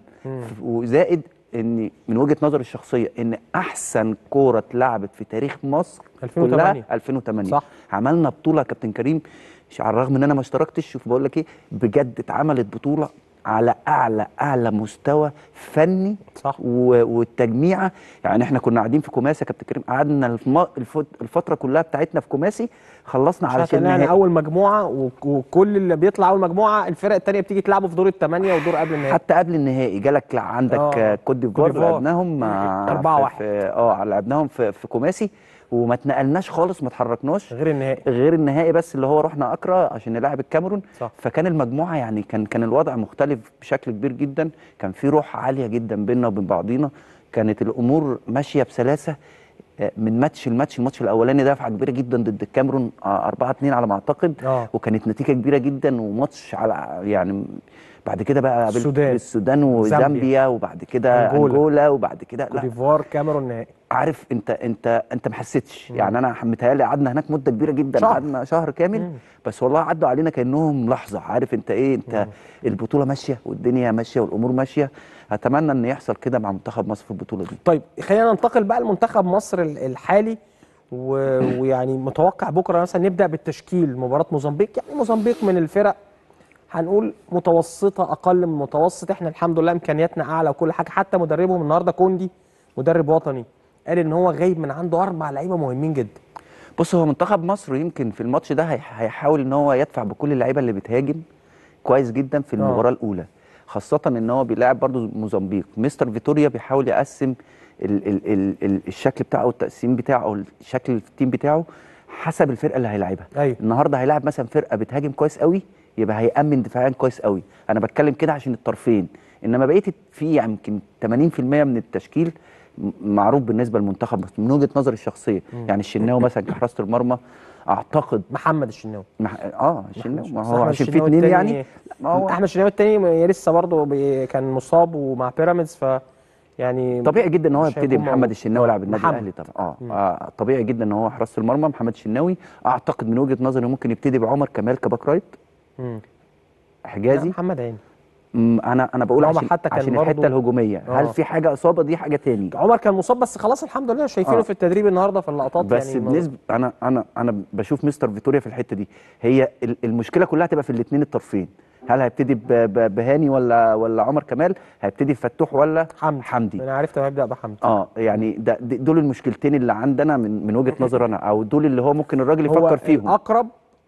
Speaker 7: وزائد ان من وجهه نظري الشخصيه ان احسن كوره اتلعبت في تاريخ مصر
Speaker 1: 2008.
Speaker 7: كلها 2008
Speaker 1: صح.
Speaker 7: عملنا بطوله يا كابتن كريم ش- على الرغم ان انا ما اشتركتش شوف بقول لك ايه بجد اتعملت بطوله على اعلى اعلى مستوى فني
Speaker 1: صح.
Speaker 7: و- والتجميعه يعني احنا كنا قاعدين في كوماسي يا كابتن كريم قعدنا الفم- الفت- الفتره كلها بتاعتنا في كوماسي خلصنا
Speaker 1: عشان
Speaker 7: علشان
Speaker 1: يعني
Speaker 7: النهائي
Speaker 1: اول مجموعه وك- وكل اللي بيطلع اول مجموعه الفرق الثانيه بتيجي تلعبوا في دور الثمانيه ودور قبل النهائي
Speaker 7: حتى قبل النهائي جالك لا عندك
Speaker 1: آه.
Speaker 7: آه. كوت ديفوار
Speaker 1: كوت ديفوار.
Speaker 7: لعبناهم مع
Speaker 1: أربعة
Speaker 7: في-
Speaker 1: واحد.
Speaker 7: في اه لعبناهم في, في كوماسي وما اتنقلناش خالص ما اتحركناش
Speaker 1: غير النهائي
Speaker 7: غير النهائي بس اللي هو رحنا اكرا عشان نلعب الكاميرون
Speaker 1: صح.
Speaker 7: فكان المجموعه يعني كان كان الوضع مختلف بشكل كبير جدا كان في روح عاليه جدا بيننا وبين بعضينا كانت الامور ماشيه بسلاسه آه، من ماتش الماتش الماتش الاولاني دفعه كبيره جدا ضد الكاميرون 4 2 على ما اعتقد
Speaker 1: آه.
Speaker 7: وكانت نتيجه كبيره جدا وماتش على يعني بعد كده بقى قابلت
Speaker 1: السودان.
Speaker 7: السودان
Speaker 1: وزامبيا.
Speaker 7: وزامبيا وبعد كده
Speaker 1: أنجولا.
Speaker 7: انجولا وبعد كده
Speaker 1: كوت
Speaker 7: لا
Speaker 1: ديفوار كاميرون نهائي
Speaker 7: عارف انت انت انت ما حسيتش يعني انا متهيألي قعدنا هناك مده كبيره جدا
Speaker 1: شهر.
Speaker 7: قعدنا شهر كامل
Speaker 1: مم.
Speaker 7: بس والله عدوا علينا كانهم لحظه عارف انت ايه انت البطوله ماشيه والدنيا ماشيه والامور ماشيه اتمنى ان يحصل كده مع منتخب مصر في البطوله دي
Speaker 1: طيب خلينا ننتقل بقى لمنتخب مصر ال- الحالي و... ويعني متوقع بكره مثلا نبدا بالتشكيل مباراه موزمبيق يعني موزمبيق من الفرق هنقول متوسطه اقل من متوسط احنا الحمد لله امكانياتنا اعلى وكل حاجه حتى مدربهم النهارده كوندي مدرب وطني قال ان هو غايب من عنده اربع لعيبه مهمين جدا
Speaker 7: بص هو منتخب مصر يمكن في الماتش ده هي- هيحاول ان هو يدفع بكل اللعيبه اللي بتهاجم كويس جدا في المباراه الاولى خاصه ان هو بيلاعب برضو موزمبيق مستر فيتوريا بيحاول يقسم ال ال ال ال الشكل بتاعه التقسيم بتاعه او شكل التيم بتاعه حسب الفرقه اللي هيلاعبها
Speaker 1: ايوه
Speaker 7: النهارده هيلاعب مثلا فرقه بتهاجم كويس قوي يبقى هيأمن دفاعيا كويس قوي انا بتكلم كده عشان الطرفين انما بقيه في يمكن 80% من التشكيل م- معروف بالنسبه للمنتخب بس من وجهه نظري الشخصيه يعني الشناوي مثلا كحراسه المرمى اعتقد
Speaker 1: محمد الشناوي
Speaker 7: مح... اه الشناوي ما
Speaker 1: بس
Speaker 7: هو
Speaker 1: أحمد
Speaker 7: عشان في
Speaker 1: الشناوي
Speaker 7: اتنين
Speaker 1: التاني-
Speaker 7: يعني ما هو
Speaker 1: احمد الشناوي التاني لسه برضه بي- كان مصاب ومع بيراميدز ف يعني
Speaker 7: طبيعي جدا ان هو
Speaker 1: مش
Speaker 7: يبتدي
Speaker 1: هيكون
Speaker 7: محمد
Speaker 1: موجود.
Speaker 7: الشناوي لاعب النادي
Speaker 1: محمد.
Speaker 7: الاهلي طبعا آه. اه طبيعي جدا ان هو حراسه المرمى محمد الشناوي اعتقد من وجهه نظري ممكن يبتدي بعمر كمال كباك رايت
Speaker 1: مم. لا،
Speaker 7: حجازي
Speaker 1: محمد عيني
Speaker 7: مم، انا انا بقول
Speaker 1: عمر
Speaker 7: عشان
Speaker 1: حتى كان
Speaker 7: عشان
Speaker 1: برضو-
Speaker 7: الحته الهجوميه هل
Speaker 1: آه.
Speaker 7: في حاجه اصابه دي حاجه تاني
Speaker 1: عمر كان مصاب بس خلاص الحمد لله شايفينه
Speaker 7: آه.
Speaker 1: في التدريب النهارده في اللقطات
Speaker 7: بس
Speaker 1: يعني
Speaker 7: بنسبه انا انا انا بشوف مستر فيتوريا في الحته دي هي ال- المشكله كلها تبقى في الاثنين الطرفين هل هيبتدي ب- ب- بهاني ولا ولا عمر كمال هيبتدي بفتوح ولا
Speaker 1: حمدي
Speaker 7: حمدي
Speaker 1: انا عرفت هو هيبدا بحمدي
Speaker 7: اه يعني ده د- دول المشكلتين اللي عندنا من من وجهه نظر انا او دول اللي هو ممكن الراجل
Speaker 1: هو
Speaker 7: يفكر فيهم
Speaker 1: الاقرب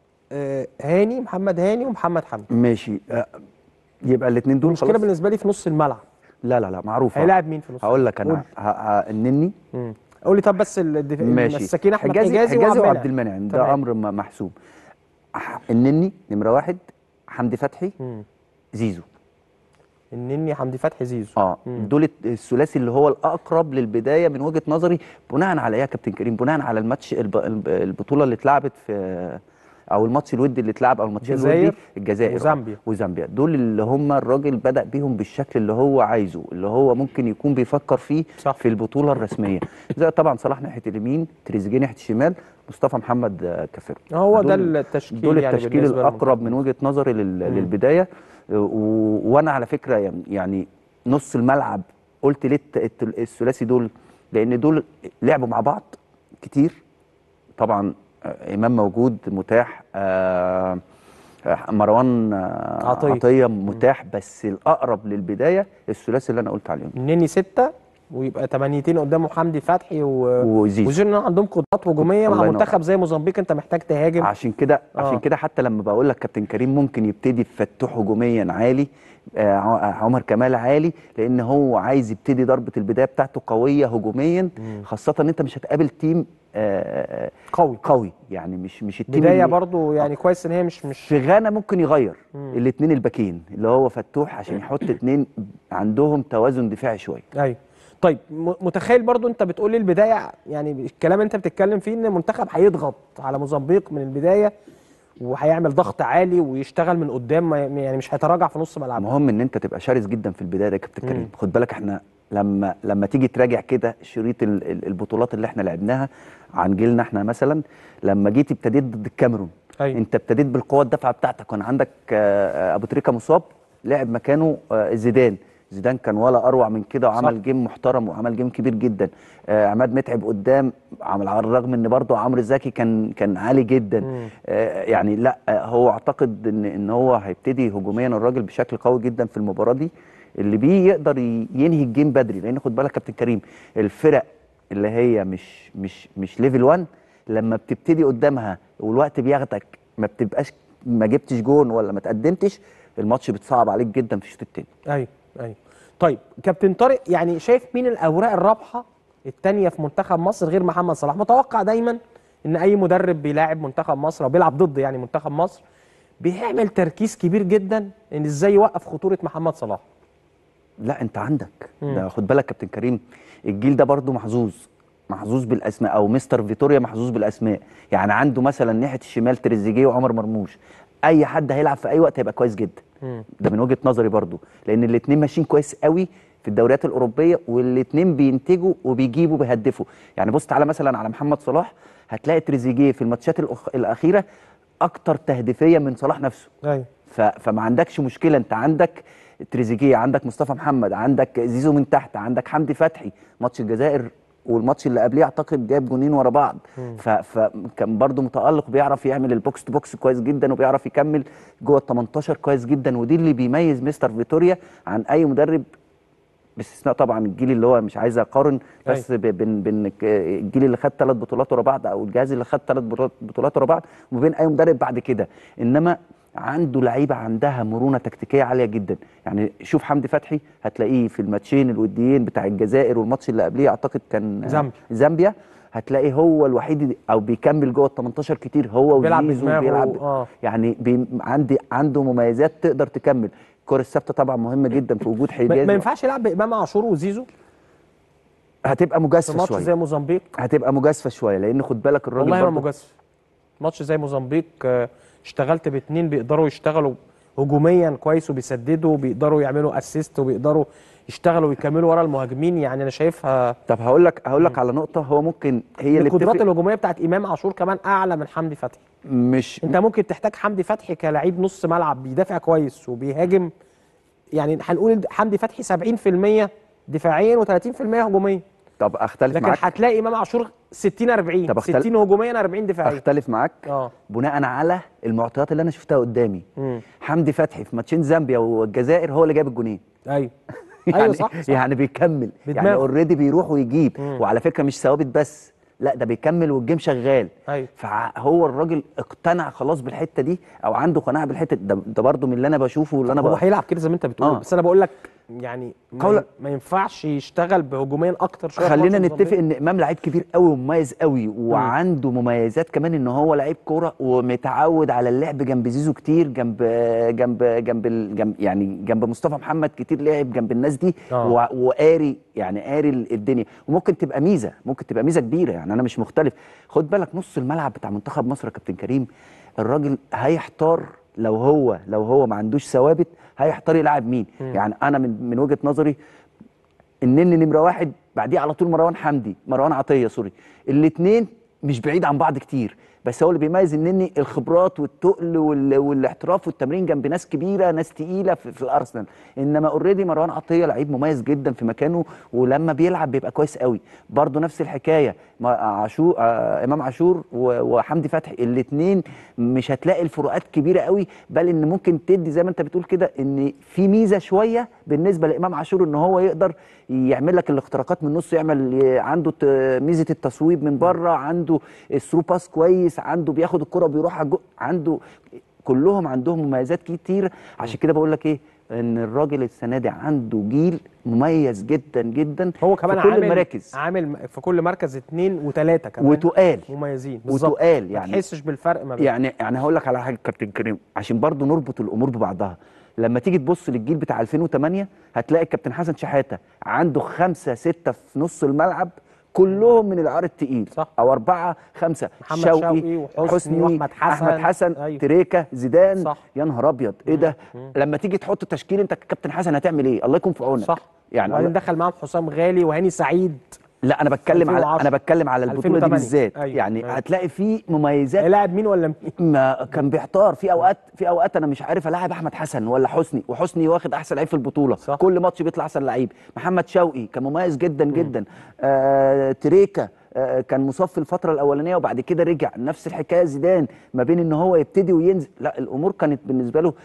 Speaker 1: آه، هاني محمد هاني ومحمد حمدي
Speaker 7: ماشي آه، يبقى الاثنين دول
Speaker 1: المشكله
Speaker 7: خلاص
Speaker 1: بالنسبه لي في نص الملعب
Speaker 7: لا لا لا معروفه
Speaker 1: هيلاعب مين في نص
Speaker 7: هقول لك
Speaker 1: قول.
Speaker 7: انا ه- ه- النني
Speaker 1: مم. قول لي طب بس الدف...
Speaker 7: ماشي
Speaker 1: السكين احمد
Speaker 7: حجازي
Speaker 1: حجازي,
Speaker 7: حجازي
Speaker 1: وعبد
Speaker 7: وعبد المنعم ده
Speaker 1: تمام.
Speaker 7: امر م- محسوم ح- النني نمره واحد حمدي فتحي
Speaker 1: مم.
Speaker 7: زيزو
Speaker 1: النني حمدي فتحي زيزو
Speaker 7: اه
Speaker 1: مم.
Speaker 7: دول الت- الثلاثي اللي هو الاقرب للبدايه من وجهه نظري بناء على ايه يا كابتن كريم بناء على الماتش الب- الب- البطوله اللي اتلعبت في او الماتش الودي اللي اتلعب او الماتشين
Speaker 1: الجزائر
Speaker 7: الودي الجزائر
Speaker 1: وزامبيا.
Speaker 7: آه، وزامبيا دول اللي هم الراجل بدا بيهم بالشكل اللي هو عايزه اللي هو ممكن يكون بيفكر فيه
Speaker 1: صح.
Speaker 7: في البطوله الرسميه زي طبعا صلاح ناحيه اليمين تريزيجيه ناحيه الشمال مصطفى محمد آه، كافر
Speaker 1: هو ده
Speaker 7: دول-
Speaker 1: التشكيل
Speaker 7: دول
Speaker 1: يعني
Speaker 7: التشكيل
Speaker 1: بالنسبة
Speaker 7: الاقرب من وجهه نظري لل... للبدايه و... وانا على فكره يعني- يعني نص الملعب قلت ليه الت- الت- الثلاثي دول لان دول لعبوا مع بعض كتير طبعا آه، امام موجود متاح آه، آه، مروان آه،
Speaker 1: عطية.
Speaker 7: عطيه متاح بس الاقرب للبدايه الثلاثي اللي انا قلت عليهم
Speaker 1: النني ستة ويبقى تمانيتين قدامه حمدي فتحي و...
Speaker 7: وزيزو.
Speaker 1: وزيزو إن عندهم قدرات هجوميه
Speaker 7: الله
Speaker 1: مع
Speaker 7: ينور.
Speaker 1: منتخب زي موزمبيق انت محتاج تهاجم
Speaker 7: عشان كده
Speaker 1: آه.
Speaker 7: عشان كده حتى لما بقول لك كابتن كريم ممكن يبتدي بفتوح هجوميا عالي آه، ع- عمر كمال عالي لان هو عايز يبتدي ضربه البدايه بتاعته قويه هجوميا خاصه ان انت مش هتقابل تيم آه،
Speaker 1: قوي
Speaker 7: قوي يعني مش مش التيم
Speaker 1: بدايه
Speaker 7: اللي-
Speaker 1: برضو يعني كويس ان هي مش مش
Speaker 7: في غانا ممكن يغير الاثنين الباكين اللي هو فتوح عشان يحط اثنين عندهم توازن دفاعي شويه
Speaker 1: ايوه طيب م- متخيل برضو انت بتقول لي البدايه يعني الكلام اللي انت بتتكلم فيه ان المنتخب هيضغط على موزمبيق من البدايه وهيعمل ضغط عالي ويشتغل من قدام ما- يعني مش هيتراجع في نص ملعبه
Speaker 7: المهم ان انت تبقى شرس جدا في البدايه ده يا كابتن كريم خد بالك احنا لما لما تيجي تراجع كده شريط ال- ال- البطولات اللي احنا لعبناها عن جيلنا احنا مثلا لما جيت ابتديت ضد الكاميرون
Speaker 1: أيوة.
Speaker 7: انت ابتديت بالقوه الدافعه بتاعتك كان عندك آه، ابو تريكه مصاب لعب مكانه آه، زيدان زيدان كان ولا اروع من كده وعمل
Speaker 1: صح.
Speaker 7: جيم محترم وعمل جيم كبير جدا آه عماد متعب قدام عمل على الرغم ان برضه عمرو زكي كان كان عالي جدا آه يعني لا آه هو اعتقد ان ان هو هيبتدي هجوميا الراجل بشكل قوي جدا في المباراه دي اللي بيه يقدر ي- ينهي الجيم بدري لان خد بالك كابتن كريم الفرق اللي هي مش مش مش ليفل 1 لما بتبتدي قدامها والوقت بياخدك ما بتبقاش ما جبتش جون ولا ما تقدمتش الماتش بتصعب عليك جدا في الشوط الثاني
Speaker 1: ايوه ايوه طيب كابتن طارق يعني شايف مين الاوراق الرابحه الثانيه في منتخب مصر غير محمد صلاح متوقع دايما ان اي مدرب بيلاعب منتخب مصر او بيلعب ضد يعني منتخب مصر بيعمل تركيز كبير جدا ان ازاي يوقف خطوره محمد صلاح
Speaker 7: لا انت عندك ده خد بالك كابتن كريم الجيل ده برضو محظوظ محظوظ بالاسماء او مستر فيتوريا محظوظ بالاسماء يعني عنده مثلا ناحيه الشمال تريزيجيه وعمر مرموش اي حد هيلعب في اي وقت هيبقى كويس جدا ده من وجهه نظري برضو لان الاثنين ماشيين كويس قوي في الدوريات الاوروبيه والاثنين بينتجوا وبيجيبوا بيهدفوا يعني بص تعالى مثلا على محمد صلاح هتلاقي تريزيجيه في الماتشات الأخ... الاخيره اكتر تهديفيه من صلاح نفسه
Speaker 1: ايوه
Speaker 7: ف... فما عندكش مشكله انت عندك تريزيجيه عندك مصطفى محمد عندك زيزو من تحت عندك حمدي فتحي ماتش الجزائر والماتش اللي قبليه اعتقد جاب جونين ورا بعض ف... فكان برده متالق بيعرف يعمل البوكس تو بوكس كويس جدا وبيعرف يكمل جوه ال 18 كويس جدا ودي اللي بيميز مستر فيتوريا عن اي مدرب باستثناء طبعا الجيل اللي هو مش عايز اقارن بس ب- بين بين ك- الجيل اللي خد ثلاث بطولات ورا بعض او الجهاز اللي خد ثلاث بطولات بطولات ورا بعض وبين اي مدرب بعد كده انما عنده لعيبه عندها مرونه تكتيكيه عاليه جدا يعني شوف حمدي فتحي هتلاقيه في الماتشين الوديين بتاع الجزائر والماتش اللي قبليه اعتقد كان
Speaker 1: زامبيا.
Speaker 7: زامبيا هتلاقيه هو الوحيد او بيكمل جوه ال 18 كتير هو
Speaker 1: بيلعب
Speaker 7: وزيزو
Speaker 1: بدماغه،
Speaker 7: بيلعب
Speaker 1: آه.
Speaker 7: يعني بي عندي عنده مميزات تقدر تكمل الكره الثابته طبعا مهمه جدا في وجود
Speaker 1: ما
Speaker 7: حجاز
Speaker 1: ما ينفعش يلعب بامام عاشور وزيزو
Speaker 7: هتبقى
Speaker 1: في
Speaker 7: مجازفه
Speaker 1: ماتش
Speaker 7: شويه
Speaker 1: زي موزمبيق
Speaker 7: هتبقى مجازفه شويه لان خد بالك الراجل
Speaker 1: والله ما
Speaker 7: برضه
Speaker 1: مجازف ماتش زي موزمبيق آه، اشتغلت باتنين بيقدروا يشتغلوا هجوميا كويس وبيسددوا وبيقدروا يعملوا اسيست وبيقدروا يشتغلوا ويكملوا ورا المهاجمين يعني انا شايفها
Speaker 7: طب هقول لك هقول لك على نقطه هو ممكن هي اللي
Speaker 1: القدرات
Speaker 7: بتفرق
Speaker 1: الهجوميه بتاعت امام عاشور كمان اعلى من حمدي فتحي
Speaker 7: مش
Speaker 1: انت ممكن تحتاج حمدي فتحي كلاعب نص ملعب بيدافع كويس وبيهاجم يعني هنقول حمدي فتحي 70% دفاعيا و30% هجوميا
Speaker 7: طب اختلف
Speaker 1: لكن
Speaker 7: معاك
Speaker 1: هتلاقي امام عاشور 60 40
Speaker 7: طب أختل-
Speaker 1: 60 هجوميا 40 دفاعيا
Speaker 7: اختلف معاك
Speaker 1: اه
Speaker 7: بناء على المعطيات اللي انا شفتها قدامي
Speaker 1: مم.
Speaker 7: حمدي فتحي في ماتشين زامبيا والجزائر هو اللي جاب الجونين
Speaker 1: ايوه
Speaker 7: يعني
Speaker 1: ايوه صح, صح.
Speaker 7: يعني بيكمل يعني
Speaker 1: بدماغه.
Speaker 7: اوريدي بيروح ويجيب وعلى فكره مش ثوابت بس لا ده بيكمل والجيم شغال
Speaker 1: ايوه
Speaker 7: فهو الراجل اقتنع خلاص بالحته دي او عنده قناعه بالحته ده, ده برضه من اللي انا بشوفه واللي انا
Speaker 1: هو
Speaker 7: بقى
Speaker 1: هيلعب كده زي ما انت بتقول
Speaker 7: آه.
Speaker 1: بس انا بقول لك يعني ما,
Speaker 7: قول-
Speaker 1: ما ينفعش يشتغل بهجوميا اكتر شويه في
Speaker 7: خلينا
Speaker 1: ماتش
Speaker 7: نتفق
Speaker 1: موزمبيق.
Speaker 7: ان امام لعيب كبير قوي ومميز قوي وعنده مميزات كمان ان هو لعيب كوره ومتعود على اللعب جنب زيزو كتير جنب جنب جنب, ال- جنب يعني جنب مصطفى محمد كتير لعب جنب الناس دي
Speaker 1: آه.
Speaker 7: و- وقاري يعني قاري ال- الدنيا وممكن تبقى ميزه ممكن تبقى ميزه كبيره يعني انا مش مختلف خد بالك نص الملعب بتاع منتخب مصر يا كابتن كريم الراجل هيحتار لو هو لو هو ما عندوش ثوابت هيحتار يلعب مين يعني انا من من وجهه نظري النني نمره واحد بعديه على طول مروان حمدي مروان عطيه سوري الاثنين مش بعيد عن بعض كتير بس هو اللي بيميز النني الخبرات والتقل وال... والاحتراف والتمرين جنب ناس كبيره ناس تقيله في, في الارسنال انما اوريدي مروان عطيه لعيب مميز جدا في مكانه ولما بيلعب بيبقى كويس قوي برضه نفس الحكايه ما- عاشور آه امام عاشور و- وحمدي فتحي الاثنين مش هتلاقي الفروقات كبيره قوي بل ان ممكن تدي زي ما انت بتقول كده ان في ميزه شويه بالنسبه لامام عاشور ان هو يقدر يعمل لك الاختراقات من النص يعمل عنده ت- ميزه التصويب من بره عنده الثرو باس كويس عنده بياخد الكره وبيروح على الجو- عنده كلهم عندهم مميزات كتير عشان كده بقول لك ايه ان الراجل السنه دي عنده جيل مميز جدا جدا
Speaker 1: هو كمان
Speaker 7: في كل
Speaker 1: عامل
Speaker 7: المراكز
Speaker 1: عامل في كل مركز اثنين وثلاثه كمان
Speaker 7: وتقال
Speaker 1: مميزين بالظبط
Speaker 7: وتقال
Speaker 1: ما
Speaker 7: يعني
Speaker 1: تحسش بالفرق ما بين
Speaker 7: يعني يعني هقول لك على حاجه كابتن كريم عشان برضو نربط الامور ببعضها لما تيجي تبص للجيل بتاع 2008 هتلاقي الكابتن حسن شحاته عنده خمسه سته في نص الملعب كلهم من العار التقيل
Speaker 1: صح.
Speaker 7: او اربعه خمسه
Speaker 1: محمد شوقي وحسني وأحمد حسن.
Speaker 7: احمد حسن
Speaker 1: أيوه.
Speaker 7: تريكا زيدان
Speaker 1: صح.
Speaker 7: يا نهار ابيض ايه ده لما تيجي تحط تشكيل انت كابتن حسن هتعمل ايه الله يكون في عونك
Speaker 1: صح
Speaker 7: يعني
Speaker 1: وبعدين
Speaker 7: الله-
Speaker 1: دخل معاهم حسام غالي وهاني سعيد
Speaker 7: لا انا بتكلم على
Speaker 1: 2010.
Speaker 7: انا بتكلم على البطوله دي
Speaker 1: 2008.
Speaker 7: بالذات
Speaker 1: أيوه.
Speaker 7: يعني
Speaker 1: أيوه.
Speaker 7: هتلاقي في مميزات
Speaker 1: لاعب مين ولا مين
Speaker 7: ما كان بيحتار في اوقات في اوقات انا مش عارف الاعب احمد حسن ولا حسني وحسني واخد احسن لعيب في البطوله
Speaker 1: صح.
Speaker 7: كل ماتش بيطلع احسن لعيب محمد شوقي كان مميز جدا جدا آه تريكا آه كان مصاب في الفتره الاولانيه وبعد كده رجع نفس الحكايه زيدان ما بين ان هو يبتدي وينزل لا الامور كانت بالنسبه له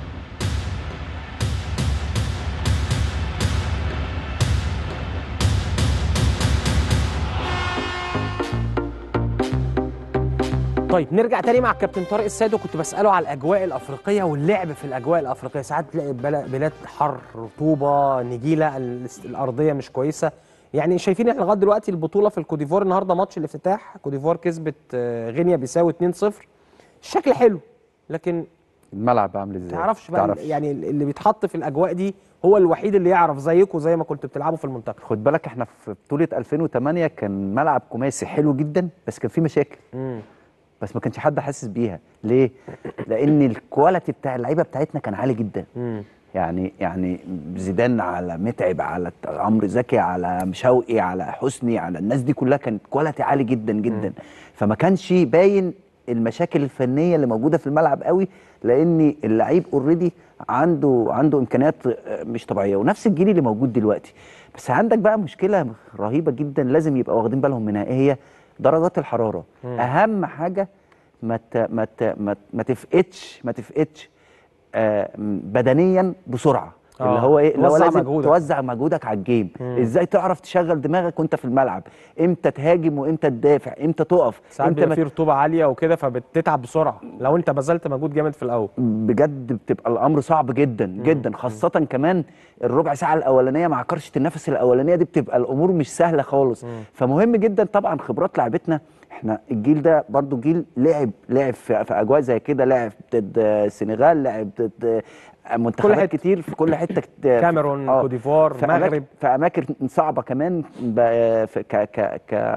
Speaker 1: طيب نرجع تاني مع الكابتن طارق السيد وكنت بساله على الاجواء الافريقيه واللعب في الاجواء الافريقيه ساعات تلاقي بلا- بلاد حر رطوبه نجيله ال- الارضيه مش كويسه يعني شايفين احنا لغايه دلوقتي البطوله في الكوديفوار النهارده ماتش الافتتاح كوديفوار كسبت آه، غينيا بيساوي 2-0 الشكل حلو لكن
Speaker 7: الملعب عامل ازاي
Speaker 1: تعرفش بقى يعني اللي بيتحط في الاجواء دي هو الوحيد اللي يعرف زيكم زي ما كنتوا بتلعبوا في المنتخب
Speaker 7: خد بالك احنا في بطوله 2008 كان ملعب خماسي حلو جدا بس كان فيه مشاكل
Speaker 1: مم.
Speaker 7: بس ما كانش حد حاسس بيها ليه لان الكواليتي بتاع اللعيبه بتاعتنا كان عالي جدا
Speaker 1: مم.
Speaker 7: يعني يعني زيدان على متعب على عمرو زكي على شوقي على حسني على الناس دي كلها كانت كواليتي عالي جدا جدا فما كانش باين المشاكل الفنيه اللي موجوده في الملعب قوي لان اللعيب اوريدي عنده عنده امكانيات آه، مش طبيعيه ونفس الجيل اللي موجود دلوقتي بس عندك بقى مشكله رهيبه جدا لازم يبقى واخدين بالهم منها ايه هي درجات الحراره اهم حاجه ما ت- ما ت- ما ت- ما تفقدش ما تفقدش آه، م- بدنيا بسرعه
Speaker 1: آه،
Speaker 7: اللي هو ايه اللي هو
Speaker 1: توزع
Speaker 7: لازم
Speaker 1: مجهودك.
Speaker 7: توزع مجهودك على الجيم ازاي تعرف تشغل دماغك وانت في الملعب امتى تهاجم وامتى تدافع امتى تقف
Speaker 1: ساعات
Speaker 7: امتى
Speaker 1: بيبقى
Speaker 7: ما
Speaker 1: في رطوبه عاليه وكده فبتتعب بسرعه لو انت بذلت مجهود جامد في الاول
Speaker 7: بجد بتبقى الامر صعب جدا جدا خاصه كمان الربع ساعه الاولانيه مع كرشه النفس الاولانيه دي بتبقى الامور مش سهله خالص فمهم جدا طبعا خبرات لعبتنا احنا الجيل ده برضو جيل لعب لعب في, في اجواء زي كده لعب ضد السنغال لعب ضد منتخبات
Speaker 1: حتة.
Speaker 7: كتير في كل حته كت-
Speaker 1: كاميرون
Speaker 7: آه.
Speaker 1: كوديفوار
Speaker 7: في
Speaker 1: مغرب
Speaker 7: أماكن في اماكن صعبه كمان ب- في ك ك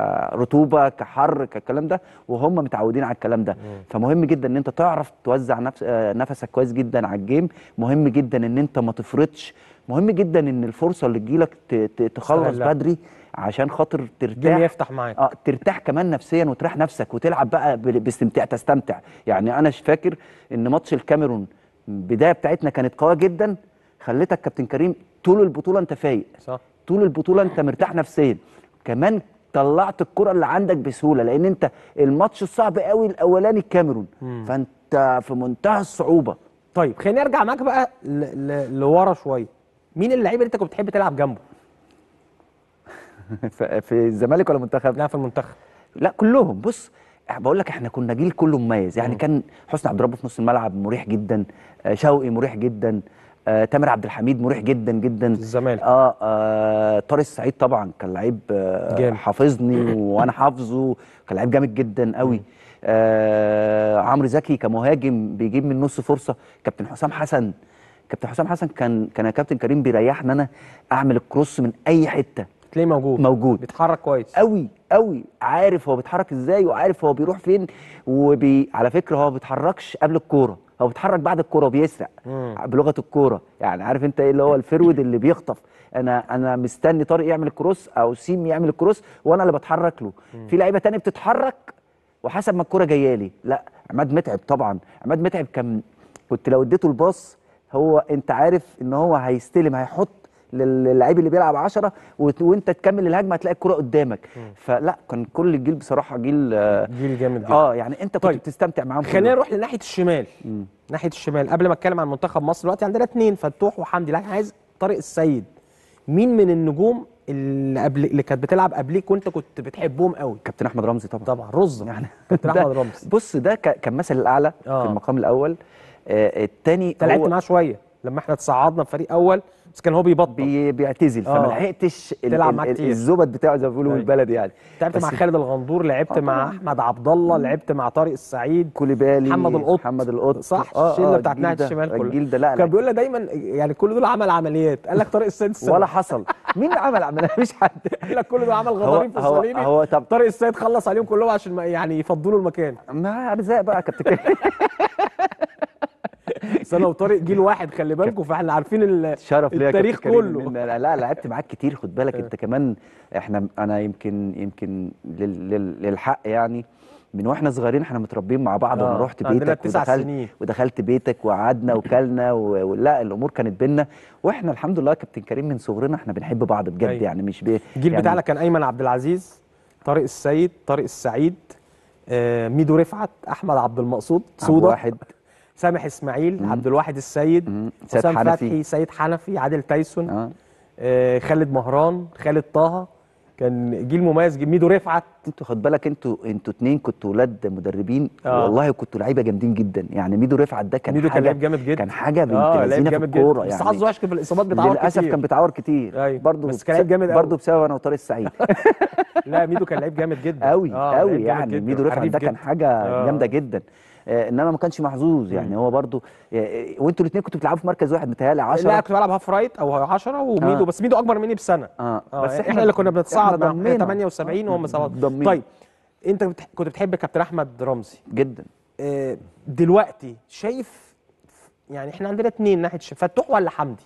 Speaker 7: كرطوبه كحر كالكلام ده وهم متعودين على الكلام ده فمهم جدا ان انت تعرف توزع نفس آه، نفسك كويس جدا على الجيم مهم جدا ان انت ما تفرطش مهم جدا ان الفرصه اللي تجيلك ت- ت- تخلص
Speaker 1: تستغلها.
Speaker 7: بدري عشان خاطر
Speaker 1: الجيم
Speaker 7: ترتاح
Speaker 1: يفتح معاك
Speaker 7: اه ترتاح كمان نفسيا وتريح نفسك وتلعب بقى ب- باستمتاع تستمتع يعني انا ش- فاكر ان ماتش الكاميرون البدايه بتاعتنا كانت قويه جدا خلتك كابتن كريم طول البطوله انت فايق
Speaker 1: صح
Speaker 7: طول البطوله انت مرتاح نفسيا كمان طلعت الكره اللي عندك بسهوله لان انت الماتش الصعب قوي الاولاني الكاميرون فانت في منتهى الصعوبه
Speaker 1: طيب خليني ارجع معاك بقى ل- ل- لورا شويه مين اللعيب اللي انت كنت بتحب تلعب جنبه
Speaker 7: ف- في الزمالك ولا منتخب
Speaker 1: لا في المنتخب
Speaker 7: لا كلهم بص بقول لك احنا كنا جيل كله مميز يعني كان حسني عبد ربه في نص الملعب مريح جدا آه، شوقي مريح جدا آه، تامر عبد الحميد مريح جدا جدا
Speaker 1: الزمالك.
Speaker 7: اه, آه طارق السعيد طبعا كان لعيب آه
Speaker 1: جامد.
Speaker 7: حافظني وانا حافظه كان لعيب جامد جدا قوي آه عمرو زكي كمهاجم بيجيب من نص فرصه كابتن حسام حسن كابتن حسام حسن كان كان يا كابتن كريم بيريحني انا اعمل الكروس من اي حته
Speaker 1: تلاقيه موجود
Speaker 7: موجود.
Speaker 1: بيتحرك كويس
Speaker 7: قوي قوي عارف هو بيتحرك ازاي وعارف هو بيروح فين وبي على فكره هو ما بيتحركش قبل الكوره هو بيتحرك بعد الكوره وبيسرق بلغه الكوره يعني عارف انت ايه اللي هو الفرود اللي بيخطف انا انا مستني طارق يعمل الكروس او سيم يعمل الكروس وانا اللي بتحرك له في لعيبه تانية بتتحرك وحسب ما الكوره جايه لي لا عماد متعب طبعا عماد متعب كان كنت لو اديته الباص هو انت عارف ان هو هيستلم هيحط لل- للعيب اللي بيلعب 10 وت- وانت تكمل الهجمه هتلاقي الكوره قدامك فلا كان كل الجيل بصراحه جيل اه,
Speaker 1: جيل جامد جدا
Speaker 7: آه يعني انت كنت
Speaker 1: طيب.
Speaker 7: بتستمتع معاهم
Speaker 1: خلينا
Speaker 7: كلهم.
Speaker 1: نروح لناحيه الشمال ناحيه الشمال قبل ما اتكلم عن منتخب مصر دلوقتي عندنا اثنين فتوح وحمدي لكن عايز طارق السيد مين من النجوم اللي قبل اللي كانت بتلعب قبليك وانت كنت بتحبهم قوي
Speaker 7: كابتن احمد رمزي طبعا
Speaker 1: طبعا رز
Speaker 7: يعني
Speaker 1: كابتن
Speaker 7: ده-
Speaker 1: احمد رمزي
Speaker 7: بص ده ك- كان مثل الاعلى
Speaker 1: آه.
Speaker 7: في المقام الاول آه الثاني
Speaker 1: انت لعبت معاه شويه لما احنا تصعدنا في فريق اول بس كان هو بيبطل
Speaker 7: بي بيعتزل فما
Speaker 1: آه.
Speaker 7: لحقتش ال-
Speaker 1: تلعب
Speaker 7: ال-
Speaker 1: معاه
Speaker 7: ال-
Speaker 1: كتير.
Speaker 7: الزبد بتاعه زي ما بيقولوا
Speaker 1: أيوة.
Speaker 7: بالبلد يعني
Speaker 1: لعبت
Speaker 7: بس
Speaker 1: مع خالد الغندور لعبت
Speaker 7: آه
Speaker 1: مع
Speaker 7: طبعاً.
Speaker 1: احمد عبد الله لعبت مع طارق السعيد
Speaker 7: كوليبالي
Speaker 1: محمد القط
Speaker 7: محمد القط
Speaker 1: صح
Speaker 7: آه،
Speaker 1: الشله
Speaker 7: آه،
Speaker 1: بتاعت
Speaker 7: الجيل
Speaker 1: ناحيه
Speaker 7: ده-
Speaker 1: الشمال كلها
Speaker 7: الجيل ده لا
Speaker 1: كان
Speaker 7: لا
Speaker 1: بيقول لي دايما يعني كل دول عمل عمليات قال لك طارق السيد السنة.
Speaker 7: ولا حصل مين عمل عمل مفيش حد
Speaker 1: قال لك كل دول عمل غضاريف في
Speaker 7: هو
Speaker 1: الصليبي
Speaker 7: هو طب
Speaker 1: طارق السيد خلص عليهم كلهم عشان ما يعني يفضوا له المكان
Speaker 7: ما ارزاق بقى كابتن
Speaker 1: بس انا وطارق جيل واحد خلي بالكم فاحنا عارفين ال-
Speaker 7: شرف ليا يا
Speaker 1: التاريخ
Speaker 7: كابتن كريم
Speaker 1: كله
Speaker 7: إن- لا لا لعبت معاك كتير خد بالك انت كمان احنا انا يمكن يمكن لل لل للحق يعني من واحنا صغيرين احنا متربيين مع بعض
Speaker 1: آه،
Speaker 7: وانا رحت
Speaker 1: عندنا
Speaker 7: بيتك
Speaker 1: تسع
Speaker 7: ودخلت
Speaker 1: سنين.
Speaker 7: ودخلت بيتك وقعدنا وكلنا و- ولا الامور كانت بينا واحنا الحمد لله يا كابتن كريم من صغرنا احنا بنحب بعض بجد
Speaker 1: أيوة.
Speaker 7: يعني مش بي
Speaker 1: الجيل
Speaker 7: يعني
Speaker 1: بتاعنا كان ايمن عبد العزيز طارق السيد طارق السعيد آه، ميدو رفعت احمد عبد المقصود
Speaker 7: عبد
Speaker 1: سوده
Speaker 7: واحد
Speaker 1: سامح اسماعيل عبد الواحد السيد
Speaker 7: مم. سيد
Speaker 1: حسام
Speaker 7: حنفي.
Speaker 1: فتحي سيد حنفي عادل تايسون
Speaker 7: اه
Speaker 1: آه، خالد مهران خالد طه كان جيل مميز جيل ميدو رفعت
Speaker 7: انتوا خد بالك انتوا انتوا اتنين كنتوا ولاد مدربين
Speaker 1: آه.
Speaker 7: والله كنتوا لعيبه جامدين جدا يعني ميدو رفعت ده كان
Speaker 1: ميدو كان
Speaker 7: حاجه
Speaker 1: لعيب جامد جدا
Speaker 7: كان حاجه بنت
Speaker 1: اه لعيب
Speaker 7: لذينه في
Speaker 1: جامد جدا
Speaker 7: الكوره
Speaker 1: بس
Speaker 7: يعني
Speaker 1: حظه وحش في الاصابات بتعور
Speaker 7: للاسف
Speaker 1: كتير
Speaker 7: كان بيتعور كتير
Speaker 1: أيوة.
Speaker 7: برضه
Speaker 1: بس كان لعيب جامد قوي.
Speaker 7: برضه بسبب انا وطارق السعيد
Speaker 1: لا ميدو كان لعيب جامد جدا
Speaker 7: قوي
Speaker 1: آه،
Speaker 7: قوي
Speaker 1: لعيب جامد
Speaker 7: يعني
Speaker 1: جدا،
Speaker 7: ميدو رفعت
Speaker 1: حريف
Speaker 7: ده كان
Speaker 1: جدا.
Speaker 7: حاجه
Speaker 1: آه.
Speaker 7: جامده جدا آه انما ما كانش محظوظ يعني هو برضه آه وانتوا الاثنين كنتوا بتلعبوا في مركز واحد متهيألي 10
Speaker 1: لا كنت بلعب هاف رايت او 10 وميدو
Speaker 7: آه.
Speaker 1: بس ميدو اكبر مني بسنه
Speaker 7: اه
Speaker 1: اه بس احنا, اللي كنا بنتصاعد
Speaker 7: احنا
Speaker 1: مع
Speaker 7: ضمينا.
Speaker 1: 78 وهم 7
Speaker 7: ضمينا.
Speaker 1: طيب انت بتح... كنت بتحب كابتن احمد رمزي
Speaker 7: جدا
Speaker 1: آه، دلوقتي شايف يعني احنا عندنا اتنين ناحيه الش- فتوح ولا حمدي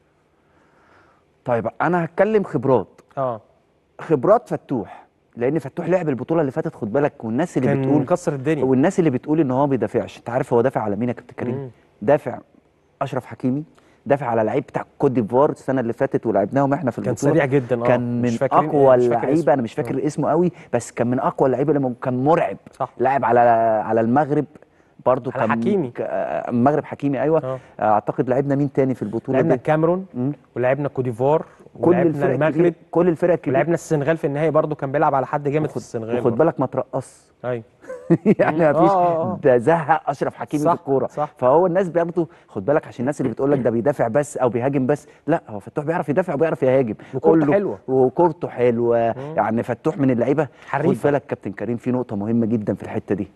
Speaker 7: طيب انا هتكلم خبرات
Speaker 1: اه
Speaker 7: خبرات فتوح لان فتوح لعب البطوله اللي فاتت خد بالك والناس اللي
Speaker 1: كان
Speaker 7: بتقول
Speaker 1: مكسر الدنيا
Speaker 7: والناس اللي بتقول ان هو ما بيدافعش انت عارف هو دافع على مين يا كابتن كريم
Speaker 1: مم.
Speaker 7: دافع اشرف حكيمي دافع على لعيب بتاع كوت ديفوار السنه اللي فاتت ولعبناهم احنا في
Speaker 1: كان
Speaker 7: البطوله
Speaker 1: سريع جدا اه
Speaker 7: كان
Speaker 1: مش
Speaker 7: من
Speaker 1: فاكرين-
Speaker 7: اقوى
Speaker 1: مش فاكر
Speaker 7: اللعيبه
Speaker 1: اسمه.
Speaker 7: انا مش فاكر اسمه قوي بس كان من اقوى اللعيبه اللي ممكن- كان مرعب
Speaker 1: صح.
Speaker 7: لاعب على على المغرب برضو
Speaker 1: على
Speaker 7: كان
Speaker 1: حكيمي.
Speaker 7: ك- آه، المغرب حكيمي ايوه
Speaker 1: آه.
Speaker 7: اعتقد لعبنا مين تاني في البطوله
Speaker 1: لعبنا
Speaker 7: دي
Speaker 1: الكاميرون
Speaker 7: مم.
Speaker 1: ولعبنا كوديفوار
Speaker 7: كل
Speaker 1: ولعبنا
Speaker 7: الفرق
Speaker 1: المغرب
Speaker 7: الكبيرة- كل الفرق الكبيره
Speaker 1: ولعبنا السنغال في النهائي برضو كان بيلعب على حد جامد في السنغال
Speaker 7: وخد
Speaker 1: برضو.
Speaker 7: بالك ما ترقص
Speaker 1: ايوه
Speaker 7: يعني
Speaker 1: مم.
Speaker 7: ما فيش
Speaker 1: آه، آه، آه.
Speaker 7: ده زهق اشرف حكيمي
Speaker 1: صح،
Speaker 7: في الكوره
Speaker 1: صح.
Speaker 7: فهو الناس برضه خد بالك عشان الناس اللي بتقول لك ده بيدافع بس او بيهاجم بس لا هو فتوح بيعرف يدافع وبيعرف يهاجم
Speaker 1: وكورته
Speaker 7: كله-
Speaker 1: حلوة.
Speaker 7: وكورته حلوه يعني فتوح من اللعيبه خد
Speaker 1: حريفة.
Speaker 7: بالك كابتن كريم في نقطه مهمه جدا في الحته دي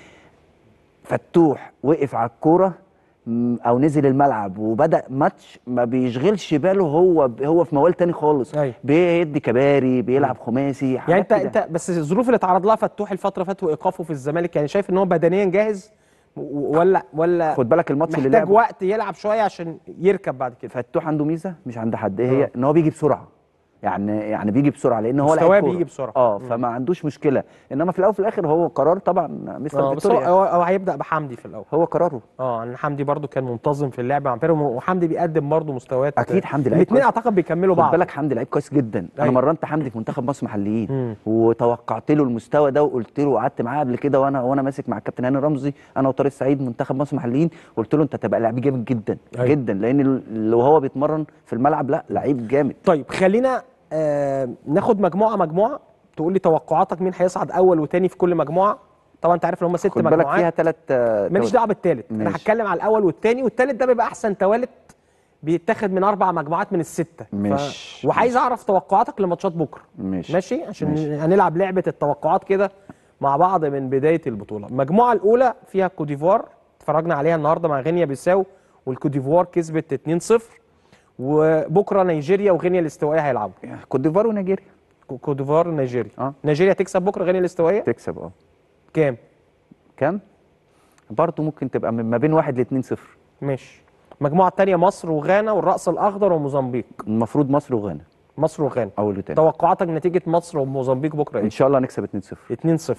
Speaker 7: فتوح وقف على الكوره م، او نزل الملعب وبدا ماتش ما بيشغلش باله هو هو في موال تاني خالص
Speaker 1: أيوة.
Speaker 7: بيدي كباري بيلعب خماسي
Speaker 1: يعني
Speaker 7: حاجات
Speaker 1: انت
Speaker 7: كده.
Speaker 1: انت بس الظروف اللي اتعرض لها فتوح الفتره اللي فاتت وايقافه في الزمالك يعني شايف ان هو بدنيا جاهز و- ولا ولا
Speaker 7: خد بالك الماتش اللي
Speaker 1: محتاج
Speaker 7: لعبه
Speaker 1: وقت يلعب شويه عشان يركب بعد كده
Speaker 7: فتوح عنده ميزه مش عند حد ايه
Speaker 1: آه.
Speaker 7: هي ان هو بيجي بسرعه يعني يعني بيجي بسرعه لان هو
Speaker 1: مستواه
Speaker 7: لعيب كورة.
Speaker 1: بيجي بسرعة.
Speaker 7: اه
Speaker 1: مم.
Speaker 7: فما عندوش مشكله انما في الاول وفي الاخر هو قرار طبعا مستر
Speaker 1: اه بس هو,
Speaker 7: فيكتوريا
Speaker 1: هو, هو هيبدا بحمدي في الاول
Speaker 7: هو قراره
Speaker 1: اه ان حمدي برضو كان منتظم في اللعب مع بيراميدز وحمدي بيقدم برضو مستويات
Speaker 7: أكيد حمدي لعيب
Speaker 1: الاثنين
Speaker 7: كويس.
Speaker 1: اعتقد بيكملوا
Speaker 7: خد
Speaker 1: بعض
Speaker 7: بالك حمدي لعيب كويس جدا انا
Speaker 1: أيوة.
Speaker 7: مرنت حمدي في منتخب مصر محليين
Speaker 1: مم.
Speaker 7: وتوقعت له المستوى ده وقلت له وقعدت معاه قبل كده وانا وانا ماسك مع الكابتن هاني رمزي انا وطارق سعيد منتخب مصر محليين قلت له انت تبقى لعيب جامد جدا
Speaker 1: أيوة.
Speaker 7: جدا لان لو هو بيتمرن في الملعب لا لعيب جامد
Speaker 1: طيب خلينا آه ناخد مجموعه مجموعه تقول لي توقعاتك مين هيصعد اول وتاني في كل مجموعه طبعا انت عارف ان هم ست
Speaker 7: خد بالك
Speaker 1: مجموعات
Speaker 7: فيها ثلاث
Speaker 1: ماليش دعوه بالتالت انا
Speaker 7: ماشي.
Speaker 1: هتكلم على الاول والتاني والتالت ده بيبقى احسن توالت بيتاخد من اربع مجموعات من السته
Speaker 7: ماشي.
Speaker 1: وعايز اعرف توقعاتك لماتشات بكره
Speaker 7: ماشي
Speaker 1: ماشي عشان
Speaker 7: ماشي.
Speaker 1: هنلعب لعبه التوقعات كده مع بعض من بدايه البطوله المجموعه الاولى فيها كوديفوار اتفرجنا عليها النهارده مع غينيا بيساو والكوديفوار كسبت 2-0 وبكره نيجيريا وغينيا الاستوائيه هيلعبوا
Speaker 7: كوت ديفوار ونيجيريا
Speaker 1: كو- كوديفوار نيجيريا
Speaker 7: اه
Speaker 1: نيجيريا تكسب بكره غينيا الاستوائيه
Speaker 7: تكسب اه
Speaker 1: كام
Speaker 7: كام؟ برضه ممكن تبقى من ما بين واحد ل 2 0
Speaker 1: ماشي المجموعه الثانيه مصر وغانا والرأس الاخضر وموزمبيق
Speaker 7: المفروض مصر وغانا
Speaker 1: مصر وغانا
Speaker 7: اول وتاني
Speaker 1: توقعاتك نتيجه مصر وموزمبيق بكره
Speaker 7: ان
Speaker 1: ايه
Speaker 7: شاء الله نكسب 2 0
Speaker 1: 2-0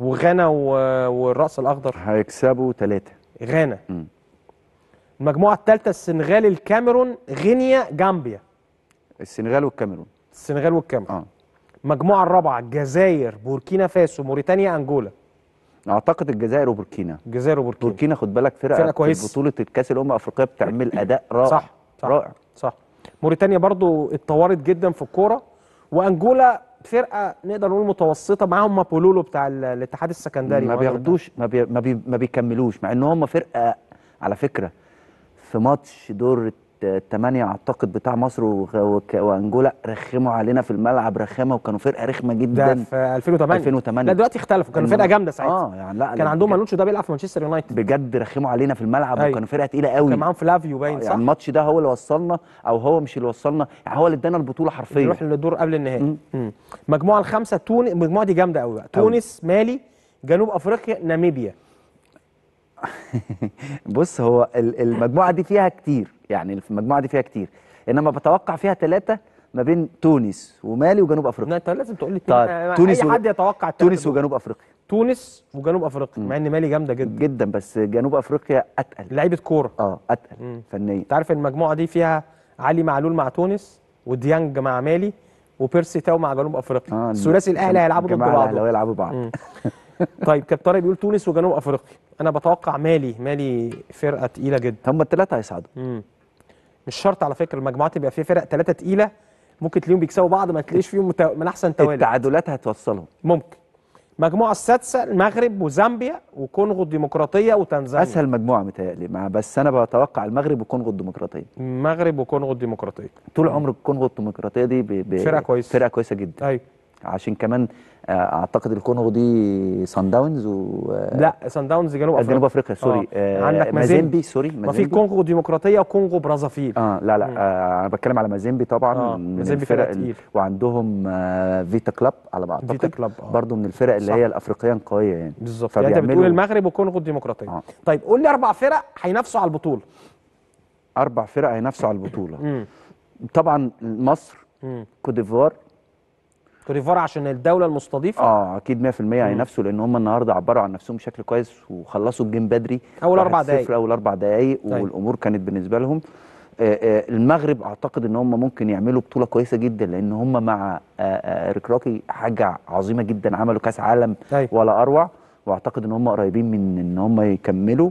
Speaker 1: وغانا و- والراس الاخضر
Speaker 7: هيكسبوا ثلاثة
Speaker 1: غانا
Speaker 7: مم.
Speaker 1: المجموعه الثالثه السنغال الكاميرون غينيا جامبيا
Speaker 7: السنغال والكاميرون
Speaker 1: السنغال والكاميرون
Speaker 7: اه
Speaker 1: المجموعه الرابعه الجزائر بوركينا فاسو موريتانيا انجولا
Speaker 7: اعتقد الجزائر وبوركينا
Speaker 1: الجزائر وبوركينا
Speaker 7: بوركينا خد بالك فرقه,
Speaker 1: فرقة كويس.
Speaker 7: في بطوله الكاس الامم الافريقيه بتعمل اداء رائع
Speaker 1: صح صح
Speaker 7: رائع
Speaker 1: صح موريتانيا برضو اتطورت جدا في الكوره وانجولا فرقه نقدر نقول متوسطه معاهم مابولولو بتاع ال- الاتحاد السكندري
Speaker 7: ما
Speaker 1: مهاجم
Speaker 7: بياخدوش ما, بي ما, بي ما بيكملوش مع ان هم فرقه على فكره في ماتش دور الثمانية اعتقد بتاع مصر وغ- وك- وانجولا رخموا علينا في الملعب رخامه وكانوا فرقه رخمه
Speaker 1: ده
Speaker 7: جدا
Speaker 1: في 2008
Speaker 7: 2008.
Speaker 1: لا دلوقتي اختلفوا كانوا
Speaker 7: إنما-
Speaker 1: فرقه جامده ساعتها
Speaker 7: اه يعني لا
Speaker 1: كان
Speaker 7: لا،
Speaker 1: عندهم
Speaker 7: بجد-
Speaker 1: مانوتشو ده بيلعب في مانشستر يونايتد
Speaker 7: بجد رخموا علينا في الملعب
Speaker 1: أيوة.
Speaker 7: وكانوا فرقه تقيله قوي
Speaker 1: كان معاهم فلافيو باين
Speaker 7: يعني
Speaker 1: صح
Speaker 7: الماتش ده هو اللي وصلنا او هو مش اللي وصلنا يعني هو اللي ادانا البطوله حرفيا
Speaker 1: نروح للدور قبل النهائي مم. المجموعه الخامسه تونس المجموعه دي جامده قوي بقى
Speaker 7: أوي.
Speaker 1: تونس مالي جنوب افريقيا ناميبيا
Speaker 7: بص هو ال- المجموعه دي فيها كتير يعني المجموعه دي فيها كتير انما بتوقع فيها ثلاثه ما بين تونس ومالي وجنوب افريقيا
Speaker 1: لا، انت لازم تقول لي
Speaker 7: طيب،
Speaker 1: اتنين.
Speaker 7: تونس
Speaker 1: اي
Speaker 7: و-
Speaker 1: حد يتوقع التلاتة
Speaker 7: تونس
Speaker 1: دول.
Speaker 7: وجنوب افريقيا
Speaker 1: تونس وجنوب افريقيا مع ان مالي جامده جدا
Speaker 7: جدا بس جنوب افريقيا اتقل
Speaker 1: لعيبه كوره
Speaker 7: اه اتقل فنيا
Speaker 1: انت عارف المجموعه دي فيها علي معلول مع تونس وديانج مع مالي وبيرسي تاو مع جنوب افريقيا
Speaker 7: اه
Speaker 1: الثلاثي الاهلي هيلعبوا ضد
Speaker 7: الجماعة
Speaker 1: بعض
Speaker 7: الاهلاويه يلعبوا بعض
Speaker 1: طيب كابتن طارق بيقول تونس وجنوب افريقيا انا بتوقع مالي مالي فرقه تقيله جدا
Speaker 7: هم الثلاثه هيصعدوا
Speaker 1: مم. مش شرط على فكره المجموعات يبقى فيها فرق ثلاثه تقيله ممكن تلاقيهم بيكسبوا بعض ما تلاقيش فيهم مت... من احسن توالي
Speaker 7: التعادلات هتوصلهم
Speaker 1: ممكن المجموعه السادسه المغرب وزامبيا وكونغو الديمقراطيه وتنزانيا
Speaker 7: اسهل مجموعه متهيألي مع بس انا بتوقع المغرب والكونغو الديمقراطيه
Speaker 1: المغرب وكونغو الديمقراطيه
Speaker 7: طول عمر الكونغو الديمقراطيه دي ب... ب...
Speaker 1: فرقة كويسة.
Speaker 7: فرقه كويسه جدا
Speaker 1: ايوه
Speaker 7: عشان كمان آه، اعتقد الكونغو دي سان داونز و آه،
Speaker 1: لا سان داونز جنوب افريقيا
Speaker 7: جنوب افريقيا سوري
Speaker 1: آه.
Speaker 7: آه،
Speaker 1: عندك
Speaker 7: مازيمبي
Speaker 1: مازيمبي
Speaker 7: سوري
Speaker 1: ما في
Speaker 7: مازيمبي
Speaker 1: كونغو ديمقراطيه وكونغو برازافيل
Speaker 7: اه لا لا آه انا بتكلم على مازيمبي طبعا
Speaker 1: آه،
Speaker 7: من
Speaker 1: مازيمبي
Speaker 7: الفرق
Speaker 1: فرقة
Speaker 7: ال-
Speaker 1: تقيل.
Speaker 7: وعندهم آه فيتا كلاب على ما اعتقد
Speaker 1: فيتا كلاب، آه.
Speaker 7: برضه من الفرق اللي
Speaker 1: صح.
Speaker 7: هي الافريقيا قويه يعني
Speaker 1: بالظبط يعني انت بتقول
Speaker 7: فبيعملوا
Speaker 1: المغرب وكونغو الديمقراطيه
Speaker 7: آه.
Speaker 1: طيب قول لي اربع فرق هينافسوا على البطوله
Speaker 7: اربع فرق هينافسوا على البطوله
Speaker 1: امم
Speaker 7: طبعا مصر
Speaker 1: امم
Speaker 7: كوت ديفوار
Speaker 1: كوت ديفوار عشان الدوله المستضيفه
Speaker 7: اه اكيد 100% هينافسوا لان هم النهارده عبروا عن نفسهم بشكل كويس وخلصوا الجيم بدري
Speaker 1: أول أربع
Speaker 7: 1-0
Speaker 1: دقايق.
Speaker 7: اول اربع دقائق
Speaker 1: أيوة.
Speaker 7: والامور كانت بالنسبه لهم آه، آه، المغرب اعتقد ان هم ممكن يعملوا بطوله كويسه جدا لان هم مع آه، آه، ركراكي حاجه عظيمه جدا عملوا كاس عالم
Speaker 1: أيوة.
Speaker 7: ولا اروع واعتقد ان هم قريبين من ان هم يكملوا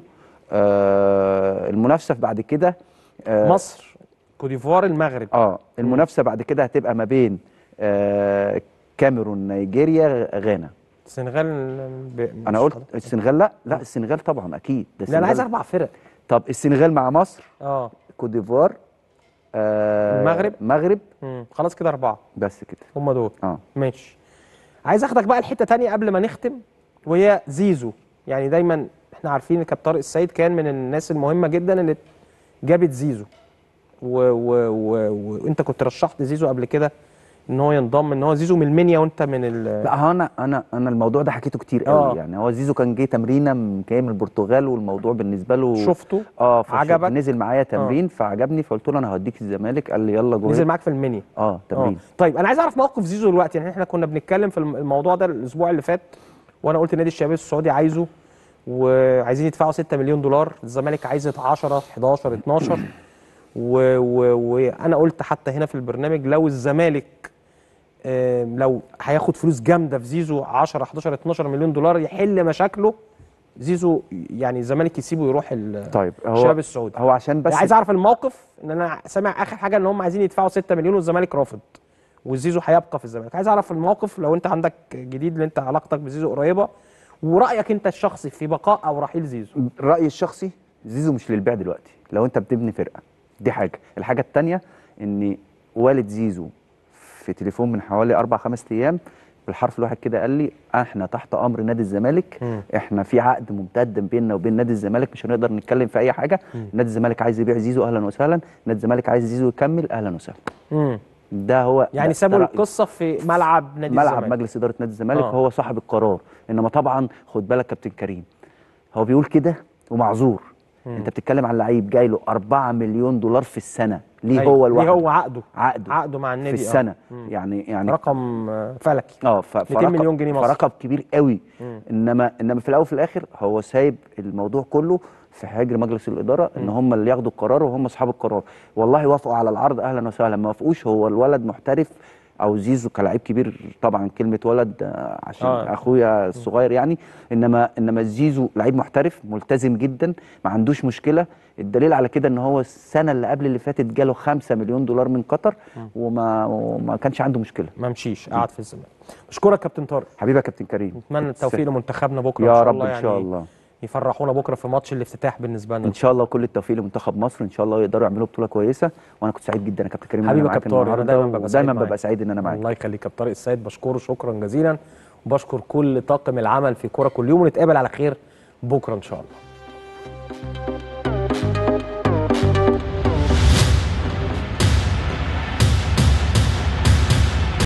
Speaker 7: آه، المنافسه بعد كده آه،
Speaker 1: مصر كوت ديفوار المغرب
Speaker 7: اه المنافسه بعد كده هتبقى ما بين آه، كاميرون نيجيريا غانا
Speaker 1: السنغال ب...
Speaker 7: انا
Speaker 1: مش
Speaker 7: قلت
Speaker 1: خلاص.
Speaker 7: السنغال لا لا السنغال طبعا اكيد ده
Speaker 1: لا انا عايز
Speaker 7: السنغال-
Speaker 1: اربع فرق
Speaker 7: طب السنغال مع مصر
Speaker 1: اه
Speaker 7: كوت ديفوار آه
Speaker 1: المغرب.
Speaker 7: مغرب
Speaker 1: مم. خلاص كده اربعه
Speaker 7: بس كده
Speaker 1: هم دول
Speaker 7: اه
Speaker 1: ماشي عايز اخدك بقى لحته تانية قبل ما نختم وهي زيزو يعني دايما احنا عارفين ان كابتن طارق السيد كان من الناس المهمه جدا اللي جابت زيزو و... و... و... وانت كنت رشحت زيزو قبل كده ان هو ينضم ان هو زيزو من المنيا وانت من ال...
Speaker 7: لا هو انا انا انا الموضوع ده حكيته كتير قوي
Speaker 1: آه.
Speaker 7: يعني هو زيزو كان جه تمرينه من- جاي من البرتغال والموضوع بالنسبه له
Speaker 1: شفته
Speaker 7: اه فش-
Speaker 1: عجبك؟
Speaker 7: نزل معايا تمرين فعجبني فقلت له انا هوديك الزمالك قال لي يلا جوه
Speaker 1: نزل معاك في المنيا
Speaker 7: اه تمرين
Speaker 1: اه طيب انا عايز اعرف موقف زيزو دلوقتي يعني احنا كنا بنتكلم في الم- الموضوع ده الاسبوع اللي فات وانا قلت نادي الشباب السعودي عايزه وعايزين يدفعوا 6 مليون دولار الزمالك عايز 10 11 12 و- و- وانا قلت حتى هنا في البرنامج لو الزمالك آم، لو هياخد فلوس جامده في زيزو 10 11 12 مليون دولار يحل مشاكله زيزو يعني الزمالك يسيبه يروح ال-
Speaker 7: طيب هو
Speaker 1: الشباب السعودي
Speaker 7: هو عشان بس
Speaker 1: عايز اعرف الموقف ان انا سامع اخر حاجه ان هم عايزين يدفعوا 6 مليون والزمالك رافض وزيزو هيبقى في الزمالك عايز اعرف الموقف لو انت عندك جديد اللي انت علاقتك بزيزو قريبه ورايك انت الشخصي في بقاء او رحيل زيزو
Speaker 7: رايي الشخصي زيزو مش للبيع دلوقتي لو انت بتبني فرقه دي حاجه الحاجه الثانيه ان والد زيزو في تليفون من حوالي اربع خمس ايام بالحرف الواحد كده قال لي احنا تحت امر نادي الزمالك
Speaker 1: مم.
Speaker 7: احنا في عقد ممتد بيننا وبين نادي الزمالك مش هنقدر نتكلم في اي حاجه نادي الزمالك عايز يبيع زيزو اهلا وسهلا نادي الزمالك عايز زيزو يكمل اهلا وسهلا
Speaker 1: امم
Speaker 7: ده هو
Speaker 1: يعني
Speaker 7: ده-
Speaker 1: سابوا
Speaker 7: ده رأيي.
Speaker 1: القصه في ملعب نادي
Speaker 7: ملعب
Speaker 1: الزمالك
Speaker 7: مجلس اداره نادي الزمالك
Speaker 1: آه.
Speaker 7: هو صاحب القرار انما طبعا خد بالك كابتن كريم هو بيقول كده ومعذور انت بتتكلم عن لعيب جاي له 4 مليون دولار في السنه ليه
Speaker 1: أيوة.
Speaker 7: هو
Speaker 1: ليه
Speaker 7: لوحده
Speaker 1: هو عقده
Speaker 7: عقده
Speaker 1: عقده مع
Speaker 7: في
Speaker 1: النادي آه.
Speaker 7: السنه
Speaker 1: مم.
Speaker 7: يعني يعني
Speaker 1: رقم آه، فلكي
Speaker 7: اه ف-
Speaker 1: 200
Speaker 7: فرقم-
Speaker 1: مليون جنيه مصري.
Speaker 7: فرقم كبير قوي
Speaker 1: مم.
Speaker 7: انما انما في الاول وفي الاخر هو سايب الموضوع كله في حجر مجلس الاداره ان هم اللي ياخدوا القرار وهم اصحاب القرار والله وافقوا على العرض اهلا وسهلا ما وافقوش هو الولد محترف او زيزو كلاعب كبير طبعا كلمه ولد آه، عشان
Speaker 1: آه.
Speaker 7: آه. اخويا الصغير يعني انما انما زيزو لعيب محترف ملتزم جدا ما عندوش مشكله الدليل على كده ان هو السنه اللي قبل اللي فاتت جاله 5 مليون دولار من قطر وما وما كانش عنده مشكله
Speaker 1: ما مشيش قعد في الزمالك بشكرك كابتن طارق
Speaker 7: حبيبي يا كابتن كريم
Speaker 1: نتمنى التوفيق لمنتخبنا بكره
Speaker 7: يا
Speaker 1: ان شاء
Speaker 7: رب
Speaker 1: الله
Speaker 7: ان
Speaker 1: يعني
Speaker 7: شاء الله
Speaker 1: يفرحونا بكره في ماتش الافتتاح بالنسبه لنا
Speaker 7: ان شاء الله كل التوفيق لمنتخب مصر ان شاء الله يقدروا يعملوا بطوله كويسه وانا كنت سعيد جدا يا كابتن كريم إن أنا
Speaker 1: حبيبي يا
Speaker 7: معاك
Speaker 1: كابتن طارق انا
Speaker 7: النهاردة،
Speaker 1: دايما ببقى سعيد
Speaker 7: ودايما
Speaker 1: معاك.
Speaker 7: ببقى سعيد ان انا معاك
Speaker 1: الله يخليك كابتن طارق السيد بشكره شكرا جزيلا وبشكر كل طاقم العمل في كوره كل يوم ونتقابل على خير بكره ان شاء الله